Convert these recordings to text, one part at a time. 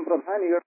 പ്രധാനികൾ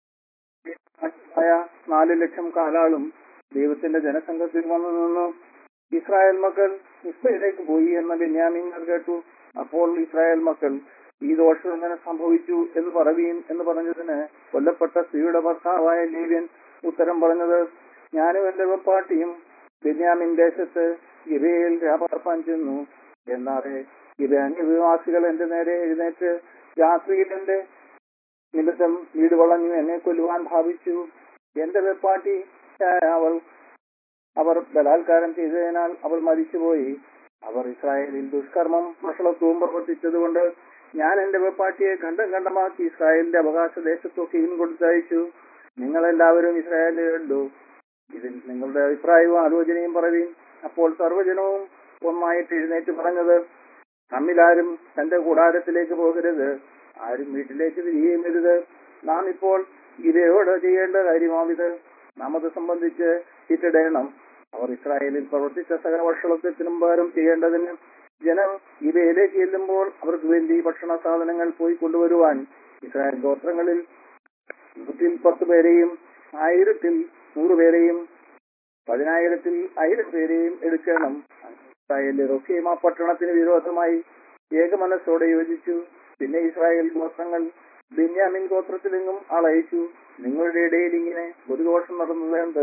ആയ നാല് ലക്ഷം കാലാളും ദൈവത്തിന്റെ ജനസംഘത്തിൽ വന്നു നിന്നു ഇസ്രായേൽ മക്കൾ ഇസ്രയേലേക്ക് പോയി എന്ന ബെന്യാമിങ്ങൾ കേട്ടു അപ്പോൾ ഇസ്രായേൽ മക്കൾ ഈ ദോഷം എങ്ങനെ സംഭവിച്ചു എന്ന് പറവീൻ എന്ന് പറഞ്ഞതിന് കൊല്ലപ്പെട്ട സ്ത്രീയുടെ ഭർത്താവായ ലേവ്യൻ ഉത്തരം പറഞ്ഞത് ഞാനും എന്റെ വെപ്പാട്ടിയും ബെന്യാമിൻ ദേശത്ത് ഗിബയിൽ വ്യാപാർപ്പാൻ ചെന്നു എന്നാറെ ഗിബാന്യ വിവാസികൾ എന്റെ നേരെ എഴുന്നേറ്റ് രാത്രിയിൽ എന്റെ നിമിത്തം വീട് വളഞ്ഞു എന്നെ കൊല്ലുവാൻ ഭാവിച്ചു എന്റെ വെപ്പാട്ടി അവൾ അവർ ബലാത്കാരം ചെയ്തതിനാൽ അവൾ മരിച്ചുപോയി അവർ ഇസ്രായേലിൽ ദുഷ്കർമ്മം വഷളത്വവും പ്രവർത്തിച്ചതുകൊണ്ട് ഞാൻ എന്റെ വെപ്പാട്ടിയെ ഖണ്ഡം ഖണ്ഡമാക്കി ഇസ്രായേലിന്റെ അവകാശ ദേശത്തൊക്കെയും കൊടുത്തയച്ചു നിങ്ങളെല്ലാവരും ഇസ്രായേലിലുണ്ടോ ഇതിൽ നിങ്ങളുടെ അഭിപ്രായവും ആലോചനയും പറവീൻ അപ്പോൾ സർവ്വജനവും ഒന്നായിട്ട് എഴുന്നേറ്റ് പറഞ്ഞത് നമ്മിലാരും തന്റെ കൂടാരത്തിലേക്ക് പോകരുത് ആരും വീട്ടിലേക്ക് തിരികെയും വരുത് നാം ഇപ്പോൾ ഗിരയോട് ചെയ്യേണ്ട കാര്യമാവിത് നാം അത് സംബന്ധിച്ച് ചീറ്റിടയണം അവർ ഇസ്രായേലിൽ പ്രവർത്തിച്ച സകല വർഷത്തിനും പകരം ചെയ്യേണ്ടതിന് ജനം ഗിരയിലേക്ക് ചെല്ലുമ്പോൾ അവർക്ക് വേണ്ടി ഭക്ഷണ സാധനങ്ങൾ പോയി കൊണ്ടുവരുവാൻ ഇസ്രായേൽ ഗോത്രങ്ങളിൽ നൂറ്റിൽ പത്ത് പേരെയും ആയിരത്തിൽ നൂറുപേരെയും പതിനായിരത്തിൽ ആയിരം പേരെയും എടുക്കണം ഇസ്രായേലിലൊക്കെയും ആ പട്ടണത്തിന് വിരോധമായി ഏകമനസ്സോടെ യോജിച്ചു പിന്നെ ഇസ്രായേൽ ഗോത്രങ്ങൾ ബെന്യാമിൻ ഗോത്രത്തിലെങ്ങും ആളയച്ചു നിങ്ങളുടെ ഇടയിൽ ഇങ്ങനെ ഒരു ദോഷം നടന്നതുകൊണ്ട്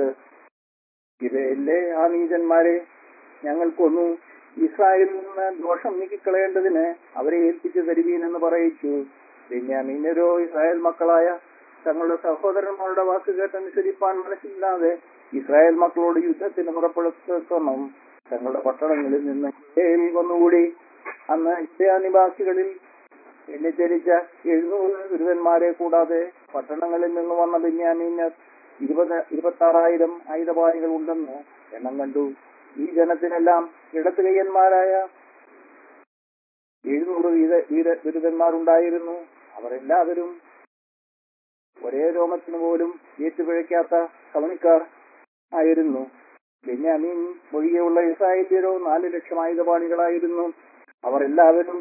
ഇവയിലെ ആ നീചന്മാരെ ഞങ്ങൾ കൊന്നു ഇസ്രായേലിൽ നിന്ന് ദോഷം നീക്കിക്കളയേണ്ടതിന് അവരെ ഏൽപ്പിച്ചു തരുവീൻ എന്ന് പറയിച്ചു ബെന്യാമീനരോ ഇസ്രായേൽ മക്കളായ തങ്ങളുടെ സഹോദരന്മാരുടെ വാക്ക് കേട്ടനുസരിപ്പാൻ മനസ്സില്ലാതെ ഇസ്രായേൽ മക്കളോട് യുദ്ധത്തിന് പുറപ്പെടുത്തണം തങ്ങളുടെ പട്ടണങ്ങളിൽ നിന്ന് ഇസ്രായേൽ വന്നുകൂടി അന്ന് ഇസ്രായേൽ നിവാസികളിൽ എണ്ണിച്ചരിച്ച എഴുന്നൂറ് ഗുരുവന്മാരെ കൂടാതെ പട്ടണങ്ങളിൽ നിന്ന് വന്ന ബെന്യാമീനർ ഇരുപത് ഇരുപത്തി ആറായിരം ആയുധപാണികൾ ഉണ്ടെന്ന് എണ്ണം കണ്ടു ഈ ജനത്തിനെല്ലാം ഇടത്തുകയ്യന്മാരായ എഴുന്നൂറ് വീര വീര ബിരുദന്മാരുണ്ടായിരുന്നു അവർ എല്ലാവരും ഒരേ രോമത്തിന് പോലും ഏറ്റുപിഴയ്ക്കാത്ത കളനിക്കാർ ആയിരുന്നു ബെന്യാമീൻ ഒഴികെയുള്ള ഇസ്രായേലിയരോ നാല് ലക്ഷം ആയുധപാണികളായിരുന്നു അവർ എല്ലാവരും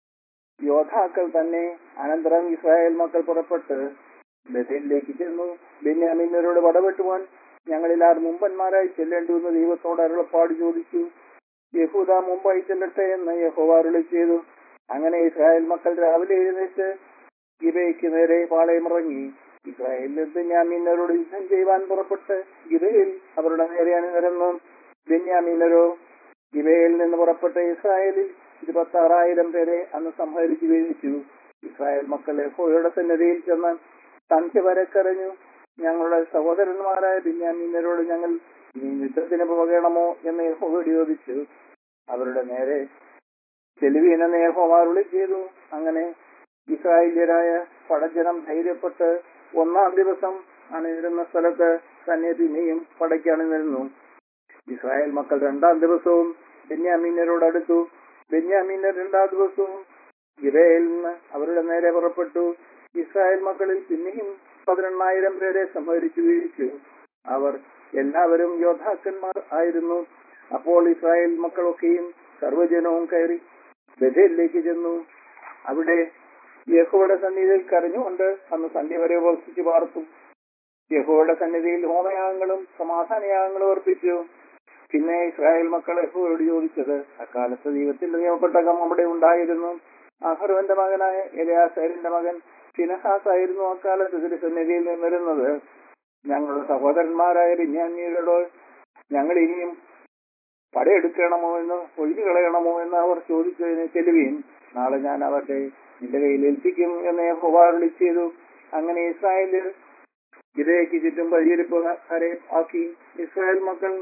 യോദ്ധാക്കൾ തന്നെ അനന്തരം ഇസ്രായേൽ മക്കൾ പുറപ്പെട്ട് ബഥേലിലേക്ക് ചെന്നു ബെന്യാമീനരോട് വടവെട്ടുവാൻ ഞങ്ങളിൽ ആർ മുമ്പന്മാരായി ചെല്ലേണ്ടുവെന്ന് ദൈവത്തോട് അരുളപ്പാട് ചോദിച്ചു യഹൂദ മുമ്പായി ചെല്ലട്ടെ എന്ന് യഹോവ അരുളി ചെയ്തു അങ്ങനെ ഇസ്രായേൽ മക്കൾ രാവിലെ എഴുന്നേറ്റ് ഗിബയ്ക്ക് നേരെ പാളയമിറങ്ങി ഇസ്രായേലിൽ ബെന്യാമീനരോട് യുദ്ധം ചെയ്യുവാൻ പുറപ്പെട്ട് ഗിബയിൽ അവരുടെ നേരെ അണിനിരന്നു ബെന്യാമീനരോ ഗിബയിൽ നിന്ന് പുറപ്പെട്ട ഇസ്രായേലിൽ ഇരുപത്തി ആറായിരം പേരെ അന്ന് സംഹരിച്ചു വീഴിച്ചു ഇസ്രായേൽ മക്കൾ യഹോയുടെ സന്നദ്ധയിൽ ചെന്ന് സന്ധ്യ വരെ കരഞ്ഞു ഞങ്ങളുടെ സഹോദരന്മാരായ ബിന്യാമീനരോട് ഞങ്ങൾ ഇനി യുദ്ധത്തിന് പോകണമോ എന്ന് യഹോവയോട് ചോദിച്ചു അവരുടെ നേരെ ചെലുവീനെന്ന് യഹോവ അരുളി ചെയ്തു അങ്ങനെ ഇസ്രായേല്യരായ പടജനം ധൈര്യപ്പെട്ട് ഒന്നാം ദിവസം അണിനിരുന്ന സ്ഥലത്ത് തന്നെ പിന്നെയും പടയ്ക്ക് അണിനിരുന്നു ഇസ്രായേൽ മക്കൾ രണ്ടാം ദിവസവും ബെന്യാമീനരോട് അടുത്തു ബെന്യാമീനർ രണ്ടാം ദിവസവും ഗിബയിൽ നിന്ന് അവരുടെ നേരെ പുറപ്പെട്ടു ഇസ്രായേൽ മക്കളിൽ പിന്നെയും പതിനെണ്ണായിരം പേരെ സംഹരിച്ചു വീഴിച്ചു അവർ എല്ലാവരും യോദ്ധാക്കന്മാർ ആയിരുന്നു അപ്പോൾ ഇസ്രായേൽ മക്കളൊക്കെയും സർവ്വജനവും കയറി ബഥേലിലേക്ക് ചെന്നു അവിടെ യഹോയുടെ സന്നിധിയിൽ കരഞ്ഞുകൊണ്ട് അന്ന് സന്ധ്യ വരെ ഉപസിച്ച് പാർത്തു യഹോയുടെ സന്നിധിയിൽ ഹോമയാഗങ്ങളും സമാധാനയാഗങ്ങളും അർപ്പിച്ചു പിന്നെ ഇസ്രായേൽ മക്കൾ യഹോയോട് ചോദിച്ചത് അക്കാലത്ത് ദൈവത്തിന്റെ നിയമപ്പെട്ടകം അവിടെ ഉണ്ടായിരുന്നു അഹർവന്റെ മകനായ എലിയാസേരിന്റെ മകൻ ഫിനഹാസ് ആയിരുന്നു അക്കാലത്ത് ഇതിന്റെ സന്നിധിയിൽ നിന്നിരുന്നത് ഞങ്ങളുടെ സഹോദരന്മാരായ ബിന്യാമിയോടോ ഞങ്ങൾ ഇനിയും പടയെടുക്കണമോ എന്ന് ഒഴിഞ്ഞു കളയണമോ എന്ന് അവർ ചോദിച്ചതിന് ചെലുവീൻ നാളെ ഞാൻ അവരുടെ നിന്റെ കയ്യിൽ ഏൽപ്പിക്കും എന്ന് ഹോവാറുളി ചെയ്തു അങ്ങനെ ഇസ്രായേലിൽ ഇരയ്ക്ക് ചുറ്റും വഴിയിരിപ്പുകാരെ ആക്കി ഇസ്രായേൽ മക്കൾ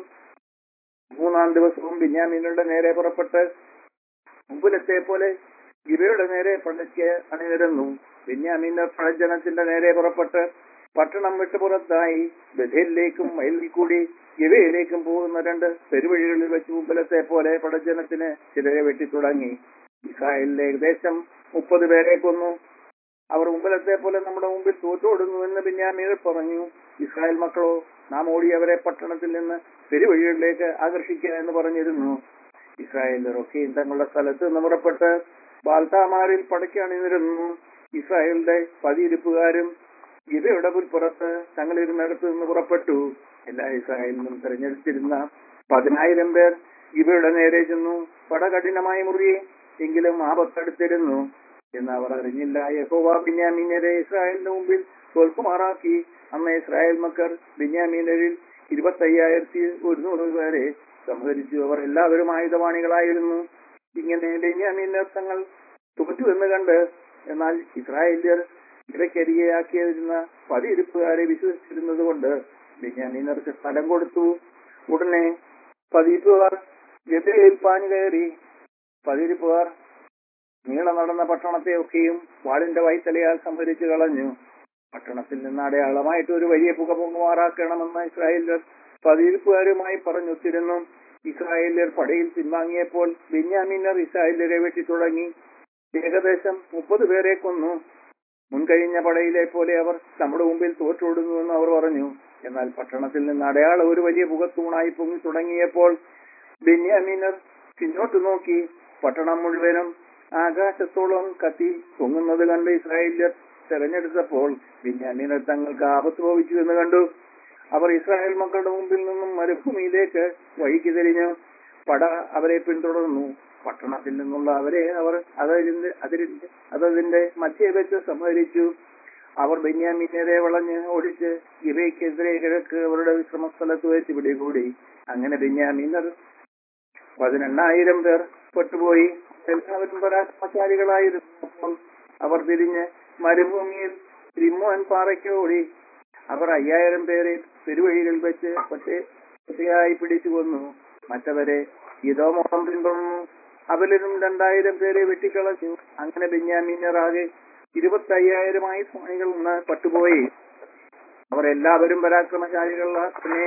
മൂന്നാം ദിവസവും ബിന്യാമീനുടെ നേരെ പുറപ്പെട്ട് മുമ്പിലത്തെ പോലെ ഗിബയുടെ നേരെ പടയ്ക്ക് അണിനിരന്നു ബെന്യാമീനർ പ്രജനത്തിന്റെ നേരെ പുറപ്പെട്ട് പട്ടണം വിട്ട് പുറത്തായി ബഥേലിലേക്കും വയലിൽ കൂടി ഗിബയിലേക്കും പോകുന്ന രണ്ട് പെരുവഴികളിൽ വെച്ച് മുമ്പിലത്തെ പോലെ പടജനത്തിന് ചിലരെ വെട്ടി തുടങ്ങി ഇസ്രായേലിലെ ഏകദേശം മുപ്പത് പേരെ കൊന്നു അവർ മുമ്പിലത്തെ പോലെ നമ്മുടെ മുമ്പിൽ തോറ്റോടുന്നു എന്ന് ബെന്യാമീനർ പറഞ്ഞു ഇസ്രായേൽ മക്കളോ നാം ഓടി അവരെ പട്ടണത്തിൽ നിന്ന് പെരുവഴികളിലേക്ക് ആകർഷിക്കുക എന്ന് പറഞ്ഞിരുന്നു ഇസ്രായേലരൊക്കെയും തങ്ങളുടെ സ്ഥലത്ത് നിന്ന് പുറപ്പെട്ട് ബാൽത്താമാരിൽ പടയ്ക്കണിനിരുന്നു ഇസ്രായേലിന്റെ പതിയിരിപ്പുകാരും ഗിബയുടെ പുൽപ്പുറത്ത് തങ്ങൾ ഇരുന്നിടത്ത് നിന്ന് പുറപ്പെട്ടു എല്ലാ ഇസ്രായേലിനും തെരഞ്ഞെടുത്തിരുന്ന പതിനായിരം പേർ ഗിബയുടെ നേരെ ചെന്നു പട കഠിനമായി മുറിയെ എങ്കിലും ആപത്തടുത്തിരുന്നു എന്ന് അവർ അറിഞ്ഞില്ല യഹോവ ബിന്യാമീനരെ ഇസ്രായേലിന്റെ മുമ്പിൽ തോൽക്കുമാറാക്കി അന്ന് ഇസ്രായേൽ മക്കർ ബിന്യാമീനരിൽ ഇരുപത്തയ്യായിരത്തി ഒരുന്നൂറ് പേരെ സംഹരിച്ചു അവർ എല്ലാവരും ആയുധവാണികളായിരുന്നു ഇങ്ങനെ ബെന്യാമീനർ തങ്ങൾ തോറ്റു എന്ന് കണ്ട് എന്നാൽ ഇസ്രായേല്യർ ഇവയ്ക്കരികയാക്കിയിരുന്ന പതിയിരിപ്പുകാരെ വിശ്വസിച്ചിരുന്നത് കൊണ്ട് ബെന്യാമീനർക്ക് സ്ഥലം കൊടുത്തു ഉടനെ പതിയിരിപ്പുകാർ ഗതയിൽ പാഞ്ഞു കയറി പതിയിരിപ്പുകാർ നീള നടന്ന പട്ടണത്തെ ഒക്കെയും വാളിന്റെ വൈത്തലയാൽ സംഹരിച്ചു കളഞ്ഞു പട്ടണത്തിൽ നിന്ന് അടയാളമായിട്ട് ഒരു വലിയ പുക പൊങ്ങുമാറാക്കണമെന്ന് ഇസ്രായേലർ പതിയിരിപ്പുകാരുമായി പറഞ്ഞൊത്തിരുന്നു ഇസ്രായേല്യർ പടയിൽ പിൻവാങ്ങിയപ്പോൾ ബെന്യാമീനർ ഇസ്രായേല്യരെ വെട്ടി തുടങ്ങി ഏകദേശം മുപ്പത് പേരെ കൊന്നു മുൻകഴിഞ്ഞ പടയിലെ പോലെ അവർ നമ്മുടെ മുമ്പിൽ തോറ്റോടുന്നുവെന്ന് അവർ പറഞ്ഞു എന്നാൽ പട്ടണത്തിൽ നിന്ന് അടയാളം ഒരു വലിയ പുകത്തൂണായി പൊങ്ങി തുടങ്ങിയപ്പോൾ ബെന്യാമീനർ പിന്നോട്ട് നോക്കി പട്ടണം മുഴുവനും ആകാശത്തോളം കത്തി പൊങ്ങുന്നത് കണ്ട് ഇസ്രായേല്യർ തെരഞ്ഞെടുത്തപ്പോൾ ബെന്യാമീനർ തങ്ങൾക്ക് ആപത്ത് ഭവിച്ചു എന്ന് കണ്ടു അവർ ഇസ്രായേൽ മക്കളുടെ മുമ്പിൽ നിന്നും മരുഭൂമിയിലേക്ക് വഴിക്ക് തിരിഞ്ഞു പട അവരെ പിന്തുടർന്നു പട്ടണത്തിൽ നിന്നുള്ള അവരെ അവർ അതിന്റെ അതിരിന്റെ അതതിന്റെ മധ്യേ വെച്ച് സംഹരിച്ചു അവർ ബെന്യാമീനരെ വളഞ്ഞ് ഓടിച്ച് ഇവയ്ക്കെതിരെ കിഴക്ക് അവരുടെ വിശ്രമസ്ഥലത്ത് വെച്ച് പിടികൂടി അങ്ങനെ ബെന്യാമീനർ പതിനെണ്ണായിരം പേർ പെട്ടുപോയി എല്ലാവരും പരാക്രമശാലികളായിരുന്നു അപ്പോൾ അവർ തിരിഞ്ഞ് മരുഭൂമിയിൽ റിമോൻ പാറയ്ക്ക് ഓടി അവർ അയ്യായിരം പേരെ പെരുവഴികളിൽ വെച്ച് ഒറ്റ ഒറ്റയായി പിടിച്ചു കൊന്നു മറ്റവരെ ഇതോമോളം പിന്തുടർന്നു അവരിലും രണ്ടായിരം പേരെ വെട്ടിക്കളഞ്ഞു അങ്ങനെ ബെന്യാമീനർ ആകെ ഇരുപത്തി അയ്യായിരമായി സ്വാമികൾ നിന്ന് പട്ടുപോയി അവർ എല്ലാവരും പരാക്രമശാലികളെ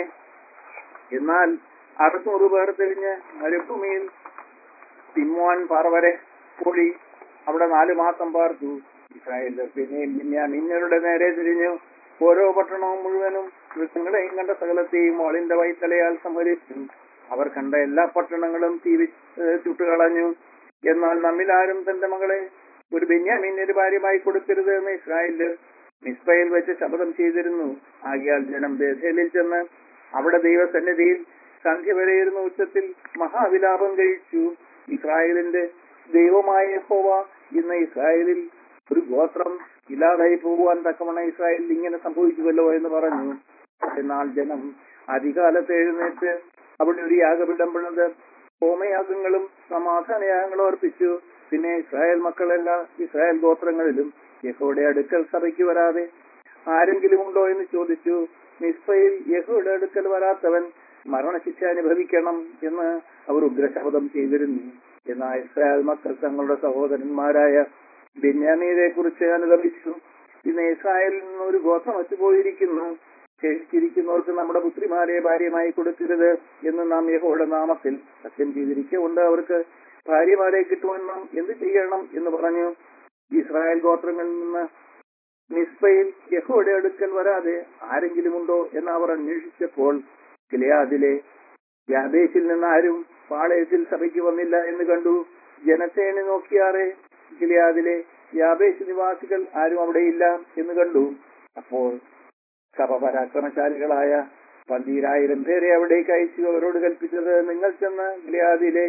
എന്നാൽ അറുന്നൂറ് പേർ തിരിഞ്ഞ് മരുഭൂമിയിൽ തിമ്മോൻ പാറ വരെ കൂടി അവിടെ നാലു മാസം പാർത്തു ഇസ്രായേലർ പിന്നെയും ബെന്യാമീനരുടെ നേരെ തിരിഞ്ഞു ഓരോ പട്ടണവും മുഴുവനും മൃഗങ്ങളെയും കണ്ട സകലത്തെയും വാളിന്റെ വൈത്തലയാൽ സംഹരിച്ചു അവർ കണ്ട എല്ലാ പട്ടണങ്ങളും തീ ചുട്ടുകളഞ്ഞു എന്നാൽ നമ്മിലാരും തന്റെ മകളെ ഒരു ബെന്യാമീനൊരു ഭാര്യമായി കൊടുക്കരുത് എന്ന് ഇസ്രായേലിൽ മിസ്ബയിൽ വെച്ച് ശപഥം ചെയ്തിരുന്നു ആകിയാൽ ജനം ബേഥേലിൽ ചെന്ന് അവിടെ ദൈവസന്നിധിയിൽ സന്ധ്യ വരെയിരുന്ന ഉച്ചത്തിൽ മഹാവിലാപം കഴിച്ചു ഇസ്രായേലിന്റെ ദൈവമായ യഹോവ ഇന്ന് ഇസ്രായേലിൽ ഒരു ഗോത്രം ഇല്ലാതായി പോകുവാൻ തക്കവണ ഇസ്രായേലിൽ ഇങ്ങനെ സംഭവിച്ചുവല്ലോ എന്ന് പറഞ്ഞു എന്നാൽ ജനം അധികാലത്ത് എഴുന്നേറ്റ് അവിടെ ഒരു യാഗപീഠം പിളത് ഹോമയാഗങ്ങളും സമാധാനയാഗങ്ങളും അർപ്പിച്ചു പിന്നെ ഇസ്രായേൽ മക്കളെല്ലാം ഇസ്രായേൽ ഗോത്രങ്ങളിലും യഹോയുടെ അടുക്കൽ സഭയ്ക്ക് വരാതെ ആരെങ്കിലും ഉണ്ടോ എന്ന് ചോദിച്ചു മിസ്ബയിൽ യഹോയുടെ അടുക്കൽ വരാത്തവൻ മരണശിക്ഷ അനുഭവിക്കണം എന്ന് അവർ ഉഗ്രശപഥം ചെയ്തിരുന്നു എന്നാൽ ഇസ്രായേൽ മക്കൾ തങ്ങളുടെ സഹോദരന്മാരായ ബെന്യാമീനെ കുറിച്ച് അനുഗമിച്ചു ഇന്ന് ഇസ്രായേലിൽ നിന്ന് ഒരു ഗോത്രം വച്ചുപോയിരിക്കുന്നു ശേഷിച്ചിരിക്കുന്നവർക്ക് നമ്മുടെ പുത്രിമാരെ ഭാര്യമായി കൊടുക്കരുത് എന്ന് നാം യഹോയുടെ നാമത്തിൽ സത്യം ചെയ്തിരിക്കുകൊണ്ട് അവർക്ക് ഭാര്യമാരെ കിട്ടുവാൻ നാം എന്ത് ചെയ്യണം എന്ന് പറഞ്ഞു ഇസ്രായേൽ ഗോത്രങ്ങളിൽ നിന്ന് മിസ്ബയിൽ യഹോയുടെ അടുക്കൽ വരാതെ ആരെങ്കിലും ഉണ്ടോ എന്ന് അവർ അന്വേഷിച്ചപ്പോൾ ഗിലയാദിലെ യാബേസിൽ നിന്ന് ആരും പാളയത്തിൽ സഭയ്ക്ക് വന്നില്ല എന്ന് കണ്ടു ജനത്തേനെ നോക്കിയാറെ ഗിലയാദിലെ യാബേസ് നിവാസികൾ ആരും അവിടെയില്ല എന്ന് കണ്ടു അപ്പോൾ സഭ പരാക്രമശാലികളായ പന്തീരായിരം പേരെ അവിടേക്ക് അയച്ചു അവരോട് കൽപ്പിച്ചത് നിങ്ങൾ ചെന്ന് ഗിലയാദിലെ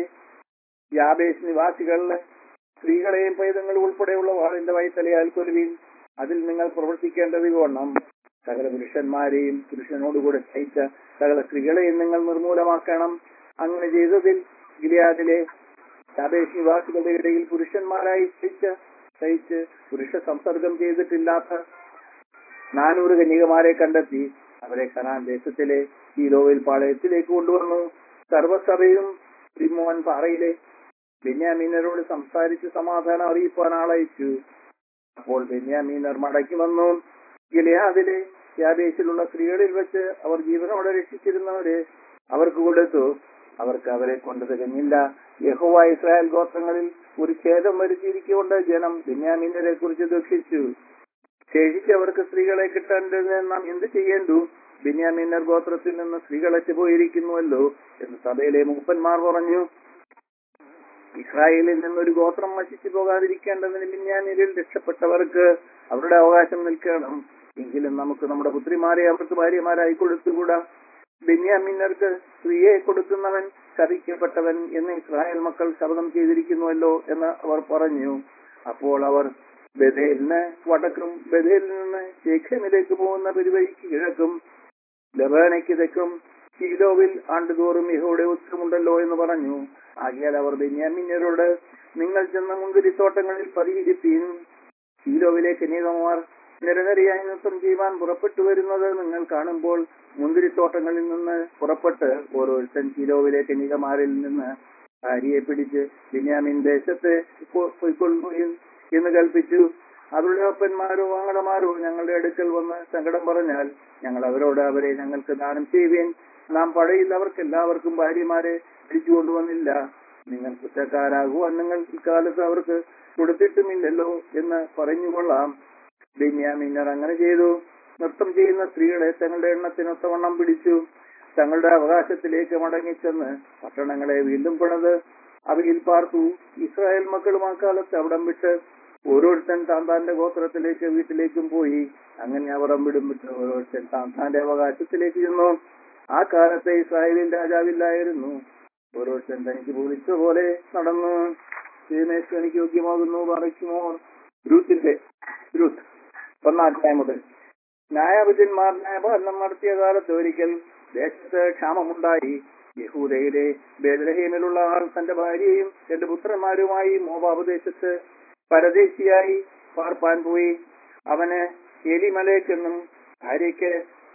യാബേസ് നിവാസികളിലെ സ്ത്രീകളെയും പൈതങ്ങളും ഉൾപ്പെടെയുള്ള വാളിന്റെ വൈത്തലയാൽ കൊലുവിൻ അതിൽ നിങ്ങൾ പ്രവർത്തിക്കേണ്ടത് വേണം സകല പുരുഷന്മാരെയും പുരുഷനോടുകൂടെ സഹിച്ച സകല സ്ത്രീകളെയും നിങ്ങൾ നിർമൂലമാക്കണം അങ്ങനെ ചെയ്തതിൽ ഗിലിയാദിലെ യാബേസ് നിവാസികളുടെ ഇടയിൽ പുരുഷന്മാരായി സഹിച്ച സഹിച്ച് പുരുഷ സംസർഗം ചെയ്തിട്ടില്ലാത്ത നാനൂറ് കന്യകമാരെ കണ്ടെത്തി അവരെ കനാൻ ദേശത്തിലെ ഈലോവിൽ പാളയത്തിലേക്ക് കൊണ്ടുവന്നു സർവസഭയും തിമോൻ പാറയിലെ ബെന്യാമീനരോട് സംസാരിച്ച് സമാധാനം അറിയിപ്പാൻ ആളയച്ചു അപ്പോൾ ബെന്യാമീനർ മടക്കി വന്നു ഗിലയാദിലെ യാബേസിലുള്ള സ്ത്രീകളിൽ വെച്ച് അവർ ജീവനോടെ രക്ഷിച്ചിരുന്നവരെ അവർക്ക് കൊടുത്തു അവർക്ക് അവരെ കൊണ്ട് തികഞ്ഞില്ല യഹോവ ഇസ്രായേൽ ഗോത്രങ്ങളിൽ ഒരു ഛേദം വരുത്തിയിരിക്കൊണ്ട് ജനം ബെന്യാമീനരെ കുറിച്ച് ദുഃഖിച്ചു ശേഷിച്ചവർക്ക് സ്ത്രീകളെ കിട്ടേണ്ടതിന് നാം എന്ത് ചെയ്യേണ്ടു ബെന്യാമീനർ ഗോത്രത്തിൽ നിന്ന് സ്ത്രീകളറ്റ് പോയിരിക്കുന്നുവല്ലോ എന്ന് സഭയിലെ മൂപ്പന്മാർ പറഞ്ഞു ഇസ്രായേലിൽ നിന്നൊരു ഗോത്രം നശിച്ചു പോകാതിരിക്കേണ്ടതിന് ബിന്യാമിനിൽ രക്ഷപ്പെട്ടവർക്ക് അവരുടെ അവകാശം നിൽക്കണം എങ്കിലും നമുക്ക് നമ്മുടെ പുത്രിമാരെ അവർക്ക് ഭാര്യമാരായി കൊടുത്തുകൂടാ ബെന്യാമിന്നർക്ക് സ്ത്രീയെ കൊടുക്കുന്നവൻ ശപിക്കപ്പെട്ടവൻ എന്ന് ഇസ്രായേൽ മക്കൾ ശബ്ദം ചെയ്തിരിക്കുന്നുവല്ലോ എന്ന് അവർ പറഞ്ഞു അപ്പോൾ അവർ ബഥേലിന് വടക്കും ബഥേലിൽ നിന്ന് ശേഖമിലേക്ക് പോകുന്ന പെരുവഴിക്ക് കിഴക്കും ലബാനയ്ക്ക് തെക്കും ശീലോവിൽ ആണ്ടുതോറും യഹോയുടെ ഉച്ചമുണ്ടല്ലോ എന്ന് പറഞ്ഞു ആകിയാൽ അവർ ബെന്യാമിന്യരോട് നിങ്ങൾ ചെന്ന മുന്തിരിത്തോട്ടങ്ങളിൽ പതിയിരിപ്പീൻ ശീലോവിലേക്ക് നീതമാർ നിരനിരയായി നൃത്തം ചെയ്യുവാൻ പുറപ്പെട്ടു വരുന്നത് നിങ്ങൾ കാണുമ്പോൾ മുന്തിരിത്തോട്ടങ്ങളിൽ നിന്ന് പുറപ്പെട്ട് ഓരോരുത്തൻ ശീലോവിലേക്ക് നികമാരിൽ നിന്ന് ഭാര്യയെ പിടിച്ച് ബിന്യാമിൻ ദേശത്തെ പൊയ്ക്കൊള്ളുകയും എന്ന് കൽപ്പിച്ചു അവരുടെ അപ്പന്മാരോ ആങ്ങളമാരോ ഞങ്ങളുടെ അടുക്കൽ വന്ന് സങ്കടം പറഞ്ഞാൽ ഞങ്ങൾ അവരോട് അവരെ ഞങ്ങൾക്ക് ദാനം ചെയ്യുകയും നാം പടയിൽ അവർക്ക് എല്ലാവർക്കും ഭാര്യമാരെ പിടിച്ചുകൊണ്ടുവന്നില്ല നിങ്ങൾ കുറ്റക്കാരാകുവാൻ നിങ്ങൾ ഇക്കാലത്ത് അവർക്ക് കൊടുത്തിട്ടുമില്ലല്ലോ എന്ന് പറഞ്ഞുകൊള്ളാം ബെന്യാമിന്നർ അങ്ങനെ ചെയ്തു നൃത്തം ചെയ്യുന്ന സ്ത്രീകളെ തങ്ങളുടെ എണ്ണത്തിനൊത്തവണ്ണം പിടിച്ചു തങ്ങളുടെ അവകാശത്തിലേക്ക് മടങ്ങിച്ചെന്ന് പട്ടണങ്ങളെ വീണ്ടും പണിത് അവയിൽ പാർത്തു ഇസ്രായേൽ മക്കളും ആ കാലത്ത് അവിടം വിട്ട് ഓരോരുത്തൻ താൻ താന്റെ ഗോത്രത്തിലേക്ക് വീട്ടിലേക്കും പോയി അങ്ങനെ അവർ അവിടം വിട്ട് ഓരോരുത്തൻ താൻ താന്റെ അവകാശത്തിലേക്ക് ചെന്നു ആ കാലത്തെ ഇസ്രായേലിൽ രാജാവില്ലായിരുന്നു ഓരോരുത്തൻ തനിക്ക് വിളിച്ച പോലെ നടന്നു ദൈവമേശ് എനിക്ക് യോഗ്യമാകുന്നു പറയുമോ രൂത്തിന്റെ രൂത്ത് ഒന്നാം അധ്യായം മുതൽ ന്യായാധിപന്മാർ ന്യായപാലനം നടത്തിയ കാലത്ത് ഒരിക്കൽ ദേശത്ത് ക്ഷാമമുണ്ടായി യഹൂദയിലെ ബേദലഹീമിലുള്ള ആൾ തന്റെ ഭാര്യയും രണ്ട് പുത്രന്മാരുമായി മോബാബ് ദേശത്ത് പരദേശിയായി പാർപ്പാൻ പോയി അവന് എലിമലേക്കെന്നും ഭാര്യയ്ക്ക്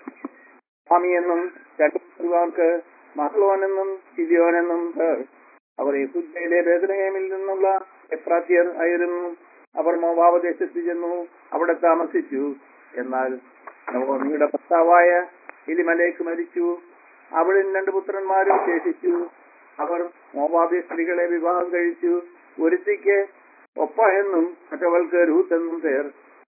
സ്വാമിയെന്നും രണ്ടു പുത്രന്മാർക്ക് മഹ്ലോനെന്നും സിദിയോനെന്നും പേർ അവർ യഹൂദയിലെ ബേദലഹേമിൽ നിന്നുള്ള എഫ്രാത്യർ ആയിരുന്നു അവർ മോബാബ് ദേശത്ത് ചെന്നു അവിടെ താമസിച്ചു എന്നാൽ നവോമിയുടെ ഭർത്താവായ എലിമലേക്ക് മരിച്ചു അവളിൽ രണ്ട് പുത്രന്മാരും ശേഷിച്ചു അവർ മോബാബി സ്ത്രീകളെ വിവാഹം കഴിച്ചു ഒരുത്തിക്ക് ഒപ്പ എന്നും മറ്റവൾക്ക് രൂത്ത് എന്നും പേർ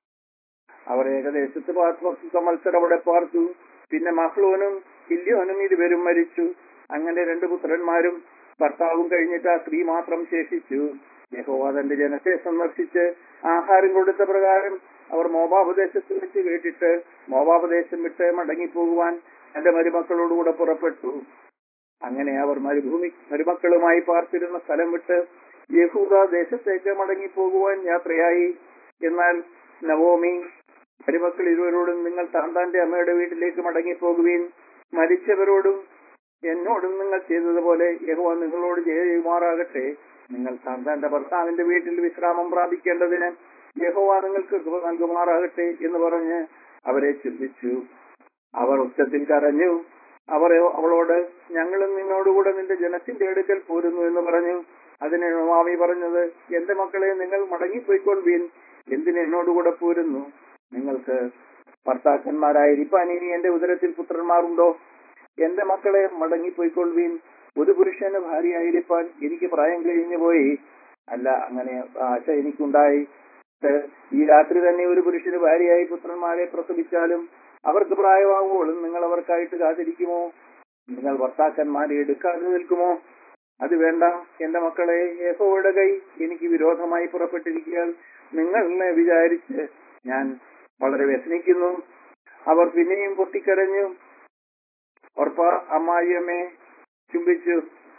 അവർ ഏകദേശത്ത് പത്ത് സംവത്സരം അവിടെ പാർത്തു പിന്നെ മഹ്ലോനും ഇല്യോനും ഇരുവരും മരിച്ചു അങ്ങനെ രണ്ട് പുത്രന്മാരും ഭർത്താവും കഴിഞ്ഞിട്ട് ആ സ്ത്രീ മാത്രം ശേഷിച്ചു യഹോവ തന്റെ ജനത്തെ സന്ദർശിച്ച് ആഹാരം കൊടുത്ത പ്രകാരം അവർ മോബാപദേശത്ത് വെച്ച് കേട്ടിട്ട് മോബാപദേശം വിട്ട് മടങ്ങിപ്പോകുവാൻ തന്റെ മരുമക്കളോടുകൂടെ പുറപ്പെട്ടു അങ്ങനെ അവർ മരുഭൂമി മരുമക്കളുമായി പാർത്തിരുന്ന സ്ഥലം വിട്ട് യഹൂദ ദേശത്തേക്ക് മടങ്ങിപ്പോകുവാൻ യാത്രയായി എന്നാൽ നവോമി മരുമക്കൾ ഇരുവരോടും നിങ്ങൾ താന്താന്റെ അമ്മയുടെ വീട്ടിലേക്ക് മടങ്ങിപ്പോകുവീൻ മരിച്ചവരോടും എന്നോടും നിങ്ങൾ ചെയ്തതുപോലെ യഹോവ നിങ്ങളോട് ചെയ്യുമാറാകട്ടെ നിങ്ങൾ താന്താന്റെ ഭർത്താവിന്റെ വീട്ടിൽ വിശ്രാമം പ്രാപിക്കേണ്ടതിന് യഹോവ നിങ്ങൾക്ക് കൃപ നൽകുമാറാകട്ടെ എന്ന് പറഞ്ഞ് അവരെ ചിന്തിച്ചു അവർ ഉച്ചത്തിൽ കരഞ്ഞു അവർ അവളോട് ഞങ്ങളും നിന്നോടുകൂടെ നിന്റെ ജനത്തിന്റെ അടുക്കൽ പോരുന്നു എന്ന് പറഞ്ഞു അതിന് മാമി പറഞ്ഞത് എന്റെ മക്കളെ നിങ്ങൾ മടങ്ങിപ്പോയിക്കൊള്ളുവീൻ എന്തിന് എന്നോടുകൂടെ പോരുന്നു നിങ്ങൾക്ക് ഭർത്താക്കന്മാരായിരിക്കാൻ ഇനി എന്റെ ഉദരത്തിൽ പുത്രന്മാരുണ്ടോ എന്റെ മക്കളെ മടങ്ങിപ്പോയിക്കൊള്ളുവീൻ ഒരു പുരുഷന് ഭാര്യയായിരിക്കാൻ എനിക്ക് പ്രായം കഴിഞ്ഞു പോയി അല്ല അങ്ങനെ ആശ എനിക്കുണ്ടായി ഈ രാത്രി തന്നെ ഒരു പുരുഷന് ഭാര്യയായി പുത്രന്മാരെ പ്രസവിച്ചാലും അവർക്ക് പ്രായമാകുമ്പോഴും നിങ്ങൾ അവർക്കായിട്ട് കാത്തിരിക്കുമോ നിങ്ങൾ ഭർത്താക്കന്മാരെ എടുക്കാതെ നിൽക്കുമോ അത് വേണ്ട എന്റെ മക്കളെ യഹോയുടെ കൈ എനിക്ക് വിരോധമായി പുറപ്പെട്ടിരിക്കാൻ നിങ്ങൾ എന്നെ വിചാരിച്ച് ഞാൻ വളരെ വ്യസനിക്കുന്നു അവർ പിന്നെയും പൊട്ടിക്കരഞ്ഞു ഉറപ്പ അമ്മായിയമ്മയെ ചുംബിച്ചു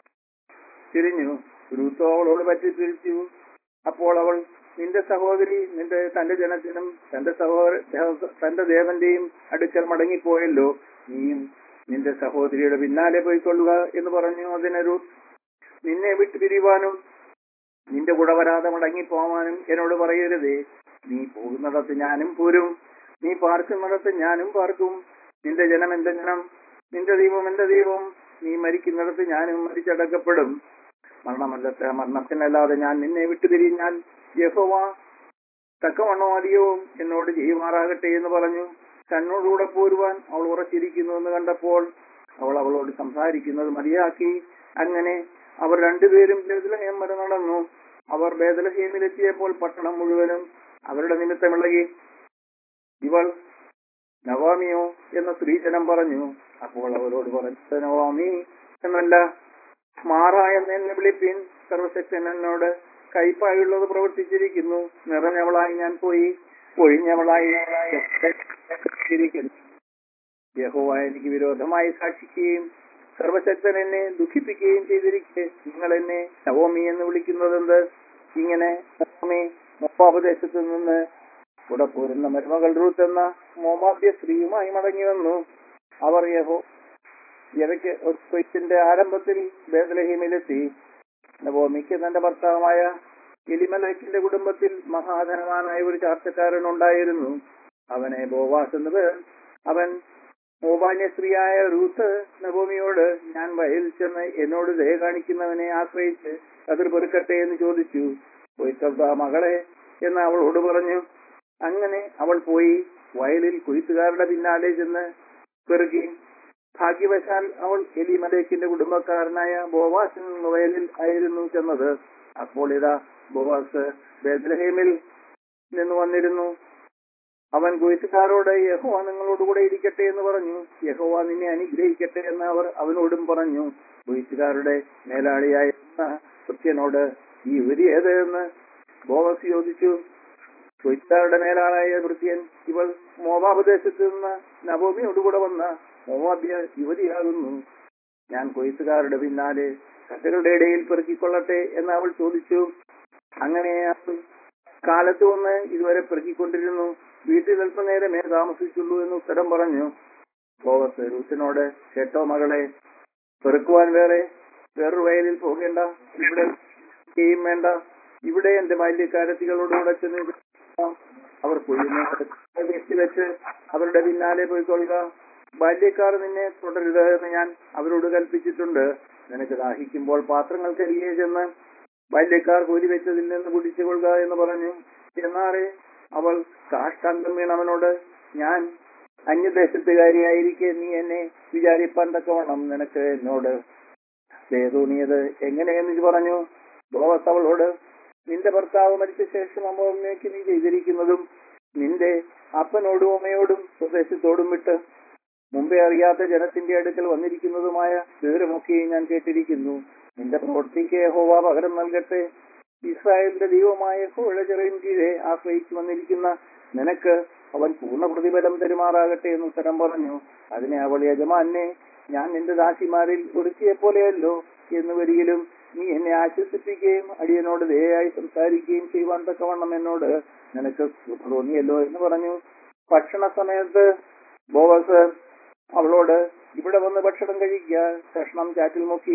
തിരിഞ്ഞു രൂത്തോ അവളോട് പറ്റി തിരിച്ചു അപ്പോൾ അവൾ നിന്റെ സഹോദരി നിന്റെ തന്റെ ജനത്തിനും തന്റെ സഹോദര തന്റെ ദേവന്റെയും അടുക്കൽ മടങ്ങിപ്പോയല്ലോ നീയും നിന്റെ സഹോദരിയുടെ പിന്നാലെ പോയിക്കൊള്ളുക എന്ന് പറഞ്ഞു അതിനൊരു നിന്നെ വിട്ടു പിരിവാനും നിന്റെ കൂടെ വരാതെ മടങ്ങിപ്പോവാനും എന്നോട് പറയരുതേ നീ പോകുന്നിടത്ത് ഞാനും പോരും നീ പാർക്കുന്നിടത്ത് ഞാനും പാർക്കും നിന്റെ ജനം എന്റെ ജനം നിന്റെ ദൈവം എന്റെ ദൈവം നീ മരിക്കുന്നിടത്ത് ഞാനും മരിച്ചടക്കപ്പെടും മരണമല്ലത്തെ മരണത്തിനല്ലാതെ ഞാൻ നിന്നെ വിട്ടുപിരിഞ്ഞാൽ യഹോവ തക്കവണ്ണം അധികവും എന്നോട് ചെയ്യുമാറാകട്ടെ എന്ന് പറഞ്ഞു തന്നോടുകൂടെ പോരുവാൻ അവൾ ഉറച്ചിരിക്കുന്നു എന്ന് കണ്ടപ്പോൾ അവൾ അവളോട് സംസാരിക്കുന്നത് മതിയാക്കി അങ്ങനെ അവർ രണ്ടുപേരും ബേദലഹേം വരെ നടന്നു അവർ ബേദലഹേമിലെത്തിയപ്പോൾ പട്ടണം മുഴുവനും അവരുടെ നിമിത്തം ഇളകി ഇവൾ നവാമിയോ എന്ന സ്ത്രീജനം പറഞ്ഞു അപ്പോൾ അവരോട് പറഞ്ഞു നവാമി എന്നല്ല മാറായ എന്നെ വിളിപ്പിൻ സർവശക്തൻ എന്നോട് കൈപ്പായുള്ളത് പ്രവർത്തിച്ചിരിക്കുന്നു നിറഞ്ഞവളായി ഞാൻ പോയി ഒഴിഞ്ഞവളായി ചെയ്തിരിക്കുന്നു യഹോവ എനിക്ക് വിരോധമായി സാക്ഷിക്കുകയും സർവശക്തൻ എന്നെ ദുഃഖിപ്പിക്കുകയും ചെയ്തിരിക്കെ നിങ്ങൾ എന്നെ നവോമി എന്ന് വിളിക്കുന്നതെന്ത് ഇങ്ങനെ നവോമി മോപ്പാപദേശത്തു നിന്ന് കൂടെ പോരുന്ന മരുമകൾ റൂത്ത് എന്ന മോമാദ്യ സ്ത്രീയുമായി മടങ്ങി വന്നു അവർ യഹോ യവയ്ക്ക് കൊയ്ത്തിന്റെ ആരംഭത്തിൽ ബേദലഹീമിലെത്തി നവോമിക്ക് തന്റെ ഭർത്താവായ എലിമലേക്കിന്റെ കുടുംബത്തിൽ മഹാധനവാനായ ഒരു ചാർച്ചക്കാരൻ ഉണ്ടായിരുന്നു അവനെ ബോവാസ് എന്ന് പേർ അവൻ മോബാന്യ സ്ത്രീയായ റൂത്ത് നവോമിയോട് ഞാൻ വയലിൽ ചെന്ന് എന്നോട് ദയ കാണിക്കുന്നവനെ ആശ്രയിച്ച് അതിർ പെറുക്കട്ടെ എന്ന് ചോദിച്ചു കൊയ്ത്തബ്ദ മകളെ എന്ന് അവളോട് പറഞ്ഞു അങ്ങനെ അവൾ പോയി വയലിൽ കൊയ്ത്തുകാരുടെ പിന്നാലെ ചെന്ന് പെറുകി ഭാഗ്യവശാൽ അവൾ എലിമലേക്കിന്റെ കുടുംബക്കാരനായ ബോവാസിൽ നിന്ന് വയലിൽ ആയിരുന്നു ചെന്നത് അപ്പോൾ ഇതാ ബോവാസ് ബേദ്ലഹേമിൽ നിന്ന് വന്നിരുന്നു അവൻ കൊയ്ത്തുകാരോട് യഹോവ നിങ്ങളോട് കൂടെ ഇരിക്കട്ടെ എന്ന് പറഞ്ഞു യഹോവ നിന്നെ അനുഗ്രഹിക്കട്ടെ എന്ന് അവർ അവനോടും പറഞ്ഞു കൊയ്ത്തുകാരുടെ മേലാളിയായ സത്യനോട് ഈ യുവതി ഏത് എന്ന് ബോവസ് ചോദിച്ചു കൊയ്ത്തുകാരുടെ മേലാളായ വൃത്യൻ ഇവൾ മോവാപദേശത്ത് നിന്ന് നവോമിയോടുകൂടെ വന്ന മോവാബ്യ യുവതിയാകുന്നു ഞാൻ കൊയ്ത്തുകാരുടെ പിന്നാലെ കറ്റകളുടെ ഇടയിൽ പെറുക്കിക്കൊള്ളട്ടെ എന്ന് അവൾ ചോദിച്ചു അങ്ങനെ അവൾ കാലത്ത് വന്ന് ഇതുവരെ പെറുക്കിക്കൊണ്ടിരുന്നു വീട്ടിൽ അല്പനേരമേ താമസിച്ചുള്ളൂ എന്ന് ഉത്തരം പറഞ്ഞു ബോവസ് റൂത്തിനോട് കേട്ടോ മകളെ പെറുക്കുവാൻ വേറെ വേറൊരു വയലിൽ പോകേണ്ട ഇവിടെ ചെയ്യും വേണ്ട ഇവിടെ എന്റെ ബാല്യക്കാരത്തികളോടുകൂടെ ചെന്ന് അവർ കൊയ്യുന്ന വെച്ച് അവരുടെ പിന്നാലെ പോയിക്കൊള്ളുക ബാല്യക്കാർ നിന്നെ തുടരുത് എന്ന് ഞാൻ അവരോട് കൽപ്പിച്ചിട്ടുണ്ട് നിനക്ക് ദാഹിക്കുമ്പോൾ പാത്രങ്ങൾ കരികെ ചെന്ന് ബാല്യക്കാർ കോരി വെച്ചതിൽ നിന്ന് കുടിച്ചുകൊള്ളുക എന്ന് പറഞ്ഞു എന്നാറെ അവൾ കാഷ്ടാന്തം വീണവനോട് ഞാൻ അന്യദേശത്തുകാരിയായിരിക്കെ നീ എന്നെ വിചാരിപ്പാൻ തക്കവണ്ണം നിനക്ക് എന്നോട് തോന്നിയത് എങ്ങനെയെന്ന് പറഞ്ഞു ബോവസ് അവളോട് നിന്റെ ഭർത്താവ് മരിച്ച ശേഷം അമ്മയ്ക്ക് നീ ചെയ്തിരിക്കുന്നതും നിന്റെ അപ്പനോടും അമ്മയോടും സ്വദേശത്തോടും വിട്ട് മുമ്പേ അറിയാത്ത ജനത്തിന്റെ അടുക്കൽ വന്നിരിക്കുന്നതുമായ വിവരമൊക്കെയും ഞാൻ കേട്ടിരിക്കുന്നു നിന്റെ പ്രവൃത്തിക്ക് യഹോവ പകരം നൽകട്ടെ ഇസ്രായേലിന്റെ ദൈവമായ യഹോവയുടെ ചെറിയും കീഴെ ആശ്രയിച്ചു വന്നിരിക്കുന്ന നിനക്ക് അവൻ പൂർണ്ണ പ്രതിഫലം തെരുമാറാകട്ടെ എന്ന് ഉത്തരം പറഞ്ഞു അതിനെ അവൾ യജമാനെ ഞാൻ നിന്റെ ദാസിമാരിൽ ഒരുത്തിയെ പോലെയല്ലോ എന്ന് വരികിലും നീ എന്നെ ആശ്വസിപ്പിക്കുകയും അടിയനോട് ദയായി സംസാരിക്കുകയും ചെയ്യുവാൻ തക്കവണ്ണം എന്നോട് നിനക്ക് തോന്നിയല്ലോ എന്ന് പറഞ്ഞു ഭക്ഷണ സമയത്ത് ബോവസ് അവളോട് ഇവിടെ വന്ന് ഭക്ഷണം കഴിക്കുക കഷ്ണം ചാറ്റിൽ മുക്കി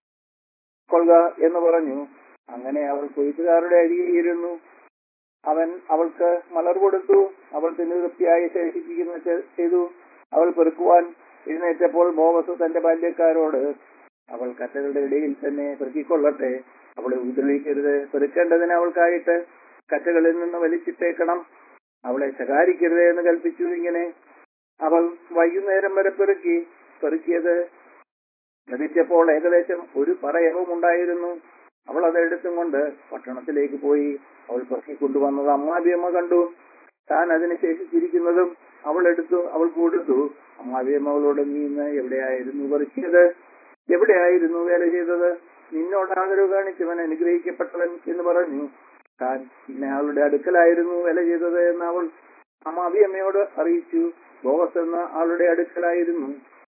കൊള്ളുക എന്ന് പറഞ്ഞു അങ്ങനെ അവൾ കൊയ്ത്തുകാരുടെ അരികിലിരുന്നു അവൻ അവൾക്ക് മലർ കൊടുത്തു അവൾ തിന്നുതൃപ്തിയായി ശേഷിപ്പിക്കുന്ന ചെയ്തു അവൾ പെറുക്കുവാൻ എഴുന്നേറ്റപ്പോൾ ബോവസ് തന്റെ ബാല്യക്കാരോട് അവൾ കറ്റകളുടെ ഇടയിൽ തന്നെ പെറുക്കിക്കൊള്ളട്ടെ അവളെ ഉപദ്രവിക്കരുത് പെറുക്കേണ്ടതിന് അവൾക്കായിട്ട് കറ്റകളിൽ നിന്ന് വലിച്ചിട്ടേക്കണം അവളെ ശകാരിക്കരുത് എന്ന് കൽപ്പിച്ചു ഇങ്ങനെ അവൾ വൈകുന്നേരം വരെ പെറുക്കി പെറുക്കിയത് ലഭിച്ചപ്പോൾ ഏകദേശം ഒരു പറയവും ഉണ്ടായിരുന്നു അവൾ അത് എടുത്തും കൊണ്ട് പട്ടണത്തിലേക്ക് പോയി അവൾ പെറുക്കി കൊണ്ടുവന്നത് അമ്മാവിയമ്മ കണ്ടു താൻ അതിന് ശേഷിച്ചിരിക്കുന്നതും അവൾ എടുത്തു അവൾ കൊടുത്തു അമ്മാവിയമ്മ അവളോട് നീ ഇന്ന് എവിടെയായിരുന്നു പെറുക്കിയത് എവിടെയായിരുന്നു വേല ചെയ്തത് നിന്നോട് ആദരവ് കാണിച്ചവൻ അനുഗ്രഹിക്കപ്പെട്ടവൻ എന്ന് പറഞ്ഞു താൻ പിന്നെ അവളുടെ അടുക്കലായിരുന്നു വേല ചെയ്തത് എന്ന് അവൾ അമ്മാവിയമ്മയോട് അറിയിച്ചു ബോവസ് എന്ന ആളുടെ അടുക്കലായിരുന്നു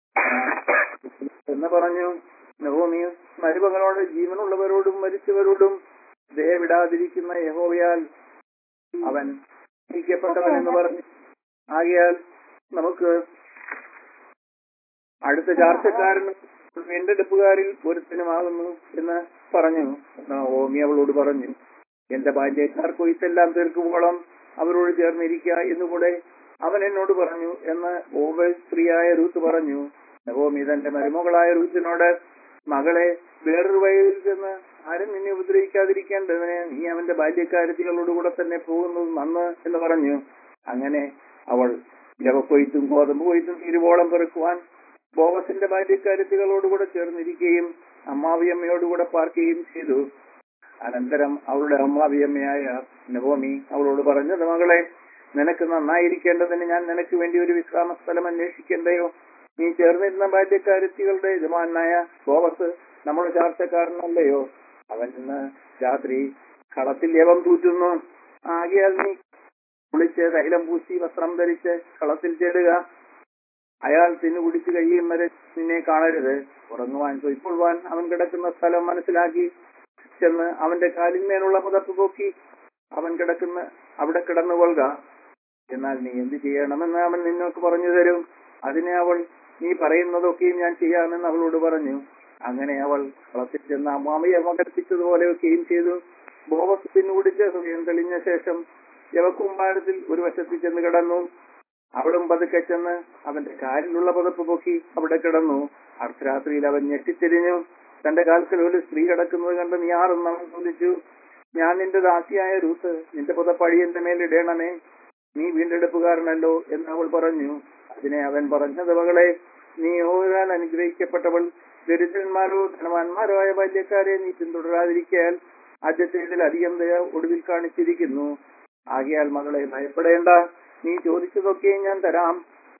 എന്ന് പറഞ്ഞു നവോമി മരുമകളോട് ജീവനുള്ളവരോടും മരിച്ചവരോടും ദയവിടാതിരിക്കുന്ന യഹോവയാൽ അവൻ പ്പെട്ടവൻ എന്ന് പറഞ്ഞു ആകയാൽ നമുക്ക് അടുത്ത ചാർച്ചക്കാരനും വീണ്ടെടുപ്പുകാരിൽ ഒരുത്തനുമാകുന്നു എന്ന് പറഞ്ഞു ഓമി അവളോട് പറഞ്ഞു എന്റെ ബാല്യക്കാർ കൊയ്ത്തെല്ലാം തീർക്കുമ്പോളം അവരോട് ചേർന്നിരിക്കുക എന്നുകൂടെ അവൻ എന്നോട് പറഞ്ഞു എന്ന് ഓവ സ്ത്രീയായ റൂത്ത് പറഞ്ഞു നവോമി തന്റെ മരുമകളായ റൂത്തിനോട് മകളെ വേറൊരു വയലിൽ ചെന്ന് ആരും നിന്നെ ഉപദ്രവിക്കാതിരിക്കേണ്ടതിന് നീ അവന്റെ ബാല്യക്കാരത്തികളോടുകൂടെ തന്നെ പോകുന്നത് നന്ന് എന്ന് പറഞ്ഞു അങ്ങനെ അവൾ ജവക്കൊയ്ത്തും ഗോതമ്പ് കൊയ്ത്തും തിരുവോളം പെറുക്കുവാൻ ബോവസിന്റെ ബാല്യക്കാരത്തികളോടുകൂടെ ചേർന്നിരിക്കുകയും അമ്മാവിയമ്മയോടുകൂടെ പാർക്കുകയും ചെയ്തു അനന്തരം അവളുടെ അമ്മാവിയമ്മയായ നവോമി അവളോട് പറഞ്ഞത് മകളെ നിനക്ക് നന്നായിരിക്കേണ്ടതിന് ഞാൻ നിനക്ക് വേണ്ടി ഒരു വിശ്രാമ സ്ഥലം അന്വേഷിക്കേണ്ടയോ നീ ചേർന്നിരുന്ന ബാല്യക്കാരത്തികളുടെ യജമാനായ ബോവസ് നമ്മുടെ ചാർച്ചക്കാരനല്ലയോ അവൻ ഇന്ന് രാത്രി കളത്തിൽ യവം തൂറ്റുന്നു ആകയാൽ നീ കുളിച്ച് തൈലം പൂശി വസ്ത്രം ധരിച്ച് കളത്തിൽ ചേടുക അയാൾ തിന്നു കുടിച്ചു കഴിയും വരെ നിന്നെ കാണരുത് ഉറങ്ങുവാൻ പൊയ്ക്കൊള്ളുവാൻ അവൻ കിടക്കുന്ന സ്ഥലം മനസ്സിലാക്കി ചെന്ന് അവന്റെ കാലിന്മേലുള്ള പുതപ്പ് പോക്കി അവൻ കിടക്കുന്ന അവിടെ കിടന്നുകൊള്ളുക എന്നാൽ നീ എന്ത് ചെയ്യണമെന്ന് അവൻ നിന്നോക്ക് പറഞ്ഞു തരും അതിനെ അവൾ നീ പറയുന്നതൊക്കെയും ഞാൻ ചെയ്യാമെന്ന് അവളോട് പറഞ്ഞു അങ്ങനെ അവൾ കളത്തിൽ ചെന്ന് അമ്മാമയെ പങ്കെടുപ്പിച്ചതുപോലെയൊക്കെയും ചെയ്തു ബോവസ് പിന്നുകുടിച്ച് ഹൃദയം തെളിഞ്ഞ ശേഷം യവക്കുമ്പാരത്തിൽ ഒരു വശത്ത് ചെന്ന് കിടന്നു അവളും പതുക്കെ ചെന്ന് അവന്റെ കാലിലുള്ള പുതപ്പ് പൊക്കി അവിടെ കിടന്നു അർദ്ധരാത്രിയിൽ അവൻ ഞെട്ടിത്തിരിഞ്ഞു തന്റെ കാൽക്കൽ ഒരു സ്ത്രീ കിടക്കുന്നത് കണ്ട് നീ ആരെന്ന് അവൻ ചോദിച്ചു ഞാൻ നിന്റെ ദാസിയായ രൂത്ത് നിന്റെ പുതപ്പഴി എന്റെ മേലിടേണമേ നീ വീണ്ടെടുപ്പുകാരനല്ലോ എന്ന് അവൾ പറഞ്ഞു അതിനെ അവൻ പറഞ്ഞത് മകളെ നീ ഓരാൻ അനുഗ്രഹിക്കപ്പെട്ടവൾ ദരിദ്രന്മാരോ ധനവാന്മാരോ ആയ ബാല്യക്കാരെ നീ പിന്തുടരാതിരിക്കാൻ ആദ്യത്തേതിൽ അധികം ദയ ഒടുവിൽ കാണിച്ചിരിക്കുന്നു ആകിയാൽ മകളെ ഭയപ്പെടേണ്ട നീ ചോദിച്ചതൊക്കെയും ഞാൻ തരാം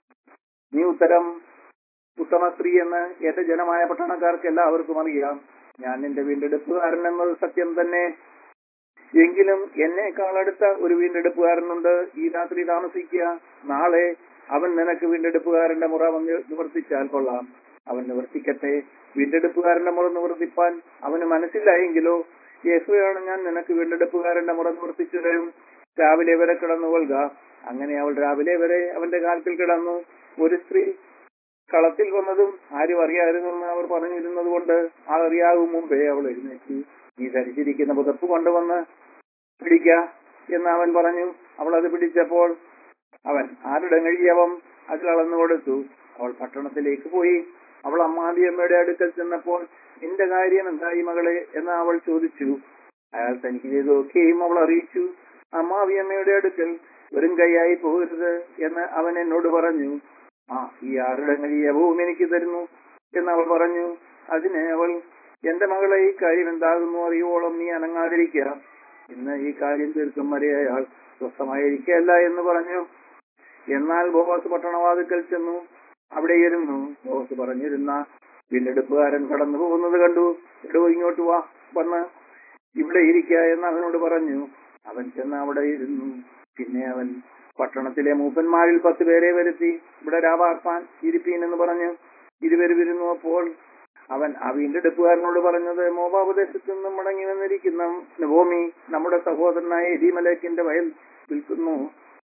നീ ഉത്തരം ഉത്തമ സ്ത്രീ എന്ന് എന്റെ ജനമായ പട്ടണക്കാർക്ക് എല്ലാവർക്കും അറിയാം ഞാൻ നിന്റെ വീണ്ടെടുപ്പുകാരൻ എന്നത് സത്യം തന്നെ എങ്കിലും എന്നേക്കാൾ അടുത്ത ഒരു വീണ്ടെടുപ്പുകാരനുണ്ട് ഈ രാത്രി താമസിക്കുക നാളെ അവൻ നിനക്ക് വീണ്ടെടുപ്പുകാരന്റെ മുറ വന്ന് നിവർത്തിച്ചാൽ കൊള്ളാം അവൻ നിവർത്തിക്കട്ടെ വീണ്ടെടുപ്പുകാരന്റെ മുറ നിവർത്തിപ്പാൻ അവന് മനസ്സിലായെങ്കിലോ യേശുവാണ് ഞാൻ നിനക്ക് വീണ്ടെടുപ്പുകാരന്റെ മുറ നിവർത്തിച്ചു തരും രാവിലെ വരെ കിടന്നുകൊള്ളുക അങ്ങനെ അവൾ രാവിലെ വരെ അവന്റെ കാൽക്കൽ കിടന്നു ഒരു സ്ത്രീ കളത്തിൽ വന്നതും ആരും അറിയാതിരുന്നെന്ന് അവർ പറഞ്ഞിരുന്നത് കൊണ്ട് ആൾ അറിയാവും മുമ്പേ അവൾ എഴുന്നേറ്റ് നീ ധരിച്ചിരിക്കുന്ന പുതപ്പ് കൊണ്ടുവന്ന് പിടിക്ക എന്ന് അവൻ പറഞ്ഞു അവൾ അത് പിടിച്ചപ്പോൾ അവൻ ആരുടെ കഴിയവം അതിൽ അളന്നു കൊടുത്തു അവൾ പട്ടണത്തിലേക്ക് പോയി അവൾ അമ്മാവിയമ്മയുടെ അടുക്കൽ ചെന്നപ്പോൾ നിന്റെ കാര്യം എന്തായി മകളെ എന്ന് അവൾ ചോദിച്ചു അയാൾ തനിക്ക് ചെയ്തൊക്കെയും അവൾ അറിയിച്ചു അമ്മാവിയമ്മയുടെ അടുക്കൽ വെറും കൈയായി പോകരുത് എന്ന് അവൻ എന്നോട് പറഞ്ഞു ആ ഈ ആരുടെ കഴിയവും എനിക്ക് തരുന്നു എന്ന് അവൾ പറഞ്ഞു അതിന് അവൾ എന്റെ മകളെ ഈ കാര്യം എന്താകുന്നു അറിയോളം നീ അനങ്ങാതിരിക്കുക ഇന്ന് ഈ കാര്യം തീർക്കും വരെ അയാൾ സ്വസ്ഥമായിരിക്കുകയല്ല എന്ന് പറഞ്ഞു എന്നാൽ ബോവാസ് പട്ടണവാതിക്കൽ ചെന്നു അവിടെ ഇരുന്നു ബോസ് പറഞ്ഞിരുന്ന വീണ്ടെടുപ്പുകാരൻ കടന്നു പോകുന്നത് കണ്ടു എടോ ഇങ്ങോട്ട് വാ വന്ന് ഇവിടെ ഇരിക്ക എന്ന് അവനോട് പറഞ്ഞു അവൻ ചെന്ന് അവിടെ ഇരുന്നു പിന്നെ അവൻ പട്ടണത്തിലെ മൂപ്പന്മാരിൽ പത്ത് പേരെ വരുത്തി ഇവിടെ രാവാർപ്പാൻ ഇരിപ്പീൻ എന്ന് പറഞ്ഞു ഇരുവരും ഇരുന്നു അപ്പോൾ അവൻ ആ വീണ്ടെടുപ്പുകാരനോട് പറഞ്ഞത് മോപാപദേശത്തു നിന്നും മടങ്ങി വന്നിരിക്കുന്ന നവോമി നമ്മുടെ സഹോദരനായ എരിമലേക്കിന്റെ വയൽ വിൽക്കുന്നു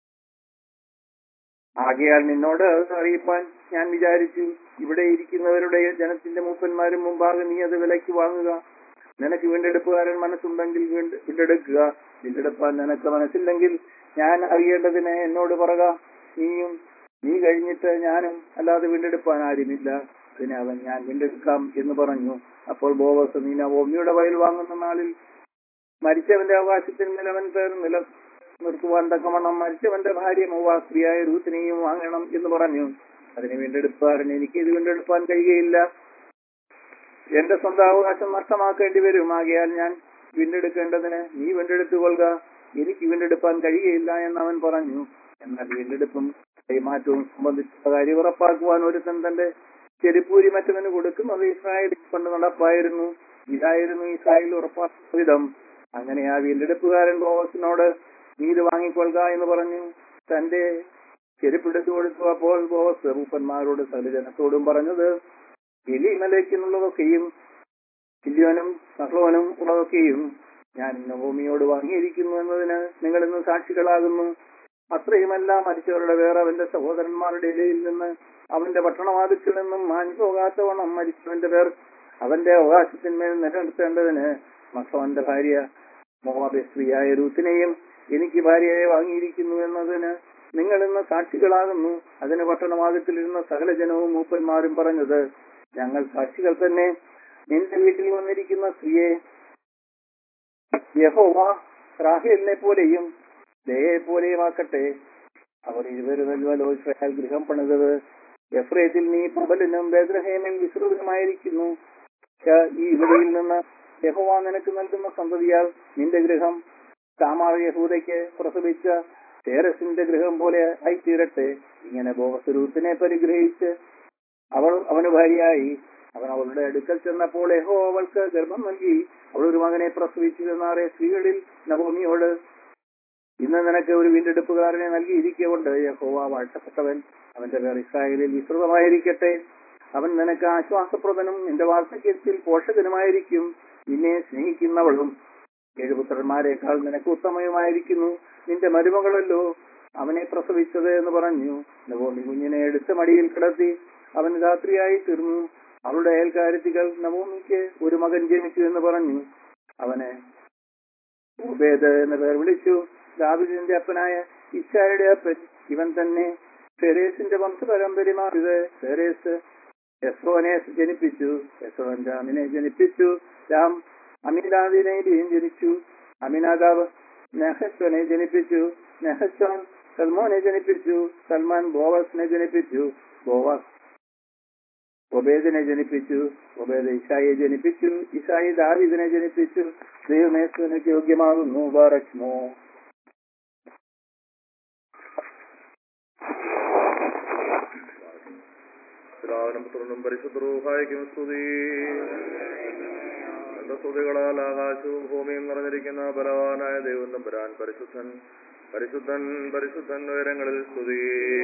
ആകയാൽ നിന്നോട് അത് അറിയിപ്പാൻ ഞാൻ വിചാരിച്ചു ഇവിടെ ഇരിക്കുന്നവരുടെ ജനത്തിന്റെ മൂപ്പന്മാരും മുമ്പാകെ നീ അത് വിലയ്ക്ക് വാങ്ങുക നിനക്ക് വീണ്ടെടുപ്പുകാരൻ മനസ്സുണ്ടെങ്കിൽ വീണ്ട- വീണ്ടെടുക്കുക വീണ്ടെടുപ്പാൻ നിനക്ക് മനസ്സില്ലെങ്കിൽ ഞാൻ അറിയേണ്ടതിന് എന്നോട് പറക നീയും നീ കഴിഞ്ഞിട്ട് ഞാനും അല്ലാതെ വീണ്ടെടുപ്പാൻ ആരുമില്ല അതിനെ അവൻ ഞാൻ വീണ്ടെടുക്കാം എന്ന് പറഞ്ഞു അപ്പോൾ ബോവസ് നീ നവോമിയുടെ വയൽ വാങ്ങുന്ന നാളിൽ മരിച്ചവന്റെ അവകാശത്തിന്മേൽ അവൻ പേർ നില നിർത്തുവാൻ തക്കവണ്ണം മരിച്ചവന്റെ ഭാര്യ മോവാസ്ത്രീയായ രൂത്തിനെയും വാങ്ങണം എന്ന് പറഞ്ഞു അതിന് വീണ്ടെടുപ്പാരൻ എനിക്ക് ഇത് വീണ്ടെടുപ്പാൻ കഴിയുകയില്ല എന്റെ സ്വന്തം അവകാശം നഷ്ടമാക്കേണ്ടി വരും ആകയാൽ ഞാൻ വീണ്ടെടുക്കേണ്ടതിന് നീ വീണ്ടെടുത്തുകൊള്ളുക എനിക്ക് വീണ്ടെടുപ്പാൻ കഴിയുകയില്ല എന്ന് അവൻ പറഞ്ഞു എന്നാൽ വീണ്ടെടുപ്പും കൈമാറ്റവും സംബന്ധിച്ച കാര്യം ഉറപ്പാക്കുവാൻ ഒരുത്തൻ തന്റെ ചെരുപ്പൂരി മറ്റവന് കൊടുക്കുന്നത് ഇസ്രായേൽ കൊണ്ട് നടപ്പായിരുന്നു ഇതായിരുന്നു ഇസ്രായേൽ ഉറപ്പാക്കുന്ന വിധം അങ്ങനെ ആ വീണ്ടെടുപ്പുകാരൻ ബോവസിനോട് നീ ഇത് വാങ്ങിക്കൊള്ളുക എന്ന് പറഞ്ഞു തന്റെ ചെരുപ്പെടുത്തു കൊടുത്തു അപ്പോൾ ബോസ് മൂപ്പന്മാരോട് സകലജനത്തോടും പറഞ്ഞത് എലിമലേക്കിനുള്ളതൊക്കെയും കില്യോനും സഹ്ലോനും ഉള്ളതൊക്കെയും ഞാൻ നവോമിയോട് വാങ്ങിയിരിക്കുന്നു എന്നതിന് നിങ്ങൾ ഇന്ന് സാക്ഷികളാകുന്നു അത്രയുമല്ല മരിച്ചവരുടെ വേറെ അവന്റെ സഹോദരന്മാരുടെ ഇടയിൽ നിന്ന് അവന്റെ പട്ടണവാതിക്കൽ നിന്നും മാഞ്ഞു പോകാത്തവണ്ണം മരിച്ചവന്റെ പേർ അവന്റെ അവകാശത്തിന്മേൽ നിലനിർത്തേണ്ടതിന് മക്സവന്റെ ഭാര്യ മോവാബെ സ്ത്രീയായ രൂത്തിനെയും എനിക്ക് ഭാര്യയെ വാങ്ങിയിരിക്കുന്നു എന്നതിന് നിങ്ങൾ ഇന്ന് സാക്ഷികളാകുന്നു അതിന് പട്ടണവാതിക്കലിരുന്ന സകല ജനവും മൂപ്പന്മാരും പറഞ്ഞത് ഞങ്ങൾ സാക്ഷികൾ തന്നെ നിന്റെ വീട്ടിൽ വന്നിരിക്കുന്ന സ്ത്രീയെ യഹോവ റാഹേലിനെ പോലെയും ദയെ പോലെയും ആക്കട്ടെ അവർ ഇരുവരുമല്ലോ ഇസ്രായേൽ ഗൃഹം പണിതത് എഫ്രേത്തിൽ നീ പ്രബലനും ബേദ്രഹേമിൽ വിശ്രൂപനുമായിരിക്കുന്നു ഈ ഇവിടെയിൽ നിന്ന് യഹോവ നിനക്ക് നൽകുന്ന സന്തതിയാൽ നിന്റെ ഗൃഹം താമാർ യഹൂദയ്ക്ക് പ്രസവിച്ച തേരസിന്റെ ഗൃഹം പോലെ ആയിത്തീരട്ടെ ഇങ്ങനെ ബോവസ്വരൂപ്പിനെ പരിഗ്രഹിച്ച് അവൾ അവന് ഭാര്യയായി അവൻ അവളുടെ അടുക്കൽ ചെന്നപ്പോൾ യഹോ അവൾക്ക് ഗർഭം നൽകി അവൾ ഒരു മകനെ പ്രസവിച്ചു എന്നാറെ സ്ത്രീകളിൽ നവോമിയോട് ഇന്ന് നിനക്ക് ഒരു വീണ്ടെടുപ്പുകാരനെ നൽകിയിരിക്കൊണ്ട് യഹോവ വാഴ്ത്തപ്പെട്ടവൻ അവന്റെ പേർ ഇസ്രായേലിൽ വിസ്തൃതമായിരിക്കട്ടെ അവൻ നിനക്ക് ആശ്വാസപ്രദനും നിന്റെ വാർദ്ധക്യത്തിൽ പോഷകനുമായിരിക്കും നിന്നെ സ്നേഹിക്കുന്നവളും ഏഴുപുത്രന്മാരെക്കാൾ നിനക്ക് ഉത്തമയുമായിരിക്കുന്നു നിന്റെ മരുമകളല്ലോ അവനെ പ്രസവിച്ചത് എന്ന് പറഞ്ഞു നവോമി കുഞ്ഞിനെ എടുത്ത മടിയിൽ കിടത്തി അവൻ രാത്രിയായി തീർന്നു അവളുടെ അയൽക്കാരത്തികൾ നവോമിക്ക് ഒരു മകൻ ജനിച്ചു എന്ന് പറഞ്ഞു അവന് ഉബേദ് എന്ന പേർ വിളിച്ചു ദാവിദിന്റെ അപ്പനായ ഇച്ചായുടെ അപ്പൻ ഇവൻ തന്നെ ഫെരേസിന്റെ വംശപരമ്പരമാണിത് ഫെരേസ് എസ്രോനെ ജനിപ്പിച്ചു എസ്രോൻ രാമിനെ ജനിപ്പിച്ചു രാം അമിനാദിനെയും ജനിച്ചു അമിനാദാവ് നെഹസ്വനെ ജനിപ്പിച്ചു നെഹസ്വൻ സൽമോനെ ജനിപ്പിച്ചു സൽമാൻ ബോവസിനെ ജനിപ്പിച്ചു ബോവസ് ഒബേദിനെ ജനിപ്പിച്ചു ഒബേദ് ഇഷായെ ജനിപ്പിച്ചു ഇഷായി ദാവിദിനെ ജനിപ്പിച്ചു ദൈവമേശ്വരനക്ക് യോഗ്യമാകുന്നു ബാറക്മോ പിതാവിനും പുത്രനും പരിശുദ്ധരൂഹായിക്കും സ്തുതി എന്റെ സ്തുതികളാൽ ആകാശവും ഭൂമിയും നിറഞ്ഞിരിക്കുന്ന ബലവാനായ ദൈവം തമ്പുരാൻ പരിശുദ്ധൻ പരിശുദ്ധൻ പരിശുദ്ധൻ ഉയരങ്ങളിൽ സ്തുതി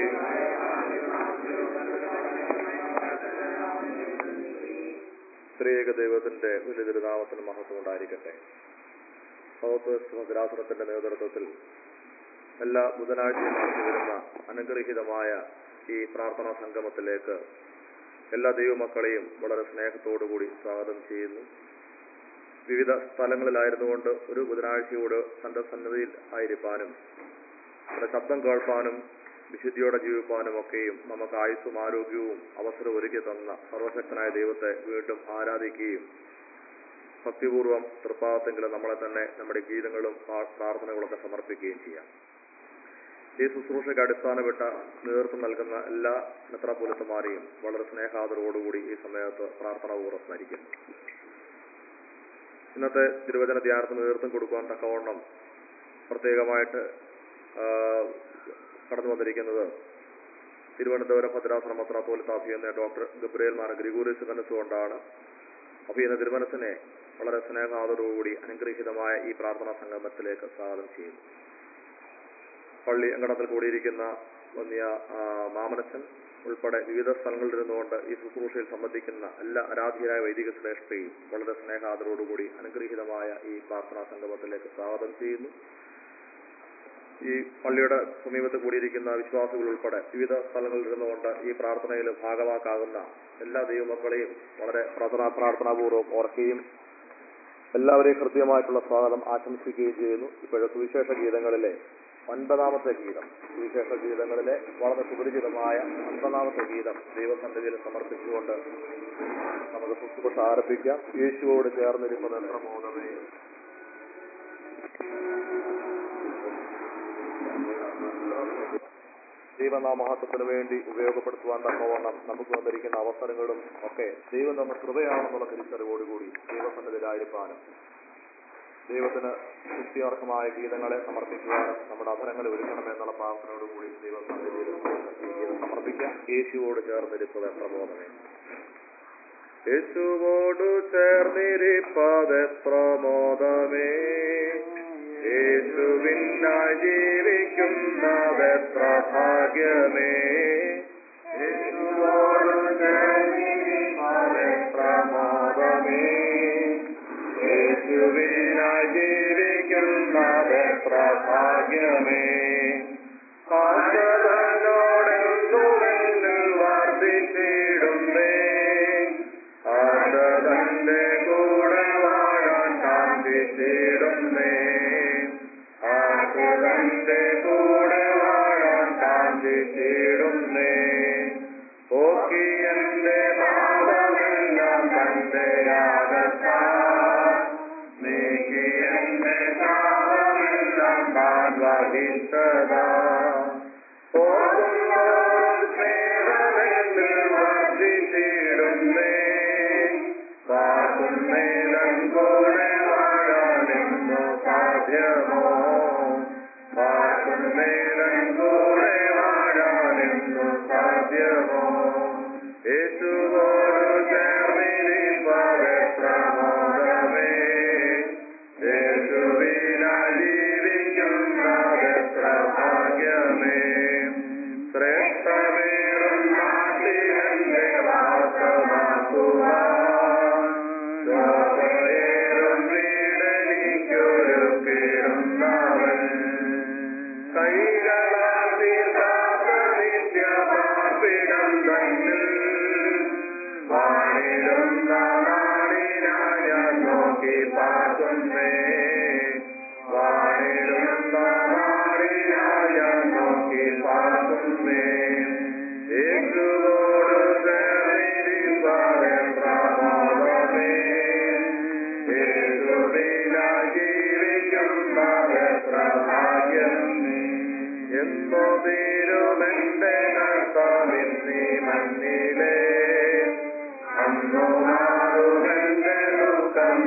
സ്ത്രീക ദൈവത്തിന്റെ വലിയ തിരുനാമത്തിന് മഹത്വം ഉണ്ടായിരിക്കട്ടെ സൗത്ത് വെസ്റ്റ് ഭദ്രാസനത്തിന്റെ നേതൃത്വത്തിൽ എല്ലാ ബുധനാഴ്ചയും നടത്തി വരുന്ന അനുഗ്രഹീതമായ ഈ പ്രാർത്ഥനാ സംഗമത്തിലേക്ക് എല്ലാ ദൈവമക്കളെയും വളരെ സ്നേഹത്തോടുകൂടി സ്വാഗതം ചെയ്യുന്നു വിവിധ സ്ഥലങ്ങളിലായിരുന്നുകൊണ്ട് ഒരു ബുധനാഴ്ചയോട് തന്റെ സന്നദ്ധിയിൽ ആയിരിക്കാനും തന്റെ ശബ്ദം കേൾപ്പാനും വിശുദ്ധിയോടെ ജീവിപ്പാനും ഒക്കെയും നമുക്ക് ആയുസ്സും ആരോഗ്യവും അവസരം ഒരുക്കി തന്ന സർവശക്തനായ ദൈവത്തെ വീണ്ടും ആരാധിക്കുകയും ഭക്തിപൂർവം തൃപ്പാദത്തെങ്കിലും നമ്മളെ തന്നെ നമ്മുടെ ഗീതങ്ങളും പ്രാ- പ്രാർത്ഥനകളൊക്കെ സമർപ്പിക്കുകയും ചെയ്യാം ഈ ശുശ്രൂഷയ്ക്ക് അടിസ്ഥാനപ്പെട്ട നേതൃത്വം നൽകുന്ന എല്ലാ മെത്രാപൊലിത്തമാരെയും വളരെ സ്നേഹാദരവോടുകൂടി ഈ സമയത്ത് പ്രാർത്ഥനാപൂർവ്വം സ്മരിക്കുന്നു ഇന്നത്തെ തിരുവചന ധ്യാനത്തിന് നേതൃത്വം കൊടുക്കുവാൻ തക്കവണ്ണം പ്രത്യേകമായിട്ട് ആ, കടന്നു വന്നിരിക്കുന്നത് തിരുവനന്തപുരം ഭദ്രാസന മെത്രാപോലിത്ത അഭിയന്ന ഡോക്ടർ ഗബ്രിയേൽ മാർ ഗ്രിഗോറിയസ് കനസുകൊണ്ടാണ് അഭിയന്ന തിരുമനസിനെ വളരെ സ്നേഹാദരവോടുകൂടി അനുഗ്രഹീതമായ ഈ പ്രാർത്ഥനാ സംഗമത്തിലേക്ക് സ്വാഗതം ചെയ്യുന്നു പള്ളി അങ്കണത്തിൽ കൂടിയിരിക്കുന്ന വന്നിയ ആ, മാമനച്ചൻ ഉൾപ്പെടെ വിവിധ സ്ഥലങ്ങളിൽ ഇരുന്നുകൊണ്ട് ഈ ശുശ്രൂഷയിൽ സംബന്ധിക്കുന്ന എല്ലാ ആരാധ്യരായ വൈദിക ശ്രേഷ്ഠയും വളരെ സ്നേഹാദരോടുകൂടി അനുഗ്രഹീതമായ ഈ പ്രാർത്ഥനാ സംഗമത്തിലേക്ക് സ്വാഗതം ചെയ്യുന്നു ഈ പള്ളിയുടെ സമീപത്ത് കൂടിയിരിക്കുന്ന വിശ്വാസികൾ ഉൾപ്പെടെ വിവിധ സ്ഥലങ്ങളിൽ ഇരുന്നുകൊണ്ട് ഈ പ്രാർത്ഥനയിൽ ഭാഗവാക്കാകുന്ന എല്ലാ ദൈവമക്കളെയും വളരെ പ്രാർത്ഥനാ പ്രാർത്ഥനാപൂർവ്വം ഓർക്കുകയും എല്ലാവരെയും കൃത്യമായിട്ടുള്ള സ്വാഗതം ആശംസിക്കുകയും ചെയ്യുന്നു ഇപ്പോഴത്തെ സുവിശേഷ ഗീതങ്ങളിലെ ഒൻപതാമത്തെ ഗീതം സുവിശേഷ ഗീതങ്ങളിലെ വളരെ സുപരിചിതമായ ഒൻപതാമത്തെ ഗീതം ദൈവസന്നിധിയിൽ സമർപ്പിച്ചുകൊണ്ട് നമുക്ക് ശുശ്രൂഷ ആരംഭിക്കാം യേശുവോട് ചേർന്നിരിക്കുന്നത് എത്ര മോദമേ ദൈവനാമഹത്വത്തിന് വേണ്ടി ഉപയോഗപ്പെടുത്തുവാൻ തക്കവണ്ണം നമുക്ക് വന്നിരിക്കുന്ന അവസരങ്ങളും ഒക്കെ ദൈവം നമ്മ കൃപയാണെന്നുള്ള തിരിച്ചറിവോടുകൂടി ദൈവസന്നിധിയിലായിരിക്കാനും ദൈവത്തിന് തൃപ്തിയർഹമായ ഗീതങ്ങളെ സമർപ്പിക്കുവാനും നമ്മുടെ അധരങ്ങളെ ഒരുക്കണമെന്നുള്ള പ്രാർത്ഥനയോടുകൂടി ദൈവസന്നിധിയിൽ ഈ ഗീതം സമർപ്പിക്കാം യേശുവോട് ചേർന്നിരിപ്പത് പ്രബോധമേ യേശുവോടു ചേർന്നിരിപ്പതെത്ര മോദമേ യേശുവിനായി ജീവിക്കുന്നതെത്ര ഭാഗ്യമേ യേശുവോടു ചേർന്നിരിപ്പതെത്ര മോദമേ യേശുവിനായി ജീവിക്കുന്നതെത്ര ഭാഗ്യമേ ആശതനോടെന്തുമെന്നിൽ വർദ്ധിച്ചിടുന്നേ ആശതന്റെ കൂടെ വാഴാൻ കാന്തിച്ചിടുന്നേ ആശതന്റെ കൂടെ വാഴാൻ കാന്തിച്ചിടുന്നേ പോക്കി എന്റെ പാപമെല്ലാം തന്റെ യാഗത്താ നീക്കി എന്റെ ശാപമെല്ലാം താൻ വഹിച്ചതാ പോകുന്നോറും സ്നേഹമെന്നിൽ വർദ്ധിച്ചിടുന്നേ കാക്കുന്നേരം കൂടെ വാഴാനെന്നു സാധ്യമോ കാക്കുന്നേരം കൂടെ വാഴാനെന്നു സാധ്യമോ യേശുവോട് ചേർന്നിരിപ്പതെത്ര മോദമേ യേശുവിനായി ജീവിക്കുന്നതെത്ര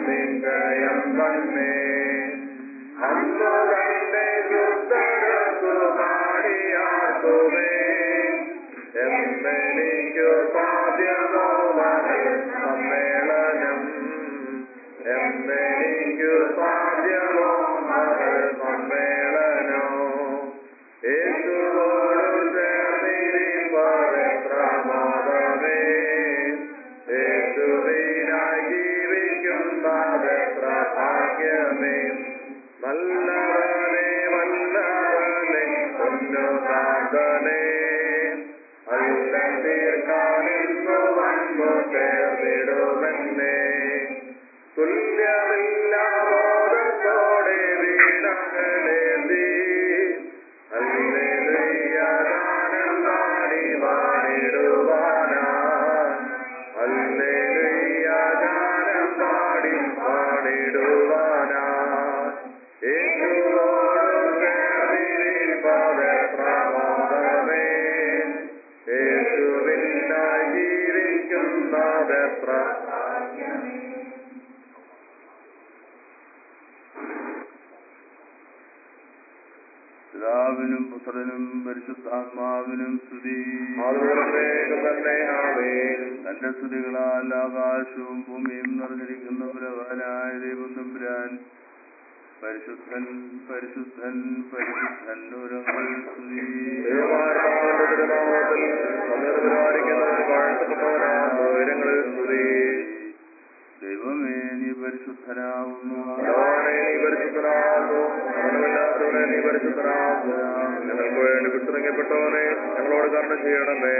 നിങ്കയം തന്നെ അന്നു തന്റെ ശുദ്ധരത്തു പാടിയാർക്കുമേ എന്നെനിക്കു സാധ്യമോ മകൾ സമ്മേളനം എന്നെനിക്കു സാധ്യമോ മകൾ സമ്മേളനോ യേശുവോടു ചേർന്നിരിപ്പതെത്ര മോദമേ യേശുവിനായി ജീവിക്കുന്നതെത്ര ഭാഗ്യമേ നല്ലവനെ വല്ലവനെ പൊന്നുനാഥനെ അല്ല തീർക്കാനെന്നു വന്നു ചേർന്നിടുമെന്നെ തുല്യമില്ലാമോദത്തോടെ വീണകളേന്തി അല്ലേലുയ്യദാനം പാടി പാടിടുവാനാ അല്ലേലുയ്യദാനം പാടി പാടിടുവാനാ യേശുവോടു ചേർന്നിരിപ്പതെത്ര മോദമേ യേശുവിനായി ജീവിക്കുന്നതെത്ര പിതാവിനും പുത്രനും പരിശുദ്ധാത്മാവിനും സ്തുതി അതുപോലെയും തന്നെ ആമേൻ തന്റെ സ്തുതികളാൽ ആകാശവും ഭൂമിയും നിറഞ്ഞിരിക്കുന്ന ബലവാനായ ദൈവം തമ്പുരാൻ പരിശുദ്ധൻ പരിശുദ്ധൻ പരിശുദ്ധൻ ഉരങ്ങൾ സ്തുതി ദൈവമാരുടെ തിരുനാമത്തിൽ സമ്മേളനമായിരിക്കുന്നവൻ വാഴ്ത്തപ്പെട്ടവനാണ് ഉയരങ്ങളിൽ സ്തുതി ദൈവമേ നീ പരിശുദ്ധനാവുന്നു ഭഗവാനെ നീ പരിശുദ്ധനാകുന്നു മരണമില്ലാത്തവനെ നീ പരിശുദ്ധനാകുന്നു ഞങ്ങൾക്ക് വേണ്ടി കുത്തിറങ്ങപ്പെട്ടവനെ ഞങ്ങളോട് കരുണ ചെയ്യണമേ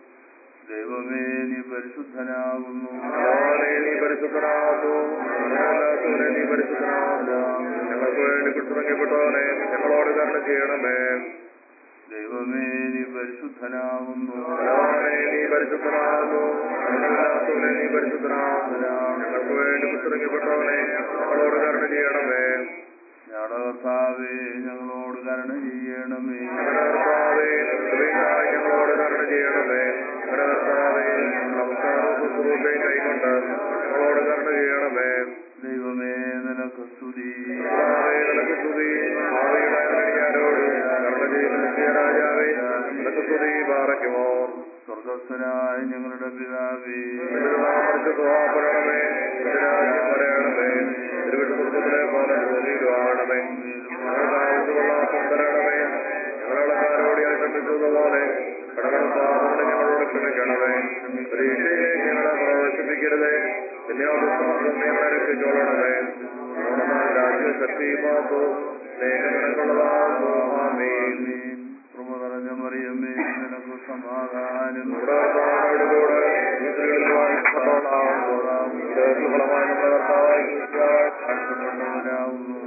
ദൈവമേ നീ പരിശുദ്ധനാവുന്നു ഭഗവാനെ നീ പരിശുദ്ധനാകുന്നു മരണമില്ലാത്തവനെ നീ പരിശുദ്ധനാകുന്നു ഞങ്ങൾക്ക് വേണ്ടി കുത്തിറങ്ങപ്പെട്ടവനെ ഞങ്ങളോട് കരുണ ചെയ്യണമേ ദൈവമേ നീ പരിശുദ്ധനാവുന്നു ഭഗവാനെ നീ പരിശുദ്ധനാകുന്നു മരണമില്ലാത്തവനെ നീ പരിശുദ്ധനാകുന്നു ഞങ്ങൾക്ക് വേണ്ടി കുത്തിറങ്ങപ്പെട്ടവനെ ഞങ്ങളോട് കരുണ ചെയ്യണമേ ഞങ്ങളുടെ കർത്താവേ ഞങ്ങളോട് കരുണ ചെയ്യണമേ ഞങ്ങളുടെ കർത്താവേ കൃപയായി ഞങ്ങളോട് കരുണ ചെയ്യണമേ ഞങ്ങളുടെ കർത്താവേ നമസ്കാരവും ശുശ്രൂഷയും കൈകൊണ്ട് ഞങ്ങളോട് കരുണ ചെയ്യണമേ ദൈവമേ നിനക്ക് സ്തുതി കർത്താവേ നിനക്ക് സ്തുതി ഭാവികളായ നടിയാരോട് കരുണ ചെയ്യുന്ന നിത്യ രാജാവേ നിനക്ക് സ്തുതി പാറയ്ക്കുമോ സ്വർഗസ്ഥനായ ഞങ്ങളുടെ പിതാവേ തിരുനാമത്തിൽ സ്വഭാവപ്പെടണമേ രാജ്യം വരയണമേ തിരുവിടുത്തിലെ പോലെ ഭൂമിയിലുമാണമേ ഞങ്ങൾക്ക് ആവശ്യമുള്ള അപ്പം തരണമേ ഞങ്ങളെക്കാരോട് ഞാൻ ക്ഷമിച്ചതുപോലെ കടകളും പാപങ്ങളെ ഞങ്ങളോട് ക്ഷമിക്കണമേ പരീക്ഷയിലേക്ക് ഞങ്ങളെ പ്രവേശിപ്പിക്കരുതേ വിന്യാസം ഞങ്ങളെ രക്ഷിച്ചോളണമേ നമ്മുടെ രാജ്യ ശക്തി മാസോ സ്നേഹങ്ങളാകുന്നു ആമീൻ കൃപ നിറഞ്ഞ മറിയമ്മേ നിനക്ക് സമാധാനം കൂടെ ഈ സ്ത്രീകളിൽ വാങ്ങിക്കൊള്ളാം ഫലമായി നമ്മുടെ കർത്താവായി ആഴ്ചപ്പെട്ടവനാവുന്നു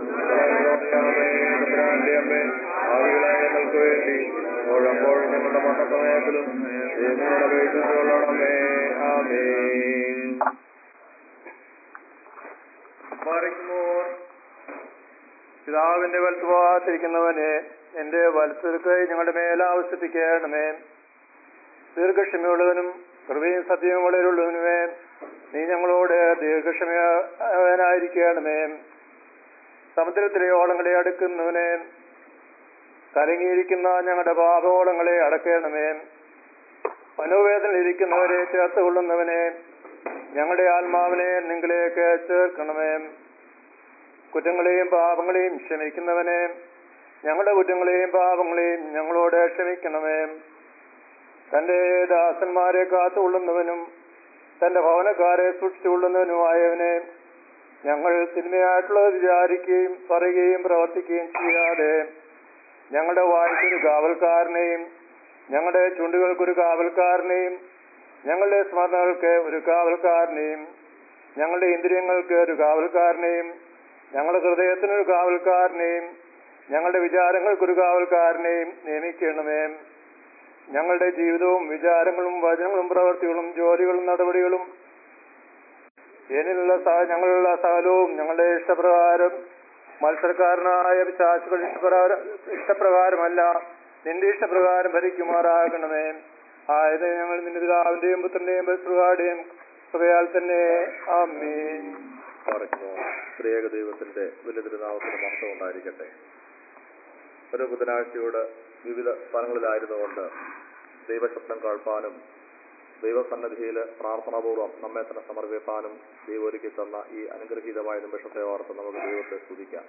അമ്മേ ഭാവികളായ ഞങ്ങൾക്ക് വേണ്ടി ഓഴപ്പോഴും ഞങ്ങളുടെ മരണസമയത്തിലും ദൈവങ്ങളെ അപേക്ഷിച്ചുകൊള്ളണമേ ആമേൻ മറിക്കുമോർ പിതാവിന്റെ വലത്തുഭാഗത്തിരിക്കുന്നവനെ എന്റെ വലത്തുകൈ ഞങ്ങളുടെ മേൽ ആവശ്യപ്പിക്കണമേ ദീർഘക്ഷമയുള്ളവനും കൃപയും സത്യവും വളരുള്ളവനുമേ നീ ഞങ്ങളോട് ദീർഘക്ഷമനായിരിക്കണമേ സമുദ്രത്തിലെ ഓളങ്ങളെ അടുക്കുന്നവനെ കലങ്ങിയിരിക്കുന്ന ഞങ്ങളുടെ പാപോളങ്ങളെ അടക്കണമേ മനോവേദനയിലിരിക്കുന്നവരെ ചേർത്ത് കൊള്ളുന്നവനെ ഞങ്ങളുടെ ആത്മാവിനെ നിങ്ങളിലേക്ക് ചേർക്കണമേ കുറ്റങ്ങളെയും പാപങ്ങളെയും ക്ഷമിക്കുന്നവനെ ഞങ്ങളുടെ കുറ്റങ്ങളെയും പാപങ്ങളെയും ഞങ്ങളോട് ക്ഷമിക്കണമേ തന്റെ ദാസന്മാരെ കാത്തുകൊള്ളുന്നവനും തന്റെ ഭവനക്കാരെ സൂക്ഷിച്ചുകൊള്ളുന്നവനുമായവനെ ഞങ്ങൾ തിന്മയായിട്ടുള്ളത് വിചാരിക്കുകയും പറയുകയും പ്രവർത്തിക്കുകയും ചെയ്യാതെ ഞങ്ങളുടെ വായ്ക്കൊരു കാവൽക്കാരനെയും ഞങ്ങളുടെ ചുണ്ടുകൾക്കൊരു കാവൽക്കാരനെയും ഞങ്ങളുടെ സ്മരണകൾക്ക് ഒരു കാവൽക്കാരനെയും ഞങ്ങളുടെ ഇന്ദ്രിയങ്ങൾക്ക് ഒരു കാവൽക്കാരനെയും ഞങ്ങളുടെ ഹൃദയത്തിനൊരു കാവൽക്കാരനെയും ഞങ്ങളുടെ വിചാരങ്ങൾക്കൊരു കാവൽക്കാരനെയും നിയമിക്കണമേ ഞങ്ങളുടെ ജീവിതവും വിചാരങ്ങളും വചനങ്ങളും പ്രവർത്തികളും ജോലികളും നടപടികളും എന്നിലുള്ള സഹ ഞങ്ങളുള്ള സകലവും ഞങ്ങളുടെ ഇഷ്ടപ്രകാരം മത്സരക്കാരനായ പിശാചുകൾ ഇഷ്ടപ്രകാരം ഇഷ്ടപ്രകാരമല്ല നിന്റെ ഇഷ്ടപ്രകാരം ഭരിക്കുമാറാകണമേ ആയത് ഞങ്ങൾ നിന്റെ പിതാവിന്റെയും പുത്രന്റെയും ബസ്രുകാരുടെയും കൃപയാൽ തന്നെ ആമീൻ പാറയ്ക്കുന്നു സ്ത്രീക ദൈവത്തിന്റെ വലിയ തിരുനാമത്തിന് മഹത്വം ഉണ്ടായിരിക്കട്ടെ ഒരു ബുധനാഴ്ചയോട് വിവിധ സ്ഥലങ്ങളിലായിരുന്നുകൊണ്ട് ദൈവശബ്ദം കേൾപ്പാനും ദൈവസന്നദ്ധിയിൽ പ്രാർത്ഥനാപൂർവ്വം നമ്മെ തന്നെ സമർപ്പിക്കാനും ദൈവം ഒരുക്കി തന്ന ഈ അനുഗ്രഹീതമായ നിമിഷത്തെ ഓർത്ത് നമുക്ക് ദൈവത്തെ സ്തുതിക്കാം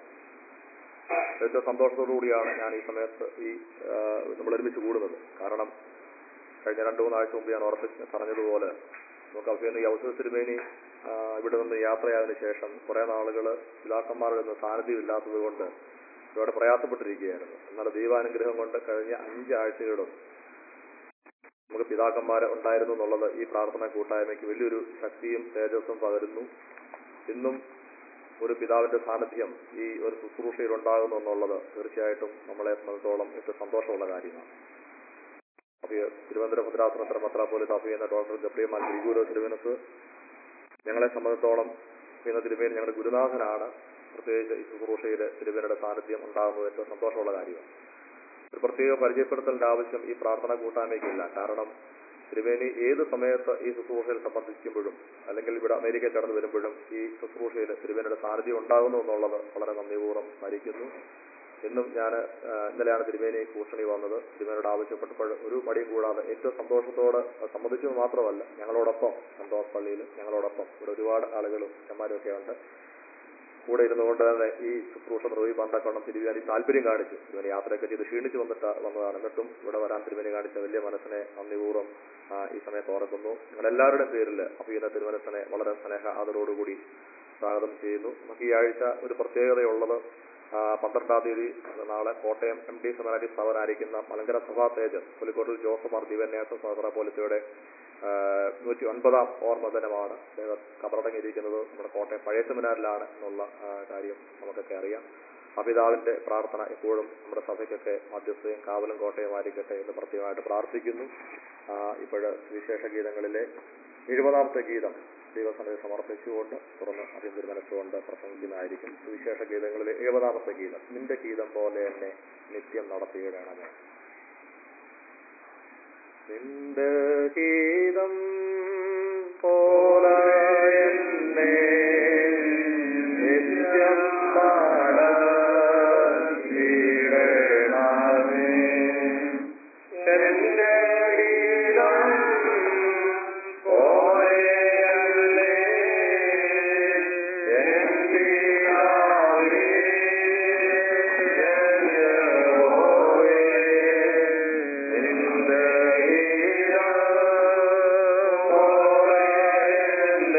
ഏറ്റവും സന്തോഷത്തോടുകൂടിയാണ് ഞാൻ ഈ സമയത്ത് ഈ ആ, നമ്മൾ ഒരുമിച്ച് കൂടുന്നത് കാരണം കഴിഞ്ഞ രണ്ടു മൂന്നാഴ്ച മുമ്പ് ഞാൻ ഉറപ്പിച്ച് പറഞ്ഞതുപോലെ നമുക്ക് അഭിനന്ദ ഈ ഔസഫ് തിരുമേനി ആ, ഇവിടെ നിന്ന് യാത്രയായതിനു ശേഷം കുറെ നാളുകൾ പിതാക്കന്മാരുടെ നിന്ന് സാന്നിധ്യം ഇല്ലാത്തത് കൊണ്ട് ഇവിടെ പ്രയാസപ്പെട്ടിരിക്കുകയായിരുന്നു എന്നാൽ ദൈവാനുഗ്രഹം കൊണ്ട് കഴിഞ്ഞ അഞ്ചാഴ്ചകളും നമുക്ക് പിതാക്കന്മാരെ ഉണ്ടായിരുന്നു എന്നുള്ളത് ഈ പ്രാർത്ഥന കൂട്ടായ്മയ്ക്ക് വലിയൊരു ശക്തിയും തേജസ്സും പകരുന്നു ഇന്നും ഒരു പിതാവിന്റെ സാന്നിധ്യം ഈ ഒരു ശുശ്രൂഷയിൽ ഉണ്ടാകുന്നു എന്നുള്ളത് തീർച്ചയായിട്ടും നമ്മളെ സംബന്ധിച്ചോളം ഏറ്റവും സന്തോഷമുള്ള കാര്യമാണ് അപ്പോൾ ഈ തിരുവനന്തപുരം ഭദ്രാസനത്ര മെത്രാപ്പോലിസ് അഫി എന്ന ഡോക്ടർ ഗബ്രിയമാൻ ഗുരുഗുരു തിരുവനസ് ഞങ്ങളെ സംബന്ധിച്ചോളം ഇന്ന് തിരുമേനി ഞങ്ങളുടെ ഗുരുനാഥനാണ് പ്രത്യേകിച്ച് ഈ ശുശ്രൂഷയിൽ തിരുമേനിയുടെ സാന്നിധ്യം ഉണ്ടാകുന്നത് ഏറ്റവും സന്തോഷമുള്ള കാര്യമാണ് ഒരു പ്രത്യേക പരിചയപ്പെടുത്തലിന്റെ ആവശ്യം ഈ പ്രാർത്ഥന കൂട്ടായ്മയ്ക്കില്ല കാരണം തിരുമേനി ഏത് സമയത്ത് ഈ ശുശ്രൂഷയിൽ സംബന്ധിക്കുമ്പോഴും അല്ലെങ്കിൽ ഇവിടെ അമേരിക്ക കടന്നു വരുമ്പോഴും ഈ ശുശ്രൂഷയിൽ തിരുമേനിയുടെ സാന്നിധ്യം ഉണ്ടാകുന്നു എന്നുള്ളത് വളരെ നന്ദിപൂർവ്വം സ്മരിക്കുന്നു ഇന്നും ഞാൻ ഇന്നലെയാണ് തിരുമേനി ഭൂഷണി വന്നത് തിരുമേനോട് ആവശ്യപ്പെട്ടപ്പോൾ ഒരു മടിയും കൂടാതെ ഏറ്റവും സന്തോഷത്തോടെ സമ്മതിച്ചത് മാത്രമല്ല ഞങ്ങളോടൊപ്പം സന്തോഷ് പള്ളിയിൽ ഞങ്ങളോടൊപ്പം ഇവിടെ ഒരുപാട് ആളുകളും അച്ഛന്മാരും ഒക്കെ ഉണ്ട് കൂടെ ഇരുന്നുകൊണ്ട് തന്നെ ഈ ശുശ്രൂഷ നിർവഹിക്കാൻ തക്കവണ്ണം തിരുവേനി താല്പര്യം കാണിച്ചു തിരുവേനി യാത്രയൊക്കെ ചെയ്ത് ക്ഷീണിച്ച് വന്നിട്ട് വന്നതാണ് എന്നിട്ടും ഇവിടെ വരാൻ തിരുവേനി കാണിച്ച വലിയ മനസ്സിനെ നന്ദിപൂർവ്വം ആ, ഈ സമയത്ത് ഓർക്കുന്നു നിങ്ങളെല്ലാവരുടെയും പേരിൽ അഭിയുന്ന തിരുമനസ്സിനെ വളരെ സ്നേഹ ആദരോടുകൂടി സ്വാഗതം ചെയ്യുന്നു നമുക്ക് ഈ ആഴ്ച ഒരു പ്രത്യേകതയുള്ളത് ആ, പന്ത്രണ്ടാം തീയതി നാളെ കോട്ടയം എം ഡി സെമിനാരി സ്ഥാപനായിരിക്കുന്ന മലങ്കര സഭാ തേജസ് പുലിക്കോട്ടിൽ ജോസഫ് മാർ ദിവന്യാസ സഹോദര പോലീസയുടെ നൂറ്റി ഒൻപതാം ഓർമ്മ ദിനമാണ് അദ്ദേഹം കബറടങ്ങിയിരിക്കുന്നത് നമ്മുടെ കോട്ടയം പഴയ സെമിനാറിലാണ് എന്നുള്ള ആ, കാര്യം നമുക്കൊക്കെ അറിയാം അപിതാവിന്റെ പ്രാർത്ഥന എപ്പോഴും നമ്മുടെ സഭയ്ക്കൊക്കെ മധ്യസ്ഥയും കാവലും കോട്ടയമായിരിക്കട്ടെ എന്ന് പ്രത്യേകമായിട്ട് പ്രാർത്ഥിക്കുന്നു ഇപ്പോഴ് സുവിശേഷ ഗീതങ്ങളിലെ എഴുപതാമത്തെ ഗീതം ദൈവസന്നിധി സമർപ്പിച്ചുകൊണ്ട് തുറന്ന് അധികം തീരുമാനിച്ചുകൊണ്ട് പ്രസംഗിക്കുന്നതായിരിക്കും സുവിശേഷ ഗീതങ്ങളിലെ എഴുപതാമത്തെ ഗീതം നിന്റെ ഗീതം പോലെ എന്നെ നിത്യം നടത്തിയിടണമേ നിന്റെ ഗീതം പോലെ എന്നെ നിത്യം നടത്തിയിടണമേ എന്റെ ഗീതം പോലെ എന്നെ എന്റെ ആവേ നിന്റെ ഗീതം പോലെ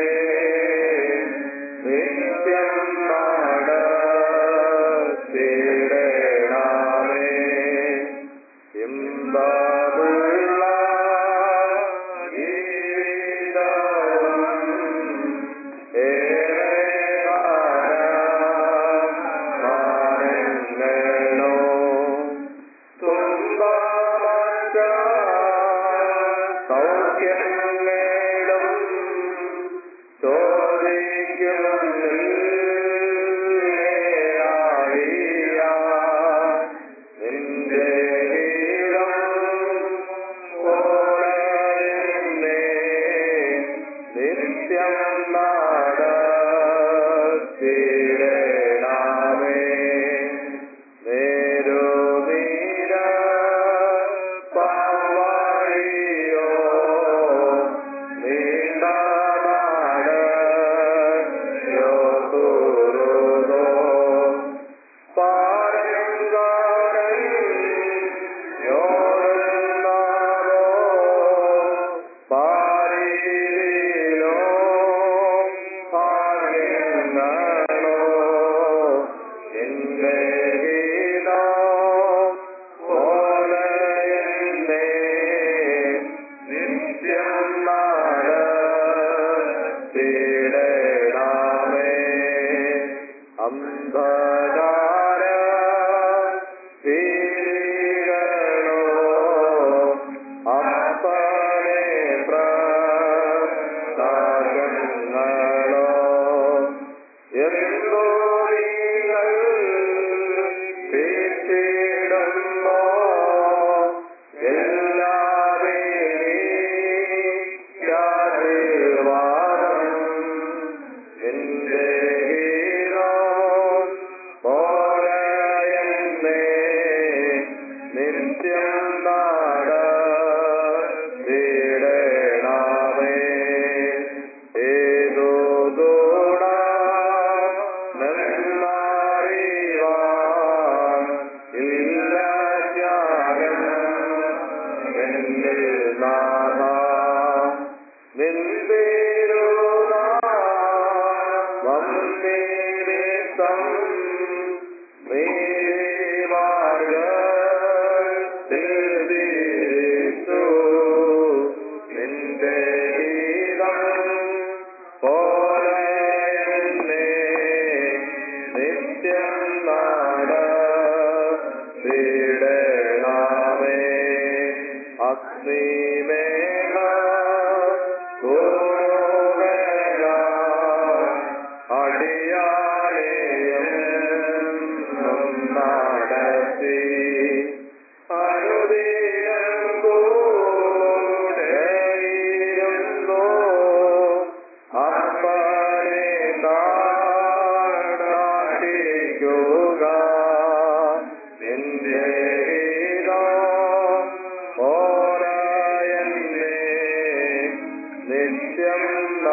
നിത്യം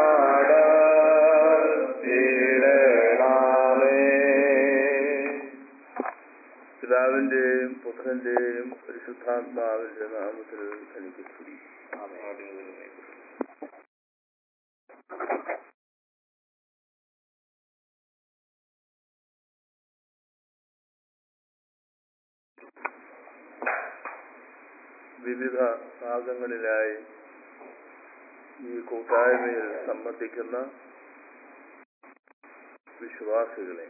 നാടീടണമേ പിതാവിന്റെയും പുത്രന്റെയും പരിശുദ്ധാത്മാവിന്റെ നാമത്തിൽ എനിക്ക് സ്തുതി വിവിധ ഭാഗങ്ങളിലായി ഈ കൂട്ടായ്മയിൽ സംബന്ധിക്കുന്ന വിശ്വാസികളെ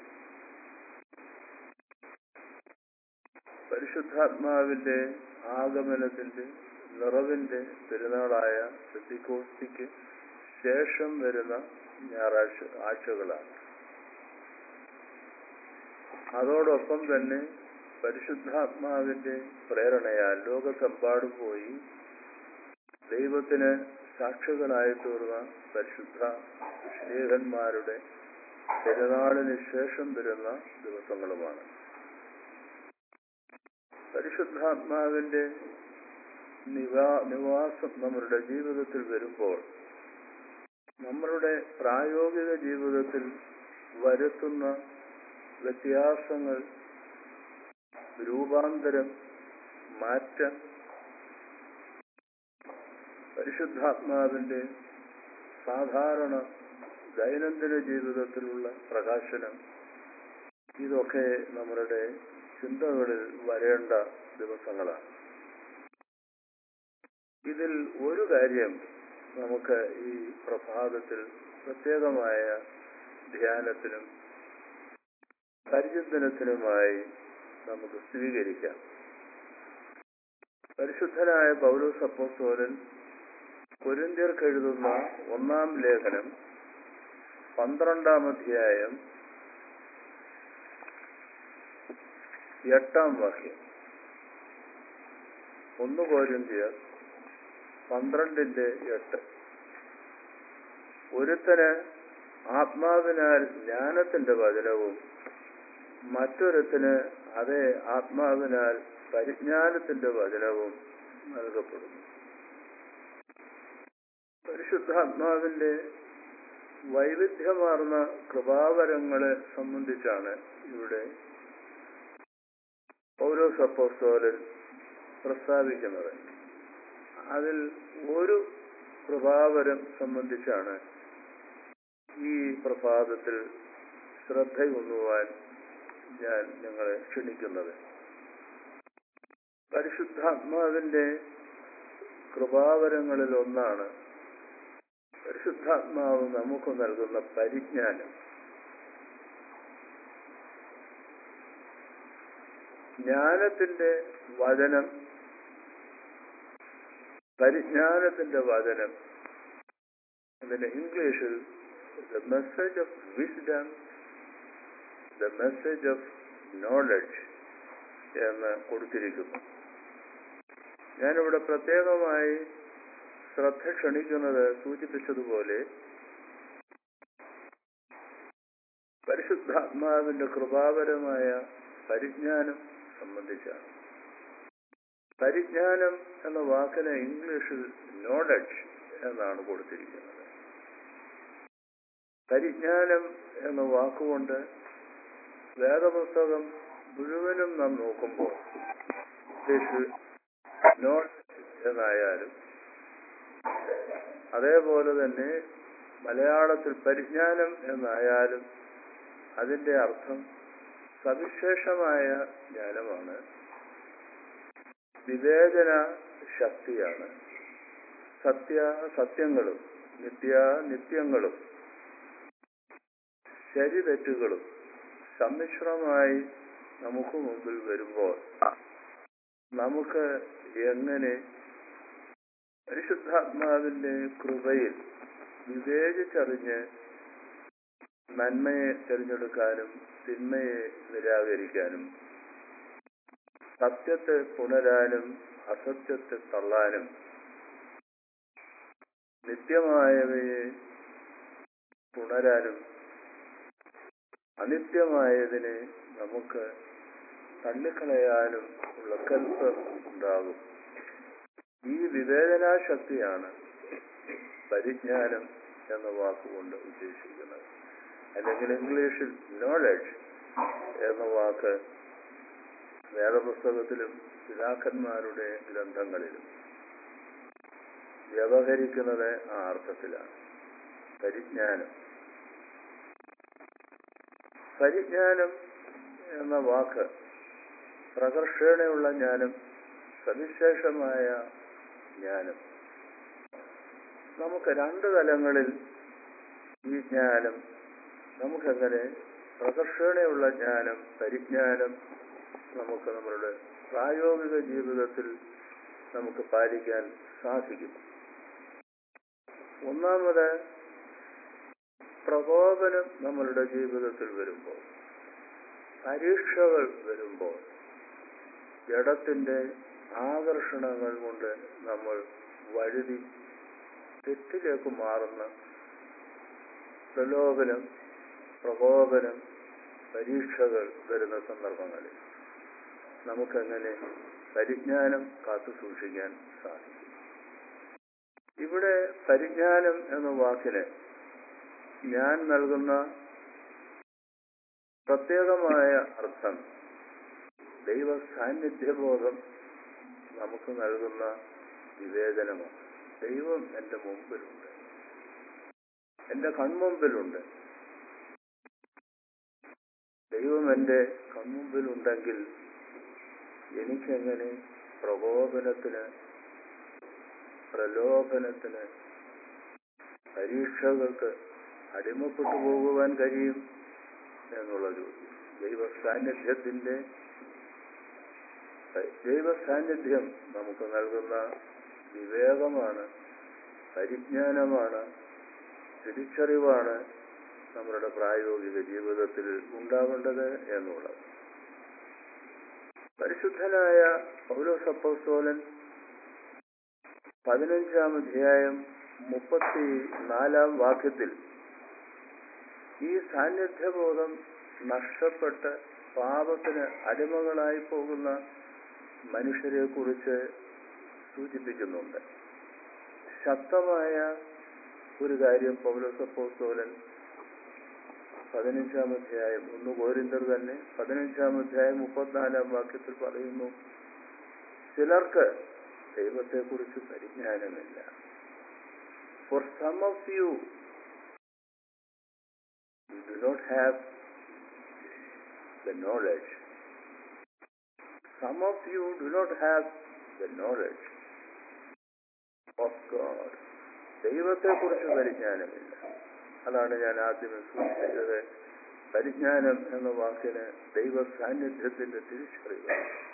പരിശുദ്ധാത്മാവിന്റെ ആഗമനത്തിന്റെ നിറവിന്റെ പെരുന്നാളായ പെത്തിക്കോസ്തിക്ക് ശേഷം വരുന്ന ഞായറാഴ്ച ആഴ്ചകളാണ് അതോടൊപ്പം തന്നെ പരിശുദ്ധാത്മാവിന്റെ പ്രേരണയാൽ ലോകത്തെമ്പാടും പോയി ദൈവത്തിന് സാക്ഷികളായി തീർന്ന പരിശുദ്ധ സ്നേഹന്മാരുടെ പെരുന്നാളിന് ശേഷം വരുന്ന ദിവസങ്ങളുമാണ് പരിശുദ്ധാത്മാവിന്റെ നിവാ നിവാസം നമ്മളുടെ ജീവിതത്തിൽ വരുമ്പോൾ നമ്മളുടെ പ്രായോഗിക ജീവിതത്തിൽ വരുത്തുന്ന വ്യത്യാസങ്ങൾ രൂപാന്തരം മാറ്റം പരിശുദ്ധാത്മാവിന്റെ സാധാരണ ദൈനംദിന ജീവിതത്തിലുള്ള പ്രകാശനം ഇതൊക്കെ നമ്മളുടെ ചിന്തകളിൽ വരേണ്ട ദിവസങ്ങളാണ് ഇതിൽ ഒരു കാര്യം നമുക്ക് ഈ പ്രഭാതത്തിൽ പ്രത്യേകമായ ധ്യാനത്തിനും പരിചിന്തനത്തിനുമായി നമുക്ക് സ്വീകരിക്കാം പരിശുദ്ധനായ പൗലോസ് അപ്പോസ്തോലൻ കൊരിന്ത്യർക്ക് എഴുതുന്ന ഒന്നാം ലേഖനം പന്ത്രണ്ടാം അധ്യായം എട്ടാം വാക്യം ഒന്ന് കോരിന്ത്യർ പന്ത്രണ്ടിന്റെ എട്ട് ഒരുത്തന് ആത്മാവിനാൽ ജ്ഞാനത്തിന്റെ വചനവും മറ്റൊരുത്തിന് അതേ ആത്മാവിനാൽ പരിജ്ഞാനത്തിന്റെ വചനവും നൽകപ്പെടുന്നു പരിശുദ്ധാത്മാവിന്റെ വൈവിധ്യമാർന്ന കൃപാവരങ്ങളെ സംബന്ധിച്ചാണ് ഇവിടെ ഓരോ സപ്പോസ്തോലൻ പ്രസ്താവിക്കുന്നത് അതിൽ ഒരു കൃപാവരം സംബന്ധിച്ചാണ് ഈ പ്രഭാതത്തിൽ ശ്രദ്ധയൊന്നുവാൻ ഞാൻ നിങ്ങളെ ക്ഷണിക്കുന്നത് പരിശുദ്ധാത്മാവിന്റെ കൃപാവരങ്ങളിൽ ഒന്നാണ് പരിശുദ്ധാത്മാവ് നമുക്ക് നൽകുന്ന പരിജ്ഞാനം ജ്ഞാനത്തിന്റെ വചനം പരിജ്ഞാനത്തിന്റെ വചനം അതിന് ഇംഗ്ലീഷിൽ the message of wisdom the message of knowledge എന്ന് കൊടുത്തിരിക്കുന്നു ഞാനിവിടെ പ്രത്യേകമായി ശ്രദ്ധ ക്ഷണിക്കുന്നത് സൂചിപ്പിച്ചതുപോലെ പരിശുദ്ധാത്മാവിന്റെ കൃപാപരമായ പരിജ്ഞാനം സംബന്ധിച്ചാണ് പരിജ്ഞാനം എന്ന വാക്കിന് ഇംഗ്ലീഷിൽ നോളജ് എന്നാണ് കൊടുത്തിരിക്കുന്നത് പരിജ്ഞാനം എന്ന വാക്കുകൊണ്ട് വേദപുസ്തകം മുഴുവനും നാം നോക്കുമ്പോൾ ഇംഗ്ലീഷിൽ നോളജ് എന്നായാലും അതേപോലെ തന്നെ മലയാളത്തിൽ പരിജ്ഞാനം എന്നായാലും അതിന്റെ അർത്ഥം സവിശേഷമായ ജ്ഞാനമാണ് വിവേചന ശക്തിയാണ് സത്യ സത്യങ്ങളും നിത്യ നിത്യങ്ങളും ശരി തെറ്റുകളും സമ്മിശ്രമായി നമുക്ക് മുമ്പിൽ വരുമ്പോൾ നമുക്ക് എങ്ങനെ പരിശുദ്ധാത്മാവിന്റെ കൃപയിൽ വിവേചിച്ചറിഞ്ഞ് നന്മയെ തിരഞ്ഞെടുക്കാനും തിന്മയെ നിരാകരിക്കാനും സത്യത്തെ പുണരാനും അസത്യത്തെ തള്ളാനും നിത്യമായവയെ പുണരാനും അനിത്യമായതിനെ നമുക്ക് തള്ളിക്കളയാനും ഉള്ള കൽപ്പ് ഉണ്ടാകും ഈ വിവേചനാശക്തിയാണ് പരിജ്ഞാനം എന്ന വാക്കുകൊണ്ട് ഉദ്ദേശിക്കുന്നത് അല്ലെങ്കിൽ ഇംഗ്ലീഷിൽ നോളജ് എന്ന വാക്ക് വേദപുസ്തകത്തിലും പിതാക്കന്മാരുടെ ഗ്രന്ഥങ്ങളിലും വ്യവഹരിക്കുന്നത് ആ അർത്ഥത്തിലാണ് പരിജ്ഞാനം പരിജ്ഞാനം എന്ന വാക്ക് പ്രകർഷണയുള്ള ജ്ഞാനം സവിശേഷമായ ജ്ഞാനം നമുക്ക് രണ്ട് തലങ്ങളിൽ ഈ ജ്ഞാനം നമുക്കങ്ങനെ പ്രകർഷണയുള്ള ജ്ഞാനം പരിജ്ഞാനം നമുക്ക് നമ്മളുടെ പ്രായോഗിക ജീവിതത്തിൽ നമുക്ക് പാലിക്കാൻ സാധിക്കും ഒന്നാമത് പ്രകോപനം നമ്മളുടെ ജീവിതത്തിൽ വരുമ്പോൾ പരീക്ഷകൾ വരുമ്പോൾ ജഡത്തിന്റെ ആകർഷണങ്ങൾ കൊണ്ട് നമ്മൾ വഴുതി തെറ്റിലേക്ക് മാറുന്ന പ്രലോഭനം പ്രകോപനം പരീക്ഷകൾ വരുന്ന സന്ദർഭങ്ങളിൽ നമുക്കങ്ങനെ പരിജ്ഞാനം കാത്തു സൂക്ഷിക്കാൻ സാധിക്കും ഇവിടെ പരിജ്ഞാനം എന്ന വാക്കിന് ഞാൻ നൽകുന്ന പ്രത്യേകമായ അർത്ഥം ദൈവ സാന്നിധ്യബോധം നമുക്ക് നൽകുന്ന വിവേചനമാണ് ദൈവം എൻ്റെ മുമ്പിലുണ്ട് എൻ്റെ കൺമുമ്പിലുണ്ട് ദൈവം എൻ്റെ കൺമുമ്പിലുണ്ടെങ്കിൽ എനിക്കെങ്ങനെ പ്രകോപനത്തിന് പ്രലോഭനത്തിന് പരീക്ഷകൾക്ക് അടിമപ്പെട്ടു പോകുവാൻ കഴിയും എന്നുള്ള ചോദ്യം ദൈവ സാന്നിധ്യത്തിന്റെ ദൈവ സാന്നിധ്യം നമുക്ക് നൽകുന്ന വിവേകമാണ് പരിജ്ഞാനമാണ് തിരിച്ചറിവാണ് നമ്മളുടെ പ്രായോഗിക ജീവിതത്തിൽ ഉണ്ടാവേണ്ടത് എന്നുള്ളത് പരിശുദ്ധനായ പൗലോസപ്പോസ്തോലൻ പതിനഞ്ചാം അധ്യായം മുപ്പത്തി നാലാം വാക്യത്തിൽ ഈ സാന്നിധ്യബോധം നഷ്ടപ്പെട്ട് പാപത്തിന് അടിമകളായി പോകുന്ന മനുഷ്യരെ കുറിച്ച് സൂചിപ്പിക്കുന്നുണ്ട് ശക്തമായ ഒരു കാര്യം പൗലോസപ്പോസ്തോലൻ പതിനഞ്ചാം അധ്യായം ഒന്ന് കോരിന്തർ തന്നെ പതിനഞ്ചാം അധ്യായം മുപ്പത്തിനാലാം വാക്യത്തിൽ പറയുന്നു ചിലർക്ക് ദൈവത്തെക്കുറിച്ച് പരിജ്ഞാനമില്ല for some of you you do not have the knowledge. Some of you do not have the knowledge of God. ദൈവത്തെക്കുറിച്ച് പരിജ്ഞാനമില്ല അതാണ് ഞാൻ ആദ്യമേ സൂചിപ്പിച്ചത് പരിജ്ഞാനം എന്ന വാക്കിന് ദൈവ സാന്നിധ്യത്തിന്റെ തിരിച്ചറിവ്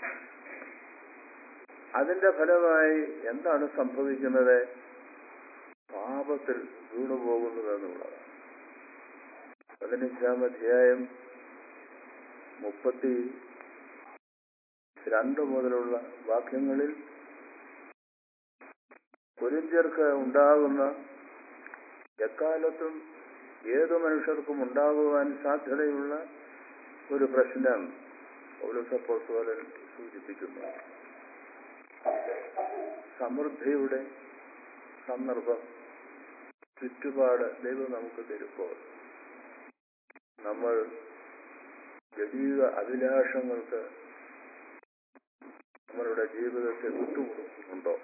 അതിന്റെ ഫലമായി എന്താണ് സംഭവിക്കുന്നത് പാപത്തിൽ വീണുപോകുന്നതെന്നുള്ളതാണ് പതിനഞ്ചാം അധ്യായം മുപ്പത്തി രണ്ട് മുതലുള്ള വാക്യങ്ങളിൽ കൊരിന്ത്യർക്ക് ഉണ്ടാകുന്ന എക്കാലത്തും ഏതു മനുഷ്യർക്കും ഉണ്ടാകുവാൻ സാധ്യതയുള്ള ഒരു പ്രശ്നം പൗലസപ്പോസ്തോലൻ സൂചിപ്പിക്കുന്നു സമൃദ്ധിയുടെ സന്ദർഭം ചുറ്റുപാട് ദൈവം നമുക്ക് തരുമ്പോൾ നമ്മൾ ജടീക അഭിലാഷങ്ങൾക്ക് നമ്മളുടെ ജീവിതത്തെ വിട്ടുകൊടുക്കുന്നുണ്ടോ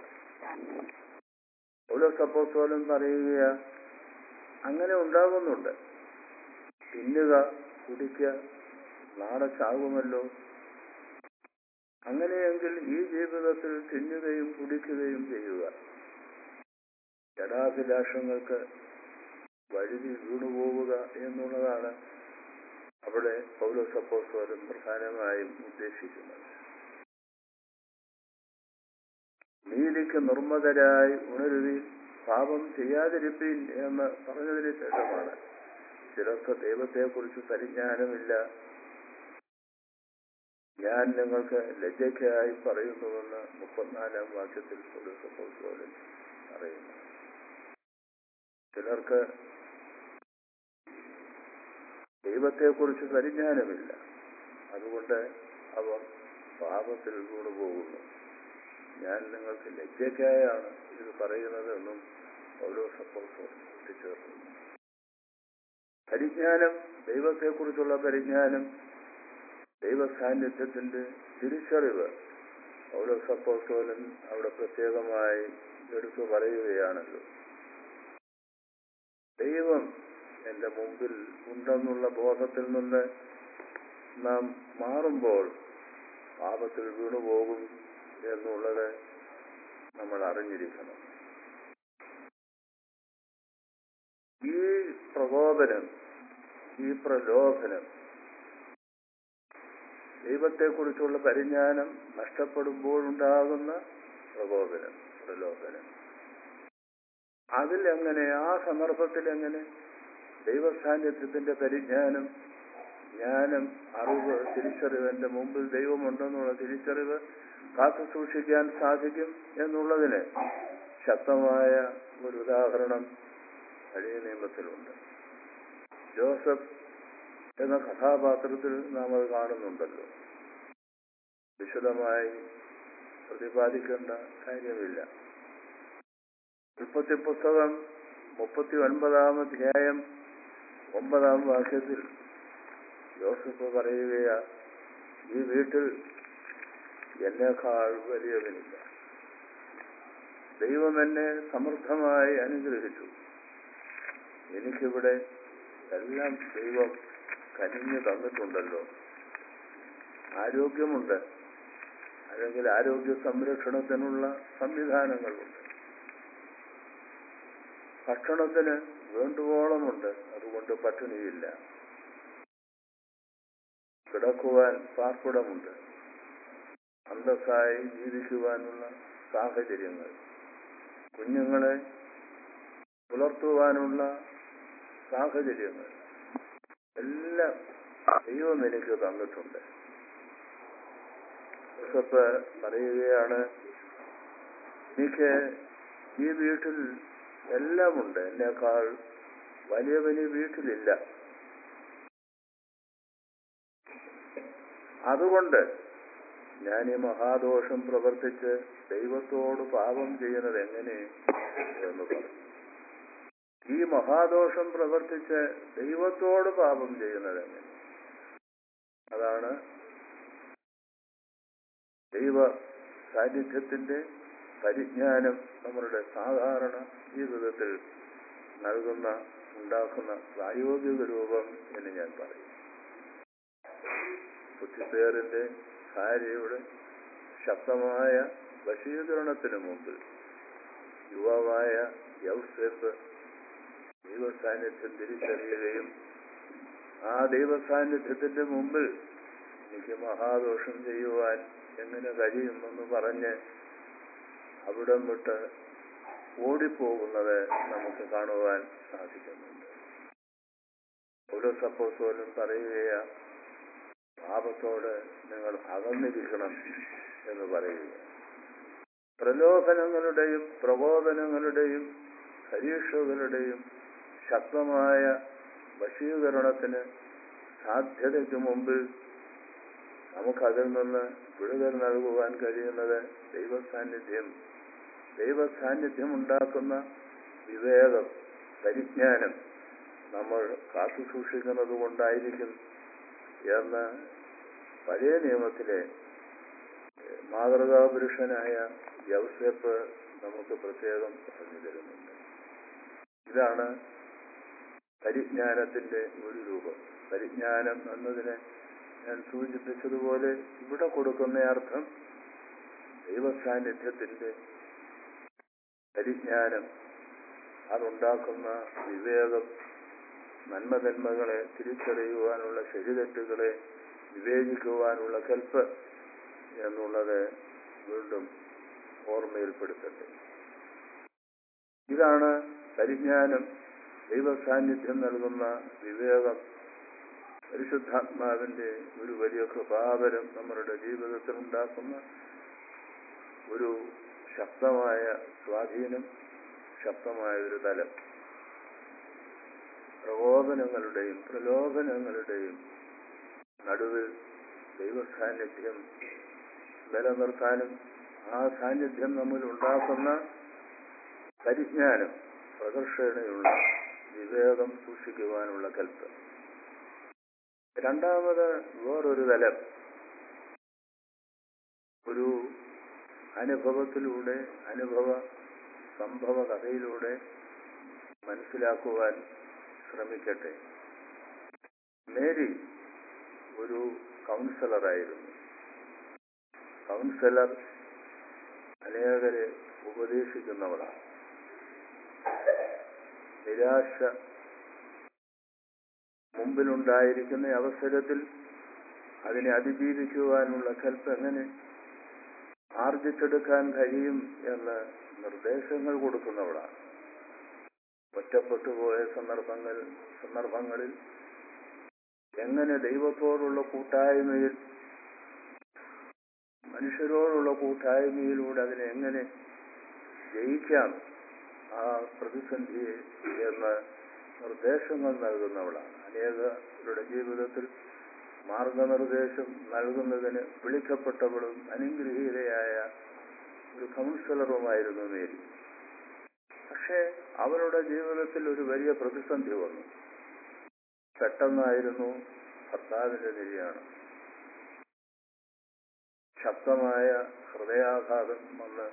ഓരോ സപ്പോസോലും പറയുക അങ്ങനെ ഉണ്ടാകുന്നുണ്ട് തിന്നുക കുടിക്കുക നാളെ ചാകുമല്ലോ അങ്ങനെയെങ്കിൽ ഈ ജീവിതത്തിൽ തിന്നുകയും കുടിക്കുകയും ചെയ്യുക ജഡാഭിലാഷങ്ങൾക്ക് വഴുതി വീണുപോവുക എന്നുള്ളതാണ് അവിടെ പൗലോസപ്പോസ്തോലൻ പ്രധാനമായും ഉദ്ദേശിക്കുന്നത് നീതിക്ക് നിർമ്മതരായി ഉണരുവി പാപം ചെയ്യാതിരിപ്പീൻ എന്ന് പറഞ്ഞതിന് ശേഷമാണ് ചിലർക്ക് ദൈവത്തെക്കുറിച്ച് പരിജ്ഞാനമില്ല ഞാൻ നിങ്ങൾക്ക് ലജ്ജയ്ക്കായി പറയുന്നുവെന്ന് മുപ്പത്തിനാലാം വാക്യത്തിൽ പൗലോസപ്പോസ്തോലൻ പറയുന്നു ചിലർക്ക് ദൈവത്തെക്കുറിച്ച് പരിജ്ഞാനമില്ല അതുകൊണ്ട് അവർ പാപത്തിൽ വീണുപോകുന്നു ഞാൻ നിങ്ങൾക്ക് ലജ്ജയ്ക്കായാണ് ഇത് പറയുന്നതെന്നും പൗലോസ് അപ്പോസ്തലൻ കൂട്ടിച്ചേർക്കുന്നു പരിജ്ഞാനം ദൈവത്തെക്കുറിച്ചുള്ള പരിജ്ഞാനം ദൈവ സാന്നിധ്യത്തിന്റെ തിരിച്ചറിവ് പൗലോസ് അപ്പോസ്തലൻ അവിടെ പ്രത്യേകമായി എടുത്തു പറയുകയാണല്ലോ ദൈവം എന്റെ മുമ്പിൽ ഉണ്ടെന്നുള്ള ബോധത്തിൽ നിന്ന് നാം മാറുമ്പോൾ പാപത്തിൽ വീണുപോകും എന്നുള്ളത് നമ്മൾ അറിഞ്ഞിരിക്കണം ഈ പ്രകോപനം ഈ പ്രലോഭനം ദൈവത്തെക്കുറിച്ചുള്ള പരിജ്ഞാനം നഷ്ടപ്പെടുമ്പോഴുണ്ടാകുന്ന പ്രകോപനം പ്രലോഭനം അതിലെങ്ങനെ ആ സന്ദർഭത്തിൽ എങ്ങനെ ദൈവസാന്നിധ്യത്തിന്റെ പരിജ്ഞാനം ജ്ഞാനം അറിവ് തിരിച്ചറിവ് എന്റെ മുമ്പിൽ ദൈവമുണ്ടെന്നുള്ള തിരിച്ചറിവ് കാത്തു സൂക്ഷിക്കാൻ സാധിക്കും എന്നുള്ളതിന് ശക്തമായ ഒരു ഉദാഹരണം പഴയ നിയമത്തിലുണ്ട് ജോസഫ് എന്ന കഥാപാത്രത്തിൽ നാം അത് കാണുന്നുണ്ടല്ലോ വിശദമായി പ്രതിപാദിക്കേണ്ട കാര്യമില്ല ഉൽപ്പത്തി പുസ്തകം മുപ്പത്തി ഒൻപതാം അധ്യായം ഒമ്പതാം വാക്യത്തിൽ ജോസഫ് പറയുകയാ ഈ വീട്ടിൽ എന്നെക്കാൾ വലിയവനില്ല ദൈവം എന്നെ സമൃദ്ധമായി അനുഗ്രഹിച്ചു എനിക്കിവിടെ എല്ലാം ദൈവം കനിഞ്ഞു തന്നിട്ടുണ്ടല്ലോ ആരോഗ്യമുണ്ട് അല്ലെങ്കിൽ ആരോഗ്യ സംരക്ഷണത്തിനുള്ള സംവിധാനങ്ങളുണ്ട് ഭക്ഷണത്തിന് വേണ്ടുവോളമുണ്ട് അതുകൊണ്ട് പട്ടിണിയില്ല കിടക്കുവാൻ പാർപ്പിടമുണ്ട് അന്തസ്സായി ജീവിക്കുവാനുള്ള സാഹചര്യങ്ങൾ കുഞ്ഞുങ്ങളെ പുലർത്തുവാനുള്ള സാഹചര്യങ്ങൾ എല്ലാം ദൈവം എനിക്ക് തന്നിട്ടുണ്ട് ജോസഫ് പറയുകയാണ് എനിക്ക് ഈ വീട്ടിൽ എല്ലാമുണ്ട് എന്നേക്കാൾ വലിയവന് വീട്ടിലില്ല അതുകൊണ്ട് ഞാൻ ഈ മഹാദോഷം പ്രവർത്തിച്ച് ദൈവത്തോട് പാപം ചെയ്യുന്നത് എങ്ങനെ എന്ന് പറഞ്ഞു ഈ മഹാദോഷം പ്രവർത്തിച്ച് ദൈവത്തോട് പാപം ചെയ്യുന്നത് എങ്ങനെ അതാണ് ദൈവ സാന്നിധ്യത്തിന്റെ പരിജ്ഞാനം നമ്മളുടെ സാധാരണ ജീവിതത്തിൽ നൽകുന്ന ഉണ്ടാക്കുന്ന പ്രായോഗിക രൂപം എന്ന് ഞാൻ പറയും കുറ്റിപ്പേറിന്റെ ഭാര്യയുടെ ശക്തമായ വശീകരണത്തിന് മുമ്പിൽ യുവാവായ യൗസേപ്പ് ദൈവസാന്നിധ്യം തിരിച്ചറിയുകയും ആ ദൈവസാന്നിധ്യത്തിന്റെ മുമ്പിൽ എനിക്ക് മഹാദോഷം ചെയ്യുവാൻ എങ്ങനെ കഴിയുമെന്ന് പറഞ്ഞ് അവിടം വിട്ട് ഓടിപ്പോകുന്നത് നമുക്ക് കാണുവാൻ സാധിക്കുന്നുണ്ട് ഒരു സപ്പോസോലും പറയുകയാ പാപത്തോട് നിങ്ങൾ അകന്നിരിക്കണം എന്ന് പറയുക പ്രലോഭനങ്ങളുടെയും പ്രകോപനങ്ങളുടെയും പരീക്ഷകളുടെയും ശക്തമായ വശീകരണത്തിന് സാധ്യതയ്ക്ക് മുമ്പിൽ നമുക്കതിൽ നിന്ന് വിടുതൽ നൽകുവാൻ കഴിയുന്നത് ദൈവസാന്നിധ്യം ദൈവസാന്നിധ്യം ഉണ്ടാക്കുന്ന വിവേകം പരിജ്ഞാനം നമ്മൾ കാത്തു സൂക്ഷിക്കുന്നത് കൊണ്ടായിരിക്കും എന്ന് പഴയ നിയമത്തിലെ മാതൃകാ പുരുഷനായ യൗസേപ്പ് നമുക്ക് പ്രത്യേകം പറഞ്ഞു തരുന്നുണ്ട് ഇതാണ് പരിജ്ഞാനത്തിന്റെ ഒരു രൂപം പരിജ്ഞാനം എന്നതിനെ ഞാൻ സൂചിപ്പിച്ചതുപോലെ ഇവിടെ കൊടുക്കുന്ന അർത്ഥം ദൈവസാന്നിധ്യത്തിന്റെ പരിജ്ഞാനം അതുണ്ടാക്കുന്ന വിവേകം നന്മതന്മകളെ തിരിച്ചറിയുവാനുള്ള ശരിതെറ്റുകളെ വിവേചിക്കുവാനുള്ള കൽപ്പ് എന്നുള്ളത് വീണ്ടും ഓർമ്മയിൽപ്പെടുത്തട്ടെ ഇതാണ് പരിജ്ഞാനം ദൈവസാന്നിധ്യം നൽകുന്ന വിവേകം പരിശുദ്ധാത്മാവിന്റെ ഒരു വലിയ കൃപാവരം നമ്മുടെ ജീവിതത്തിൽ ഉണ്ടാക്കുന്ന ഒരു ശക്തമായ സ്വാധീനം ശക്തമായ ഒരു തലം പ്രകോപനങ്ങളുടെയും പ്രലോഭനങ്ങളുടെയും നടുവിൽ ദൈവസാന്നിധ്യം നിലനിർത്താനും ആ സാന്നിധ്യം നമ്മിൽ ഉണ്ടാക്കുന്ന പരിജ്ഞാനം പ്രകർഷണയുള്ള വിവേകം സൂക്ഷിക്കുവാനുള്ള കൽപ്പ് രണ്ടാമത് വേറൊരു തലം ഒരു അനുഭവത്തിലൂടെ അനുഭവ സംഭവ കഥയിലൂടെ മനസ്സിലാക്കുവാൻ ശ്രമിക്കട്ടെ മേരി ഒരു കൗൺസിലറായിരുന്നു കൗൺസിലർ അനേകരെ ഉപദേശിക്കുന്നവളാണ് നിരാശ മുമ്പിലുണ്ടായിരിക്കുന്ന അവസരത്തിൽ അതിനെ അതിജീവിക്കുവാനുള്ള കൽപ്പ് എങ്ങനെ ആർജിച്ചെടുക്കാൻ കഴിയും എന്ന് നിർദ്ദേശങ്ങൾ കൊടുക്കുന്നവളാണ് ഒറ്റപ്പെട്ടു പോയ സന്ദർഭങ്ങൾ സന്ദർഭങ്ങളിൽ എങ്ങനെ ദൈവത്തോടുള്ള കൂട്ടായ്മയിൽ മനുഷ്യരോടുള്ള കൂട്ടായ്മയുടെ അതിനെ എങ്ങനെ ജയിക്കാം ആ പ്രതിസന്ധിയെ എന്ന് നിർദ്ദേശങ്ങൾ നൽകുന്നവളാണ് അനേകരുടെ ജീവിതത്തിൽ മാർഗനിർദ്ദേശം നൽകുന്നതിന് വിളിക്കപ്പെട്ടവളും അനുഗ്രഹീതയായ ഒരു കൗൺസിലറുമായിരുന്നു മേരി പക്ഷേ അവരുടെ ജീവിതത്തിൽ ഒരു വലിയ പ്രതിസന്ധി വന്നു പെട്ടെന്നായിരുന്നു ഭർത്താവിന്റെ നിര്യാണം ശക്തമായ ഹൃദയാഘാതം വന്ന്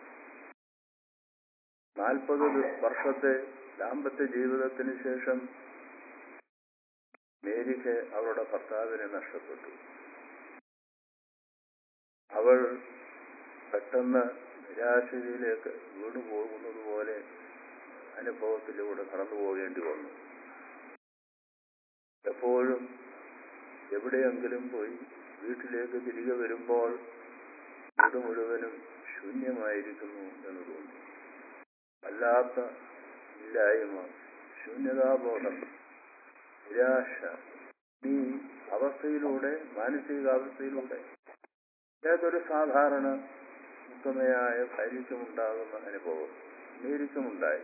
നാൽപ്പത് വർഷത്തെ ദാമ്പത്യ ജീവിതത്തിന് ശേഷം മേരിക്ക് അവളുടെ ഭർത്താവിനെ നഷ്ടപ്പെട്ടു അവൾ പെട്ടെന്ന് നിരാശയിലേക്ക് വീണു പോകുന്നത് പോലെ അനുഭവത്തിലൂടെ കടന്നു പോകേണ്ടി വന്നു എപ്പോഴും എവിടെയെങ്കിലും പോയി വീട്ടിലേക്ക് തിരികെ വരുമ്പോൾ വീട് മുഴുവനും ശൂന്യമായിരിക്കുന്നു എന്ന് തോന്നി വല്ലാത്ത ഇല്ലായ്മ ശൂന്യതാബോധം നിരാശ ഈ അവസ്ഥയിലൂടെ മാനസികാവസ്ഥയിലൂടെ ഏതൊരു സാധാരണ ഉത്തമയായ ഭാര്യയ്ക്കുമുണ്ടാകുന്ന അനുഭവം മേരിക്കുമുണ്ടായി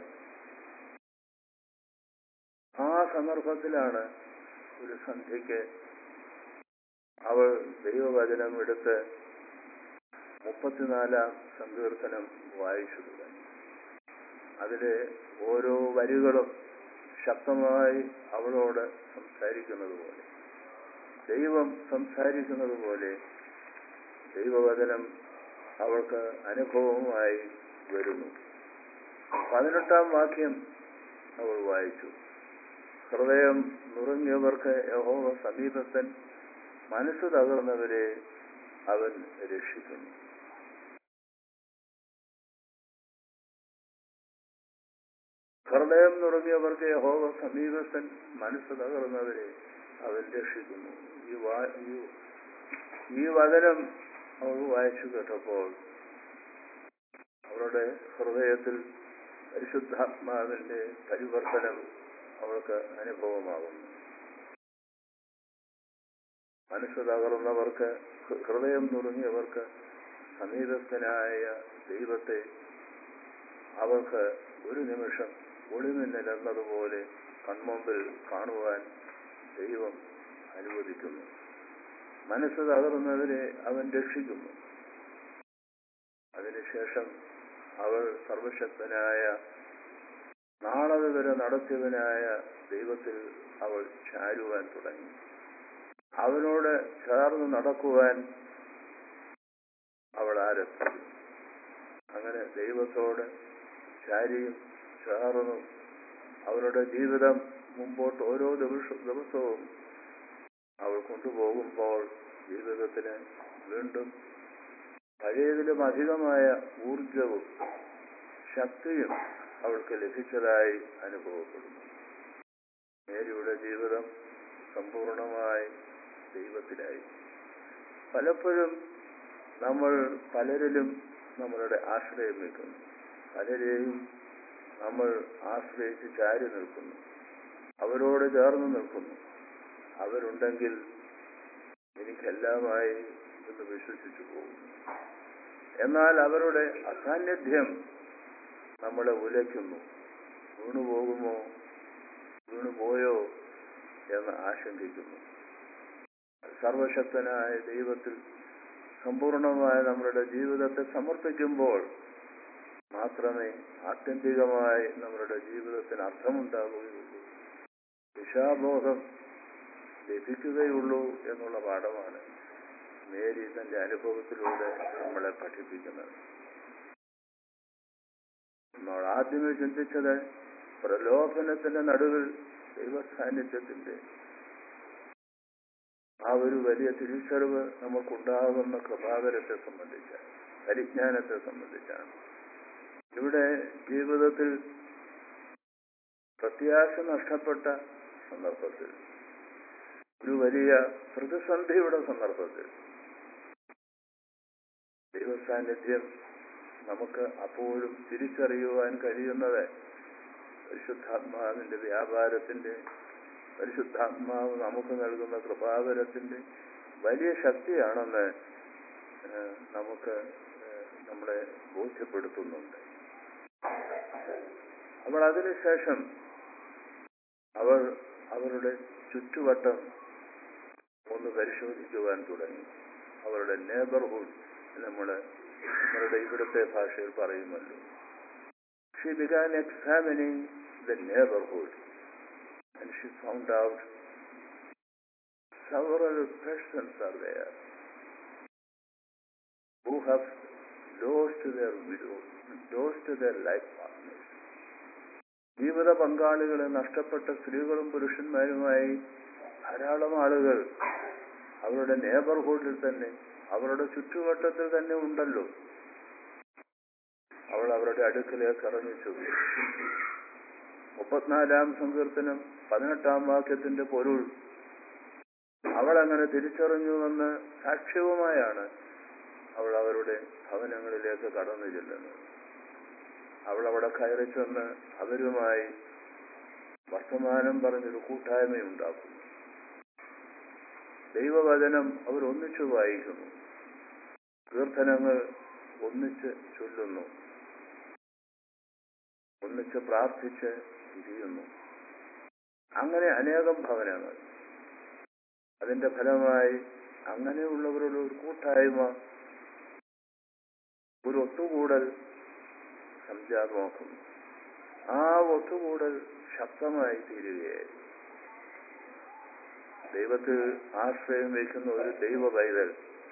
ആ സന്ദർഭത്തിലാണ് ഒരു സന്ധ്യയ്ക്ക് അവൾ ദൈവവചനം എടുത്ത് മുപ്പത്തിനാലാം സങ്കീർത്തനം വായിച്ചു തുടങ്ങി അതിലെ ഓരോ വരികളും ശക്തമായി അവളോട് സംസാരിക്കുന്നത് പോലെ ദൈവം സംസാരിക്കുന്നത് പോലെ ദൈവവചനം അവൾക്ക് അനുഭവമായി വരുന്നു പതിനെട്ടാം വാക്യം അവൾ വായിച്ചു ഹൃദയം നുറുങ്ങിയവർക്ക് യഹോവ സമീപത്തൻ മനസ്സ് തകർന്നവരെ അവൻ രക്ഷിക്കുന്നു ഹൃദയം നുറുങ്ങിയവർക്ക് യഹോവ സമീപത്തൻ മനസ്സ് തകർന്നവരെ അവൻ രക്ഷിക്കുന്നു ഈ വാ ഈ- ഈ വചനം അവൾ വായിച്ചു കേട്ടപ്പോൾ അവളുടെ ഹൃദയത്തിൽ പരിശുദ്ധാത്മാവിന്റെ പരിവർത്തനം അവൾക്ക് അനുഭവമാകുന്നു മനസ്സ് തകർന്നവർക്ക് ഹൃ- ഹൃദയം നുറുങ്ങിയവർക്ക് സമീപസ്ഥനായ ദൈവത്തെ അവർക്ക് ഒരു നിമിഷം ഒളിമിന്നൽ എന്നതുപോലെ കൺമുമ്പിൽ കാണുവാൻ ദൈവം അനുവദിക്കുന്നു മനസ്സ് തകർന്നവരെ അവൻ രക്ഷിക്കുന്നു അതിനുശേഷം അവൾ സർവശക്തനായ നാളെ വരെ നടത്തിയവനായ ദൈവത്തിൽ അവൾ ചാരുവാൻ തുടങ്ങി അവനോട് ചേർന്ന് നടക്കുവാൻ അവൾ ആരംഭിച്ചു അങ്ങനെ ദൈവത്തോട് ചാരിയും ചേർന്നും അവരുടെ ജീവിതം മുമ്പോട്ട് ഓരോ ദിവസ ദിവസവും അവൾ കൊണ്ടുപോകുമ്പോൾ ജീവിതത്തിന് വീണ്ടും പഴയതിലും അധികമായ ഊർജവും ശക്തിയും അവൾക്ക് ലഭിച്ചതായി അനുഭവപ്പെടുന്നു മേരിയുടെ ജീവിതം സമ്പൂർണമായി ദൈവത്തിലായി പലപ്പോഴും നമ്മൾ പലരിലും നമ്മളുടെ ആശ്രയം വെക്കുന്നു പലരെയും നമ്മൾ ആശ്രയിച്ച് ചാരി നിൽക്കുന്നു അവരോട് ചേർന്ന് നിൽക്കുന്നു അവരുണ്ടെങ്കിൽ എനിക്കെല്ലാമായി എന്ന് വിശ്വസിച്ചു പോകുന്നു എന്നാൽ അവരുടെ അസാന്നിധ്യം നമ്മളെ ഉലയ്ക്കുന്നു വീണുപോകുമോ വീണുപോയോ എന്ന് ആശങ്കിക്കുന്നു സർവശക്തനായ ദൈവത്തിൽ സമ്പൂർണമായ നമ്മളുടെ ജീവിതത്തെ സമർപ്പിക്കുമ്പോൾ മാത്രമേ ആത്യന്തികമായി നമ്മുടെ ജീവിതത്തിന് അർത്ഥമുണ്ടാകുകയുള്ളൂ ദിശാബോധം ലഭിക്കുകയുള്ളൂ എന്നുള്ള പാഠമാണ് മേരി തന്റെ അനുഭവത്തിലൂടെ നമ്മളെ പഠിപ്പിക്കുന്നത് നമ്മൾ ആദ്യമേ ചിന്തിച്ചത് പ്രലോഭനത്തിന്റെ നടുവിൽ ദൈവസാന്നിധ്യത്തിന്റെ ആ ഒരു വലിയ തിരിച്ചറിവ് നമുക്കുണ്ടാകുന്ന കൃപാകരത്തെ സംബന്ധിച്ച് പരിജ്ഞാനത്തെ സംബന്ധിച്ചാണ് ഇവിടെ ജീവിതത്തിൽ പ്രത്യാശ നഷ്ടപ്പെട്ട സന്ദർഭത്തിൽ ഒരു വലിയ പ്രതിസന്ധിയുടെ സന്ദർഭത്തിൽ ദൈവസാന്നിധ്യം നമുക്ക് അപ്പോഴും തിരിച്ചറിയുവാൻ കഴിയുന്നത് പരിശുദ്ധാത്മാവിന്റെ വ്യാപാരത്തിന്റെ പരിശുദ്ധാത്മാവ് നമുക്ക് നൽകുന്ന കൃപാവരത്തിന്റെ വലിയ ശക്തിയാണെന്ന് ഏഹ്, നമുക്ക് ഏഹ്, നമ്മളെ ബോധ്യപ്പെടുത്തുന്നുണ്ട് അപ്പോൾ അതിനുശേഷം അവർ അവരുടെ ചുറ്റുവട്ടം ഒന്ന് പരിശോധിക്കുവാൻ തുടങ്ങി അവരുടെ നെയ്ബർഹുഡ് നമ്മൾ നമ്മളുടെ ഇവിടുത്തെ ഭാഷയിൽ പറയുമല്ലോ she began examining the neighbourhood and she found out several persons are there who have lost their widow, lost their life partners. ജീവിത പങ്കാളികളെ നഷ്ടപ്പെട്ട സ്ത്രീകളും പുരുഷന്മാരുമായി ധാരാളം ആളുകൾ അവരുടെ നേബർഹുഡിൽ തന്നെ അവരുടെ ചുറ്റുവട്ടത്തിൽ തന്നെ ഉണ്ടല്ലോ അവൾ അവരുടെ അടുക്കലേക്ക് ഇറങ്ങിച്ചു മുപ്പത്തിനാലാം സങ്കീർത്തനം പതിനെട്ടാം വാക്യത്തിന്റെ പൊരുൾ അവൾ അങ്ങനെ തിരിച്ചറിഞ്ഞുവെന്ന് സാക്ഷ്യവുമായാണ് അവൾ അവരുടെ ഭവനങ്ങളിലേക്ക് കടന്നു ചെല്ലുന്നത് അവൾ അവിടെ കയറി ചെന്ന് അവരുമായി വർത്തമാനം പറഞ്ഞൊരു കൂട്ടായ്മയുണ്ടാക്കുന്നു ദൈവവചനം അവർ ഒന്നിച്ചു വായിക്കുന്നു കീർത്തനങ്ങൾ ഒന്നിച്ച് ചൊല്ലുന്നു ഒന്നിച്ച് പ്രാർത്ഥിച്ച് ഇരിയുന്നു അങ്ങനെ അനേകം ഭവനങ്ങൾ അതിന്റെ ഫലമായി അങ്ങനെയുള്ളവരുടെ ഒരു കൂട്ടായ്മ ഒരു ഒത്തുകൂടൽ സംജാതമാക്കുന്നു ആ ഒത്തുകൂടൽ ശക്തമായി തീരുകയായി ദൈവത്തിൽ ആശ്രയം വയ്ക്കുന്ന ഒരു ദൈവ പൈതൽ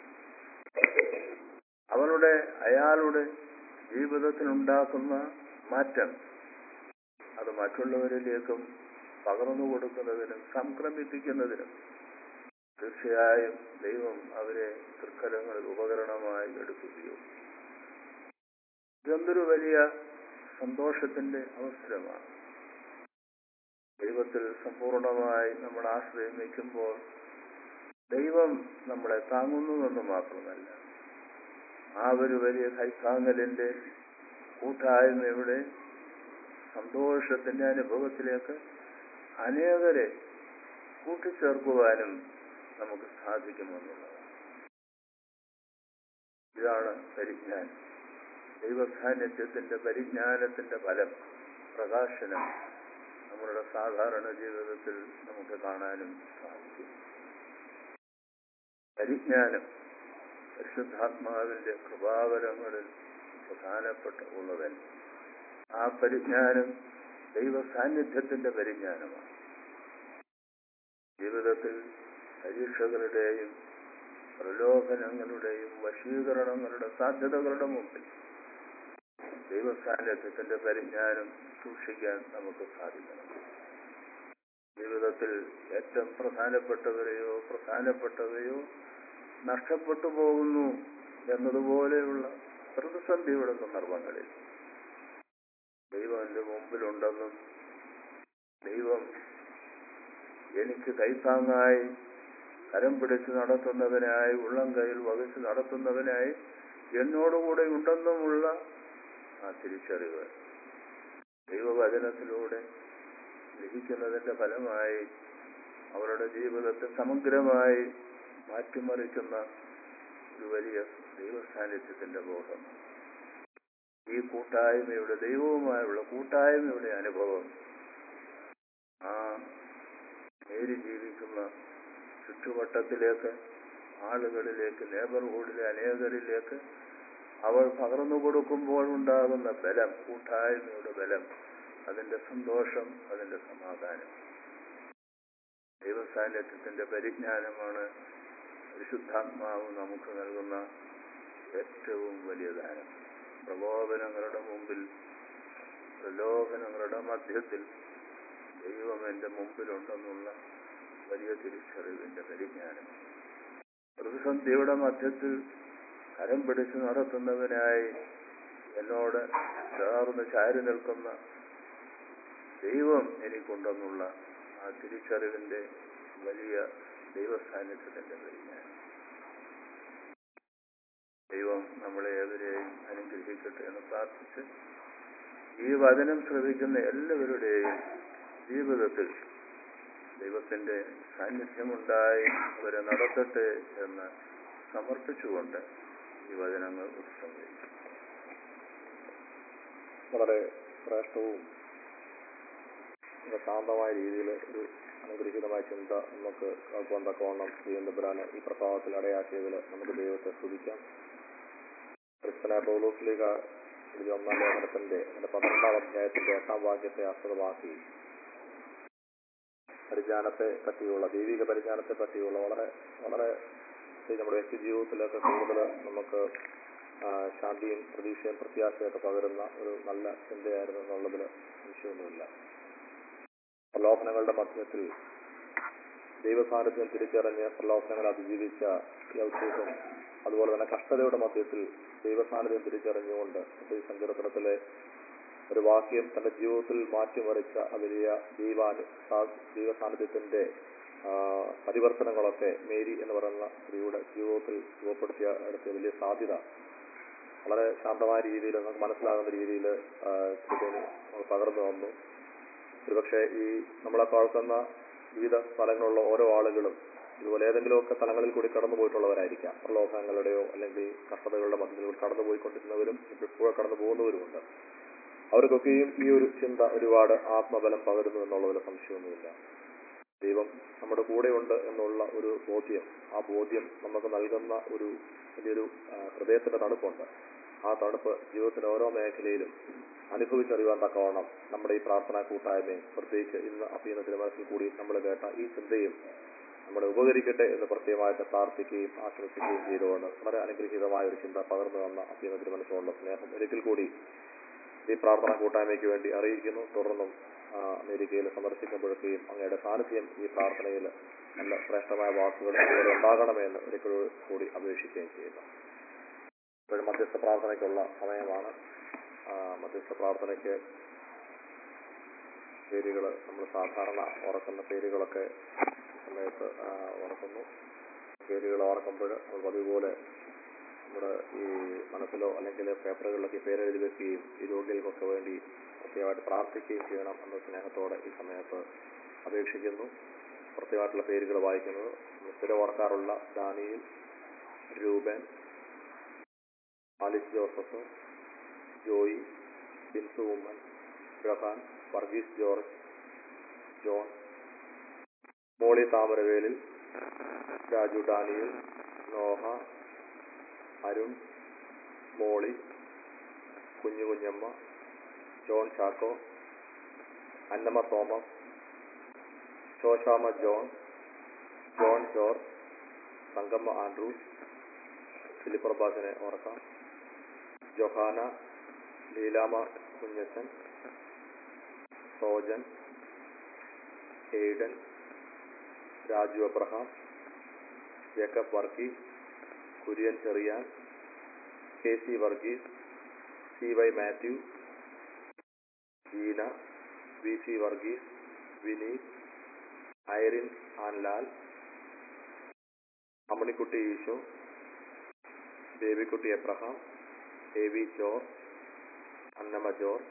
അവളുടെ അയാളുടെ ജീവിതത്തിനുണ്ടാക്കുന്ന മാറ്റം അത് മറ്റുള്ളവരിലേക്കും പകർന്നു കൊടുക്കുന്നതിനും സംക്രമിപ്പിക്കുന്നതിനും തീർച്ചയായും ദൈവം അവരെ തൃക്കലങ്ങളിൽ ഉപകരണമായി എടുക്കുകയോ ഇതെന്തൊരു വലിയ സന്തോഷത്തിന്റെ അവസരമാണ് ദൈവത്തിൽ സമ്പൂർണമായി നമ്മൾ ആശ്രയം വയ്ക്കുമ്പോൾ ദൈവം നമ്മളെ താങ്ങുന്നുവെന്ന് മാത്രമല്ല ആ ഒരു വലിയ കൈത്താങ്ങലിന്റെ കൂട്ടായ്മയുടെ സന്തോഷത്തിന്റെ അനുഭവത്തിലേക്ക് അനേകരെ കൂട്ടിച്ചേർക്കുവാനും നമുക്ക് സാധിക്കുമെന്നുള്ളതാണ് ഇതാണ് പരിജ്ഞാനം ദൈവസാന്നിധ്യത്തിന്റെ പരിജ്ഞാനത്തിന്റെ ഫലം പ്രകാശനം നമ്മളുടെ സാധാരണ ജീവിതത്തിൽ നമുക്ക് കാണാനും സാധിക്കും പരിജ്ഞാനം പരിശുദ്ധാത്മാവിന്റെ കൃപാവരങ്ങളിൽ പ്രധാനപ്പെട്ട ഉള്ളവൻ ആ പരിജ്ഞാനം ദൈവ സാന്നിധ്യത്തിന്റെ പരിജ്ഞാനമാണ് ജീവിതത്തിൽ പരീക്ഷകളുടെയും പ്രലോഭനങ്ങളുടെയും വശീകരണങ്ങളുടെ സാധ്യതകളുടെ മുമ്പിൽ ദൈവ സാന്നിധ്യത്തിന്റെ പരിജ്ഞാനം സൂക്ഷിക്കാൻ നമുക്ക് സാധിക്കണം ജീവിതത്തിൽ ഏറ്റവും പ്രധാനപ്പെട്ടവരെയോ പ്രധാനപ്പെട്ടവയോ നഷ്ടപ്പെട്ടു പോകുന്നു എന്നതുപോലെയുള്ള പ്രതിസന്ധിയുടെ സന്ദർഭങ്ങളിൽ ദൈവം എൻ്റെ മുമ്പിലുണ്ടെന്നും ദൈവം എനിക്ക് കൈത്താങ്ങായി കരം പിടിച്ച് നടത്തുന്നവനായി ഉള്ളം കയ്യിൽ വഹിച്ച് നടത്തുന്നവനായി എന്നോടുകൂടെ ഉണ്ടെന്നുമുള്ള ആ തിരിച്ചറിവ് ദൈവവചനത്തിലൂടെ ലഭിക്കുന്നതിന്റെ ഫലമായി അവരുടെ ജീവിതത്തെ സമഗ്രമായി മാറ്റിമറിക്കുന്ന ഒരു വലിയ ദൈവസാന്നിധ്യത്തിന്റെ ബോധം ഈ കൂട്ടായ്മയുടെ ദൈവവുമായുള്ള കൂട്ടായ്മയുടെ അനുഭവം ആ നേരി ജീവിക്കുന്ന ചുറ്റുവട്ടത്തിലേക്ക് ആളുകളിലേക്ക് ലേബർഹുഡിലെ അനേകരിലേക്ക് അവൾ പകർന്നു കൊടുക്കുമ്പോൾ ഉണ്ടാകുന്ന ബലം കൂട്ടായ്മയുടെ ബലം അതിന്റെ സന്തോഷം അതിന്റെ സമാധാനം ദൈവസാന്നിധ്യത്തിന്റെ പരിജ്ഞാനമാണ് പരിശുദ്ധാത്മാവ് നമുക്ക് നൽകുന്ന ഏറ്റവും വലിയ ദാനം പ്രലോഭനങ്ങളുടെ മുമ്പിൽ പ്രലോഭനങ്ങളുടെ മധ്യത്തിൽ ദൈവം എൻ്റെ മുമ്പിലുണ്ടെന്നുള്ള വലിയ തിരിച്ചറിവിന്റെ പരിജ്ഞാനം പ്രതിസന്ധിയുടെ മധ്യത്തിൽ കരം പിടിച്ച് നടത്തുന്നവനായി എന്നോട് ചേർന്ന് ചാരി നിൽക്കുന്ന ദൈവം എനിക്കുണ്ടെന്നുള്ള ആ തിരിച്ചറിവിന്റെ വലിയ ദൈവസാന്നിധ്യത്തിന്റെ പരിജ്ഞാനം ദൈവം നമ്മളെ ഏവരെയും അനുഗ്രഹിക്കട്ടെ എന്ന് പ്രാർത്ഥിച്ച് ഈ വചനം ശ്രവിക്കുന്ന എല്ലാവരുടെയും ജീവിതത്തിൽ ദൈവത്തിന്റെ സാന്നിധ്യമുണ്ടായി അവരെ നടത്തട്ടെ എന്ന് സമർപ്പിച്ചുകൊണ്ട് ഈ വചനങ്ങൾ ഉപസംഹരിക്കും വളരെ ശ്രേഷ്ഠവും ശാന്തമായ രീതിയിൽ ഒരു അനുഗ്രഹീതമായ ചിന്ത നമുക്ക് കേൾക്കുവാൻ തക്കവണ്ണം ദൈവം ഈ പ്രഭാവത്തിൽ അടയാക്കിയതിൽ നമുക്ക് ദൈവത്തെ സ്തുതിക്കാം ക്രിസ്തന പൗലോസ്ലിക എഴുതിയ ഒന്നാം ലേഖനത്തിന്റെ അതിന്റെ പന്ത്രണ്ടാം അധ്യായത്തിന്റെ എട്ടാം വാക്യത്തെ ആസ്പദമാക്കി പരിജ്ഞാനത്തെ പറ്റിയുള്ള ദൈവിക പരിജ്ഞാനത്തെ പറ്റിയുള്ള വളരെ വളരെ ഈ നമ്മുടെ വ്യക്തി ജീവിതത്തിലൊക്കെ കൂടുതൽ നമുക്ക് ആ, ശാന്തിയും പ്രതീക്ഷയും പ്രത്യാശയൊക്കെ പകരുന്ന ഒരു നല്ല ചിന്തയായിരുന്നു എന്നുള്ളതിൽ സംശയമൊന്നുമില്ല പ്രലോഭനങ്ങളുടെ മധ്യത്തിൽ ദൈവസാന്നിധ്യം തിരിച്ചറിഞ്ഞ് പ്രലോഭനങ്ങൾ അതിജീവിച്ച യൗസേഫും അതുപോലെ തന്നെ കഷ്ടതയുടെ മധ്യത്തിൽ ദൈവസാന്നിധ്യം തിരിച്ചറിഞ്ഞുകൊണ്ട് ഈ സങ്കീർത്തനത്തിലെ ഒരു വാക്യം തന്റെ ജീവിതത്തിൽ മാറ്റിമറിച്ച ആ വലിയ ദൈവാനു സാ- ദൈവസാന്നിധ്യത്തിന്റെ ആ, പരിവർത്തനങ്ങളൊക്കെ മേരി എന്ന് പറയുന്ന സ്ത്രീയുടെ ജീവിതത്തിൽ രൂപപ്പെടുത്തിയ എടുത്ത വലിയ സാധ്യത വളരെ ശാന്തമായ രീതിയിൽ നമുക്ക് മനസ്സിലാകുന്ന രീതിയിൽ പകർന്നു വന്നു ഒരുപക്ഷെ ഈ നമ്മളെ കേൾക്കുന്ന വിവിധ സ്ഥലങ്ങളിലുള്ള ഓരോ ആളുകളും ഇതുപോലെ ഏതെങ്കിലുമൊക്കെ സ്ഥലങ്ങളിൽ കൂടി കടന്നു പോയിട്ടുള്ളവരായിരിക്കാം പ്രലോഭനങ്ങളുടെയോ അല്ലെങ്കിൽ കഷ്ടതകളുടെ മധ്യത്തിൽ കടന്നു പോയിക്കൊണ്ടിരുന്നവരും ഇപ്പോൾ കടന്നു പോകുന്നവരുമുണ്ട് അവർക്കൊക്കെയും ഈ ഒരു ചിന്ത ഒരുപാട് ആത്മബലം പകരുന്നു എന്നുള്ളതിൽ സംശയമൊന്നുമില്ല ദൈവം നമ്മുടെ കൂടെയുണ്ട് എന്നുള്ള ഒരു ബോധ്യം ആ ബോധ്യം നമുക്ക് നൽകുന്ന ഒരു വലിയൊരു ആ, ഹൃദയത്തിന്റെ തണുപ്പുണ്ട് ആ തണുപ്പ് ജീവിതത്തിന്റെ ഓരോ മേഖലയിലും അനുഭവിച്ചറിയാൻ തക്കവണ്ണം നമ്മുടെ ഈ പ്രാർത്ഥനാ കൂട്ടായ്മയും പ്രത്യേകിച്ച് ഇന്ന് അഭിയുന്ന തിരുമനസിൽ കൂടി നമ്മൾ കേട്ട ഈ ചിന്തയും നമ്മളെ ഉപകരിക്കട്ടെ എന്ന് പ്രത്യേകമായിട്ട് പ്രാർത്ഥിക്കുകയും ആശംസിക്കുകയും ചെയ്തുകൊണ്ട് വളരെ അനുഗ്രഹീതമായ ഒരു ചിന്ത പകർന്നു തന്ന അഭിയുന്ന തിരുമനസിനോടുള്ള സ്നേഹം ഒരിക്കൽ കൂടി ഈ പ്രാർത്ഥനാ കൂട്ടായ്മയ്ക്ക് വേണ്ടി അറിയിക്കുന്നു തുടർന്നും ആ, അമേരിക്കയിൽ സന്ദർശിക്കുമ്പോഴൊക്കെയും അങ്ങയുടെ സാന്നിധ്യം ഈ പ്രാർത്ഥനയിൽ നല്ല ശ്രേഷ്ഠമായ വാക്കുകൾ അതുപോലെ ഉണ്ടാകണമെന്ന് ഒരിക്കൽ കൂടി അപേക്ഷിക്കുകയും ചെയ്യുന്നു ഇപ്പോഴും മധ്യസ്ഥ പ്രാർത്ഥനയ്ക്കുള്ള സമയമാണ് ആ, മധ്യസ്ഥ പ്രാർത്ഥനയ്ക്ക് പേരുകൾ നമ്മൾ സാധാരണ ഓർക്കുന്ന പേരുകളൊക്കെ ഈ സമയത്ത് ആ, ഓർക്കുന്നു പേരുകൾ ഓർക്കുമ്പോൾ നമ്മൾ അതുപോലെ നമ്മുടെ ഈ മനസ്സിലോ അല്ലെങ്കിൽ പേപ്പറുകളിലൊക്കെ പേരെഴുതി വെക്കുകയും ഈ രോഗികൾക്കൊക്കെ വേണ്ടി പ്രത്യേകമായിട്ട് പ്രാർത്ഥിക്കുകയും ചെയ്യണം എന്ന സ്നേഹത്തോടെ ഈ സമയത്ത് അപേക്ഷിക്കുന്നു പ്രത്യേകമായിട്ടുള്ള പേരുകൾ വായിക്കുന്നത് നമ്മൾ സ്ഥിരം ഓർക്കാറുള്ള ദാനിയിൽ രൂപൻ ആലിസ് ജോസഫ് ജോയി ബിൻസു ഉമ്മൻ ഗ്രഹാൻ വർഗീസ് ജോർജ് ജോൺ മോളി താമരവേലിൽ രാജു ഡാനിയൽ നോഹ അരുൺ മോളി കുഞ്ഞു കുഞ്ഞമ്മ ജോൺ ചാക്കോ അന്നമ്മ തോമസ് ശോശാമ ജോൺ ജോൺ ജോർജ് തങ്കമ്മ ആൻഡ്രൂസ് ഫിലിപ്പ് പ്രഭാഷനെ ഓർക്കാം Johanna Leelamma Kunjachan Sojan Aidan Raju Abraham Jacob Varghese Kurian Cherian K C Varghese C Y Mathew Jeena V C Varghese Vineeth Irene Anlal Ammanikutty Easo Babykutty Abraham A V George Annamma George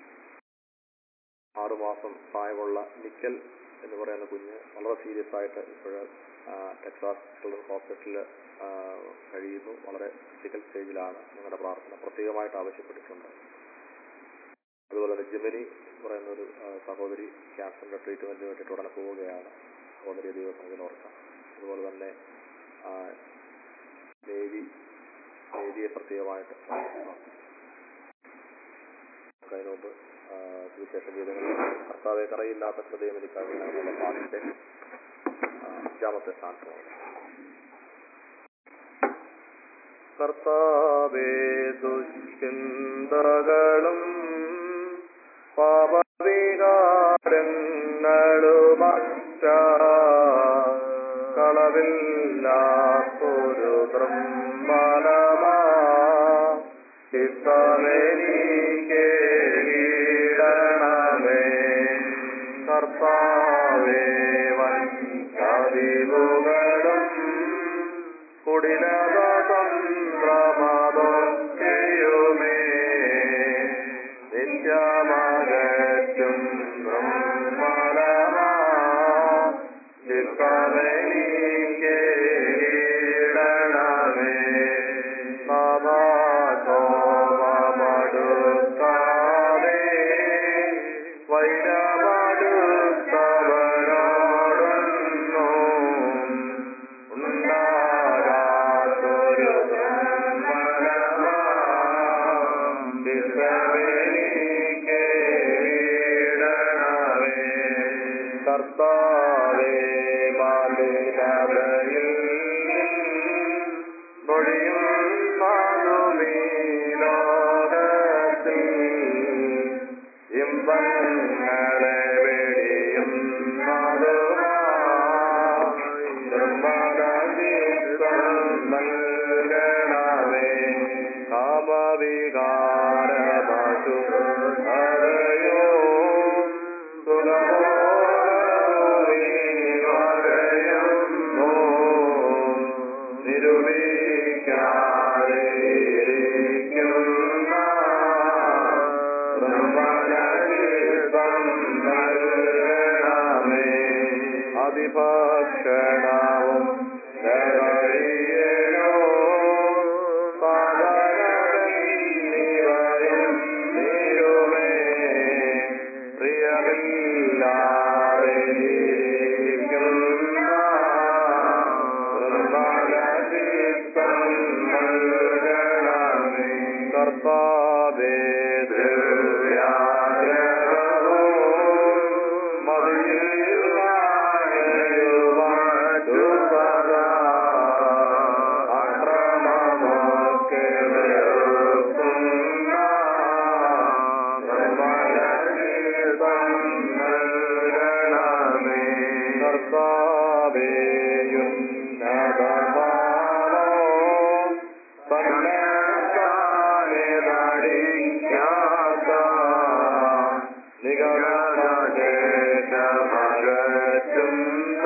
ആറുമാസം പ്രായമുള്ള നിക്കൽ എന്ന് പറയുന്ന കുഞ്ഞ് വളരെ സീരിയസ് ആയിട്ട് ഇപ്പോൾ ടെക്സാസ് ചിൽഡ്രൻസ് ഹോസ്പിറ്റലിൽ കഴിയുന്നു വളരെ ക്രിട്ടിക്കൽ സ്റ്റേജിലാണ് ഞങ്ങളുടെ പ്രാർത്ഥന പ്രത്യേകമായിട്ട് ആവശ്യപ്പെട്ടിട്ടുണ്ട് അതുപോലെ തന്നെ ജെമിനി എന്ന് പറയുന്ന ഒരു ആ, സഹോദരി ക്യാൻസറിന്റെ ട്രീറ്റ്മെന്റിന് വേണ്ടിയിട്ട് ഉടനെ പോവുകയാണ് സഹോദരി ദൈവസംഘം ഓർക്കാം അതുപോലെ തന്നെ ആ, ദേവി വേദിയെ പ്രത്യേകമായിട്ട് സ്വാഗതിക്കുന്നു. നമുക്ക് അതിനു മുമ്പ് ആ, സുവിശേഷ ഗീതങ്ങളിൽ കർത്താവെ കറയില്ലാത്ത ഹൃദയം എനിക്കാകുന്ന പാട്ടിന്റെ ആ, അഞ്ചാമത്തെ സ്ഥാനമാണ് കർത്താവേ ദുശ്ചിന്തകളും പാപവികാരങ്ങളുമറ്റ കളവില്ലാത്തൊരു ബ്രഹ്മണമാ ചിത്തമെനിക്കേടണമേ കർത്താവേ വൻ ചതിവുകളും കുടിലതന്ത്രമതൊക്കെയുമേ നിത്യമകറ്റും ബ്രഹ്മണമാ ചിത്തമെനിക്കേടണമേ നാഥാകോപമടുക്കാതെ വൈരമടുത്തവരോടൊന്നും ഉണ്ടാകാത്തൊരു കർത്താവേ മാലിനതയിൽ മൊഴിയുന്നതുമീലോകത്തിൽ ഇമ്പങ്ങളെ നൽകണമേ കാമവികാരമതു ഹരയോ സുഖമോറിയുന്നു നിരൂപിക്കാതെ ഇരിക്കുന്ന ബ്രഹ്മനീതം നൽകണമേ അതിഭക്ഷണവും ജഗരിയനോ പാദനീവയും നീരുമേ പ്രിയമില്ലാതെ ഇരിക്കുന്ന ബ്രഹ്മനീതം നൽകണമേ കർത്താവേ ദ്രവ്യാഗ്രഹവും മതിയുവായുവാറ്റു സദാ അക്രമമൊക്കെ വെറുക്കുന്ന ബ്രഹ്മനീതം നൽകണമേ കർത്താവേയുന്നതമാണോ തന്നെത്താനെ നടിക്കാത്ത നിഗമനശേഷമകറ്റുന്ന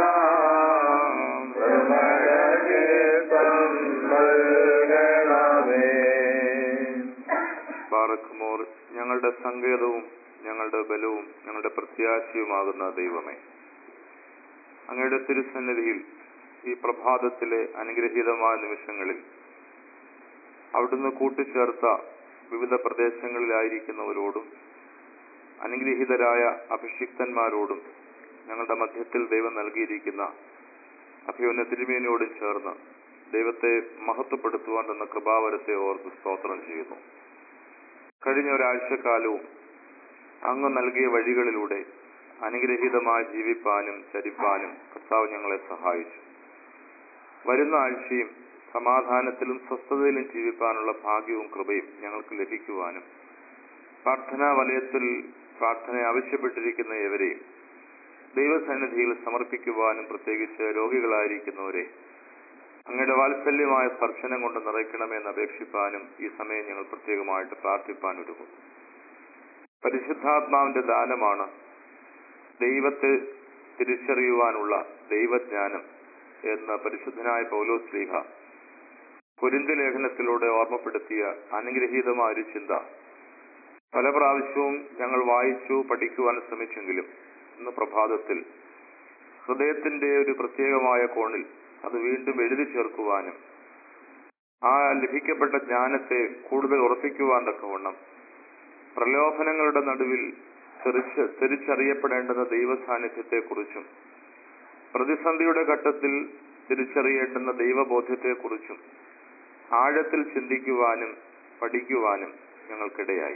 ബ്രഹ്മരചിതം നൽകണമേ ബാറക്കുമോർ ഞങ്ങളുടെ സങ്കേതവും ഞങ്ങളുടെ ബലവും ഞങ്ങളുടെ പ്രത്യാശയുമാകുന്ന ദൈവമേ അങ്ങയുടെ തിരുസന്നിധിയിൽ ഈ പ്രഭാതത്തിലെ അനുഗ്രഹീതമായ നിമിഷങ്ങളിൽ അവിടുന്ന് കൂട്ടിച്ചേർത്ത വിവിധ പ്രദേശങ്ങളിലായിരിക്കുന്നവരോടും അനുഗ്രഹീതരായ അഭിഷിക്തന്മാരോടും ഞങ്ങളുടെ മധ്യത്തിൽ ദൈവം നൽകിയിരിക്കുന്ന അഭിയോന്ന തിരുമേനിയോടും ചേർന്ന് ദൈവത്തെ മഹത്വപ്പെടുത്തുവാൻ തന്ന കൃപാവരത്തെ ഓർത്ത് സ്തോത്രം ചെയ്യുന്നു കഴിഞ്ഞ ഒരാഴ്ചക്കാലവും അങ്ങ് നൽകിയ വഴികളിലൂടെ അനുഗ്രഹീതമായി ജീവിപ്പാനും ചരിപ്പാനും കർത്താവ് ഞങ്ങളെ സഹായിച്ചു വരുന്ന ആഴ്ചയും സമാധാനത്തിലും സ്വസ്ഥതയിലും ജീവിപ്പാനുള്ള ഭാഗ്യവും കൃപയും ഞങ്ങൾക്ക് ലഭിക്കുവാനും പ്രാർത്ഥനാ വലയത്തിൽ പ്രാർത്ഥന ആവശ്യപ്പെട്ടിരിക്കുന്ന ഏവരെയും ദൈവസന്നിധിയിൽ സമർപ്പിക്കുവാനും പ്രത്യേകിച്ച് രോഗികളായിരിക്കുന്നവരെ അങ്ങയുടെ വാത്സല്യമായ സ്പർശനം കൊണ്ട് നിറയ്ക്കണമെന്ന് അപേക്ഷിപ്പാനും ഈ സമയം ഞങ്ങൾ പ്രത്യേകമായിട്ട് പ്രാർത്ഥിപ്പാൻ ഒരുങ്ങുന്നു പരിശുദ്ധാത്മാവിന്റെ ദാനമാണ് ദൈവത്തെ തിരിച്ചറിയുവാനുള്ള ദൈവജ്ഞാനം എന്ന് പരിശുദ്ധനായ പൗലോസ് ലീഹ കുരിന്തി ലേഖനത്തിലൂടെ ഓർമ്മപ്പെടുത്തിയ അനുഗ്രഹീതമായ ഒരു ചിന്ത പല പ്രാവശ്യവും ഞങ്ങൾ വായിച്ചു പഠിക്കുവാൻ ശ്രമിച്ചെങ്കിലും ഇന്ന് പ്രഭാതത്തിൽ ഹൃദയത്തിന്റെ ഒരു പ്രത്യേകമായ കോണിൽ അത് വീണ്ടും എഴുതി ചേർക്കുവാനും ആ ലഭിക്കപ്പെട്ട ജ്ഞാനത്തെ കൂടുതൽ ഉറപ്പിക്കുവാൻ തക്കവണ്ണം പ്രലോഭനങ്ങളുടെ നടുവിൽ തിരിച്ച് തിരിച്ചറിയപ്പെടേണ്ടുന്ന ദൈവസാന്നിധ്യത്തെക്കുറിച്ചും പ്രതിസന്ധിയുടെ ഘട്ടത്തിൽ തിരിച്ചറിയേണ്ടുന്ന ദൈവബോധ്യത്തെക്കുറിച്ചും ആഴത്തിൽ ചിന്തിക്കുവാനും പഠിക്കുവാനും ഞങ്ങൾക്കിടയായി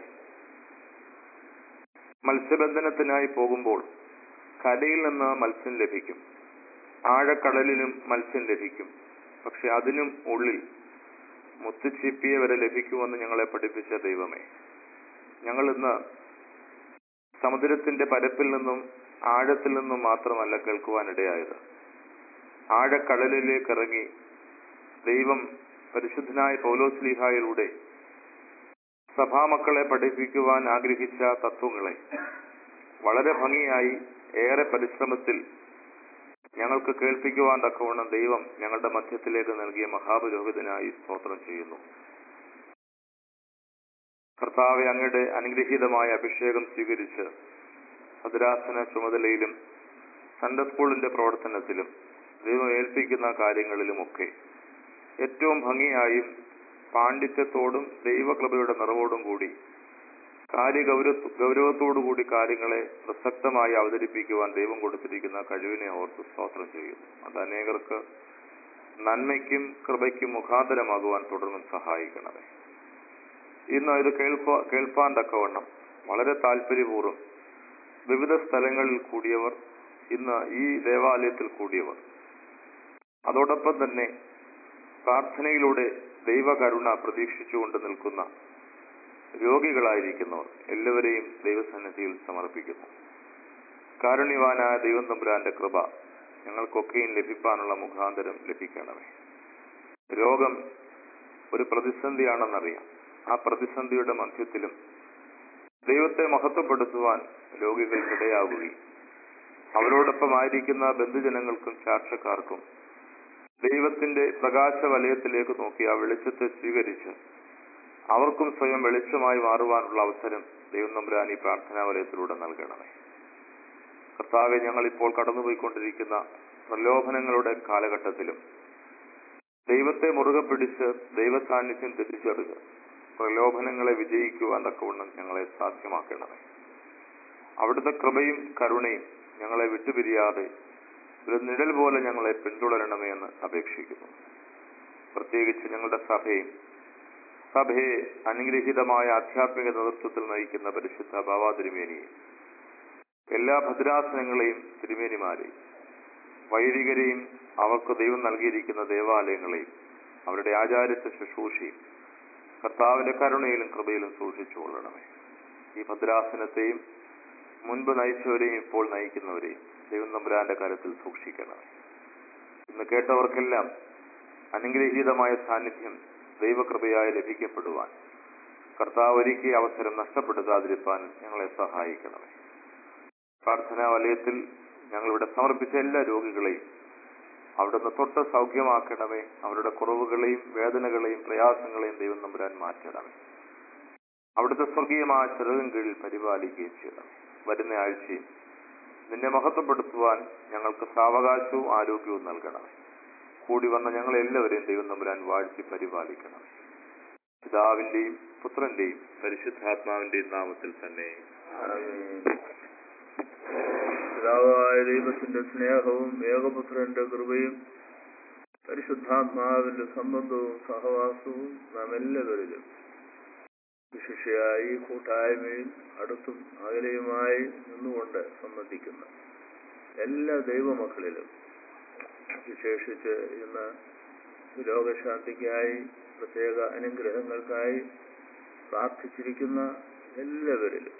മത്സ്യബന്ധനത്തിനായി പോകുമ്പോൾ കരയിൽ നിന്ന് മത്സ്യം ലഭിക്കും ആഴക്കടലിലും മത്സ്യം ലഭിക്കും പക്ഷെ അതിനും ഉള്ളിൽ മുത്തുച്ചിപ്പിയെ വരെ ലഭിക്കുമെന്ന് ഞങ്ങളെ പഠിപ്പിച്ച ദൈവമേ ഞങ്ങൾ ഇന്ന് സമുദ്രത്തിന്റെ പരപ്പിൽ നിന്നും ആഴത്തിൽ നിന്നും മാത്രമല്ല കേൾക്കുവാനിടയായത് ആഴക്കടലിലേക്ക് ഇറങ്ങി ദൈവം പരിശുദ്ധനായ പൗലോസ്ലിഹായിലൂടെ സഭാമക്കളെ പഠിപ്പിക്കുവാൻ ആഗ്രഹിച്ച തത്വങ്ങളെ വളരെ ഭംഗിയായി ഏറെ പരിശ്രമത്തിൽ ഞങ്ങൾക്ക് കേൾപ്പിക്കുവാൻ തക്കവണ്ണം ദൈവം ഞങ്ങളുടെ മധ്യത്തിലേക്ക് നൽകിയ മഹാപുരോഹിതനായി സ്തോത്രം ചെയ്യുന്നു കർത്താവെ അങ്ങയുടെ അനുഗ്രഹീതമായ അഭിഷേകം സ്വീകരിച്ച് ഭദ്രാസന ചുമതലയിലും സൺഡേ സ്കൂളിന്റെ പ്രവർത്തനത്തിലും ദൈവം ഏൽപ്പിക്കുന്ന കാര്യങ്ങളിലുമൊക്കെ ഏറ്റവും ഭംഗിയായും പാണ്ഡിത്യത്തോടും ദൈവകൃപയുടെ നിറവോടും കൂടി കാര്യഗൗര ഗൗരവത്തോടുകൂടി കാര്യങ്ങളെ പ്രസക്തമായി അവതരിപ്പിക്കുവാൻ ദൈവം കൊടുത്തിരിക്കുന്ന കഴിവിനെ ഓർത്ത് സ്തോത്രം ചെയ്യുന്നു അത് അനേകർക്ക് നന്മയ്ക്കും കൃപയ്ക്കും മുഖാന്തരമാകുവാൻ തുടർന്നും സഹായിക്കണമേ ഇന്ന് ഇത് കേൾക്കുവാ കേൾപ്പാൻ തക്കവണ്ണം വളരെ താല്പര്യപൂർവ്വം വിവിധ സ്ഥലങ്ങളിൽ കൂടിയവർ ഇന്ന് ഈ ദേവാലയത്തിൽ കൂടിയവർ അതോടൊപ്പം തന്നെ പ്രാർത്ഥനയിലൂടെ ദൈവകരുണ പ്രതീക്ഷിച്ചുകൊണ്ട് നിൽക്കുന്ന രോഗികളായിരിക്കുന്നവർ എല്ലാവരെയും ദൈവസന്നിധിയിൽ സമർപ്പിക്കുന്നു കാരുണ്യവാനായ ദൈവം തമ്പുരാന്റെ കൃപ ഞങ്ങൾക്കൊക്കെയും ലഭിക്കാനുള്ള മുഖാന്തരം ലഭിക്കണമേ രോഗം ഒരു പ്രതിസന്ധിയാണെന്നറിയാം ആ പ്രതിസന്ധിയുടെ മധ്യത്തിലും ദൈവത്തെ മഹത്വപ്പെടുത്തുവാൻ രോഗികൾക്കിടയാവുകയും അവരോടൊപ്പം ആയിരിക്കുന്ന ബന്ധുജനങ്ങൾക്കും ചാർച്ചക്കാർക്കും ദൈവത്തിന്റെ പ്രകാശ വലയത്തിലേക്ക് നോക്കി ആ വെളിച്ചത്തെ സ്വീകരിച്ച് അവർക്കും സ്വയം വെളിച്ചമായി മാറുവാനുള്ള അവസരം ദൈവം നമ്പുരാൻ ഈ പ്രാർത്ഥനാ വലയത്തിലൂടെ നൽകണമേ കർത്താവെ ഞങ്ങൾ ഇപ്പോൾ കടന്നുപോയിക്കൊണ്ടിരിക്കുന്ന പ്രലോഭനങ്ങളുടെ കാലഘട്ടത്തിലും ദൈവത്തെ മുറുകെ പിടിച്ച് ദൈവ സാന്നിധ്യം തിരിച്ചറിഞ്ഞ് പ്രലോഭനങ്ങളെ വിജയിക്കുവാൻ തക്കവണ്ണം ഞങ്ങളെ സാധ്യമാക്കണമേ അവിടുത്തെ കൃപയും കരുണയും ഞങ്ങളെ വിട്ടുപിരിയാതെ ഒരു നിഴൽ പോലെ ഞങ്ങളെ പിന്തുടരണമേ എന്ന് അപേക്ഷിക്കുന്നു പ്രത്യേകിച്ച് ഞങ്ങളുടെ സഭയും സഭയെ അനുഗ്രഹീതമായ ആധ്യാത്മിക നേതൃത്വത്തിൽ നയിക്കുന്ന പരിശുദ്ധ ബാബാ തിരുമേനിയെ എല്ലാ ഭദ്രാസനങ്ങളെയും തിരുമേനിമാരെയും വൈദികരെയും അവർക്ക് ദൈവം നൽകിയിരിക്കുന്ന ദേവാലയങ്ങളെയും അവരുടെ ആചാര്യത്വ ശുശ്രൂഷയും കർത്താവിന്റെ കരുണയിലും കൃപയിലും സൂക്ഷിച്ചു കൊള്ളണമേ ഈ ഭദ്രാസനത്തെയും മുൻപ് നയിച്ചവരെയും ഇപ്പോൾ നയിക്കുന്നവരെയും ദൈവം നമ്പുരാന്റെ കാര്യത്തിൽ സൂക്ഷിക്കണമേ ഇന്ന് കേട്ടവർക്കെല്ലാം അനുഗ്രഹീതമായ സാന്നിധ്യം ദൈവകൃപയായി ലഭിക്കപ്പെടുവാൻ കർത്താവ് ഒരുക്കിയ അവസരം നഷ്ടപ്പെടുത്താതിരിക്കാൻ ഞങ്ങളെ സഹായിക്കണമേ പ്രാർത്ഥനാ വലയത്തിൽ ഞങ്ങളിവിടെ സമർപ്പിച്ച എല്ലാ രോഗികളെയും അവിടുന്ന് തൊട്ട് സൗഖ്യമാക്കണമേ അവരുടെ കുറവുകളെയും വേദനകളെയും പ്രയാസങ്ങളെയും ദൈവം നമ്പുരാൻ മാറ്റണമേ അവിടുത്തെ സ്വർഗീയമായ ചെറുതും കീഴിൽ പരിപാലിക്കുകയും ചെയ്യണം വരുന്ന ആഴ്ചയും നിന്നെ മഹത്വപ്പെടുത്തുവാൻ ഞങ്ങൾക്ക് സാവകാശവും ആരോഗ്യവും നൽകണമേ കൂടി വന്ന ഞങ്ങളെല്ലാവരെയും ദൈവം നമ്പുരാൻ വാഴ്ത്തി പരിപാലിക്കണമേ പിതാവിന്റെയും പുത്രന്റെയും പരിശുദ്ധാത്മാവിന്റെയും നാമത്തിൽ തന്നെ പിതാവായ ദൈവത്തിന്റെ സ്നേഹവും ഏകപുത്രന്റെ കൃപയും പരിശുദ്ധാത്മാവിന്റെ സംബന്ധവും സഹവാസവും നാം എല്ലാവരിലും വിശിഷ്യായി ഈ കൂട്ടായ്മയിൽ അടുത്തും അകലെയുമായി നിന്നുകൊണ്ട് സംബന്ധിക്കുന്ന എല്ലാ ദൈവമക്കളിലും വിശേഷിച്ച് ഇന്ന് രോഗശാന്തിക്കായി പ്രത്യേക അനുഗ്രഹങ്ങൾക്കായി പ്രാർത്ഥിച്ചിരിക്കുന്ന എല്ലാവരിലും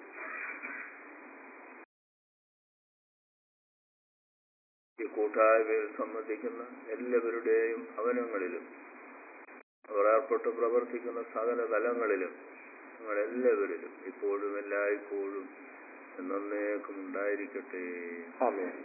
ഈ കൂട്ടായ്മയിൽ സംബന്ധിക്കുന്ന എല്ലാവരുടെയും ഭവനങ്ങളിലും അവർ ഏർപ്പെട്ട് പ്രവർത്തിക്കുന്ന സകല തലങ്ങളിലും ഞങ്ങളെല്ലാവരിലും ഇപ്പോഴും എല്ലായ്പ്പോഴും എന്നേക്കും ഉണ്ടായിരിക്കട്ടെ ആമേൻ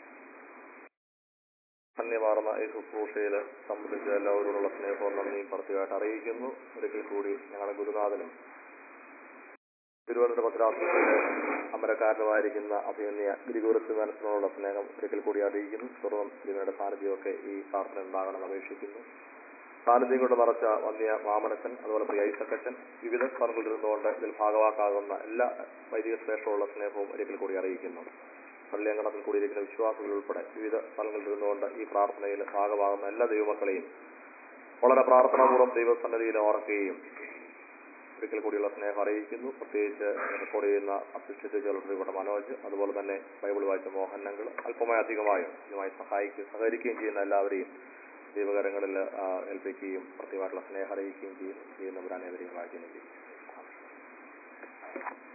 ധന്യമാർന്ന ഈ ശുശ്രൂഷയിൽ സംബന്ധിച്ച എല്ലാവരോടുള്ള സ്നേഹവും നന്ദിയും പ്രത്യേകമായിട്ട് അറിയിക്കുന്നു ഒരിക്കൽ കൂടി ഞങ്ങളുടെ ഗുരുനാഥനും തിരുവനന്തപുരം ഭദ്രാസനത്തിലെ അമരക്കാരനുമായിരിക്കുന്ന അഭിനന്യ ഗിരിഗുരുത്ത് മനസ്സിനോടുള്ള സ്നേഹം ഒരിക്കൽ കൂടി അറിയിക്കുന്നു തുടർന്നും തിരുവനയുടെ സാന്നിധ്യമൊക്കെ ഈ പ്രാർത്ഥന ഉണ്ടാകണമെന്ന് അപേക്ഷിക്കുന്നു സാന്നിധ്യം കൊണ്ട് നിറച്ച വന്യ വാമനച്ചൻ അതുപോലെ പ്രിയ ഐസക്കച്ചൻ വിവിധ സ്ഥലങ്ങളിൽ ഇരുന്നുകൊണ്ട് ഇതിൽ ഭാഗവാക്കാകുന്ന എല്ലാ വൈദിക ശ്രേഷ്ഠമുള്ള സ്നേഹവും ഒരിക്കൽ കൂടി അറിയിക്കുന്നു പള്ളിയങ്കണത്തിൽ കൂടിയിരിക്കുന്ന വിശ്വാസികൾ ഉൾപ്പെടെ വിവിധ സ്ഥലങ്ങളിൽ ഇരുന്നുകൊണ്ട് ഈ പ്രാർത്ഥനയിൽ ഭാഗമാകുന്ന എല്ലാ ദൈവമക്കളെയും വളരെ പ്രാർത്ഥനാപൂർവ്വം ദൈവസന്നദ്ധിയിൽ ഓർക്കുകയും ഒരിക്കൽ കൂടിയുള്ള സ്നേഹം അറിയിക്കുന്നു പ്രത്യേകിച്ച് റെക്കോർഡ് ചെയ്യുന്ന അസിസ്റ്റന്റ് ജോലറിയുടെ മനോജ് അതുപോലെ തന്നെ ബൈബിൾ വായിച്ച മോഹനങ്ങൾ അല്പമായി അധികമായും ഇതുമായി സഹായിക്കുകയും സഹകരിക്കുകയും ചെയ്യുന്ന എല്ലാവരെയും ദൈവകരങ്ങളിൽ ആ, ഏൽപ്പിക്കുകയും പ്രത്യേകമായിട്ടുള്ള സ്നേഹം അറിയിക്കുകയും ചെയ്യുന്നു ചെയ്യുന്നവരാണ് ഏവരെയും വായിക്കുകയും ചെയ്യും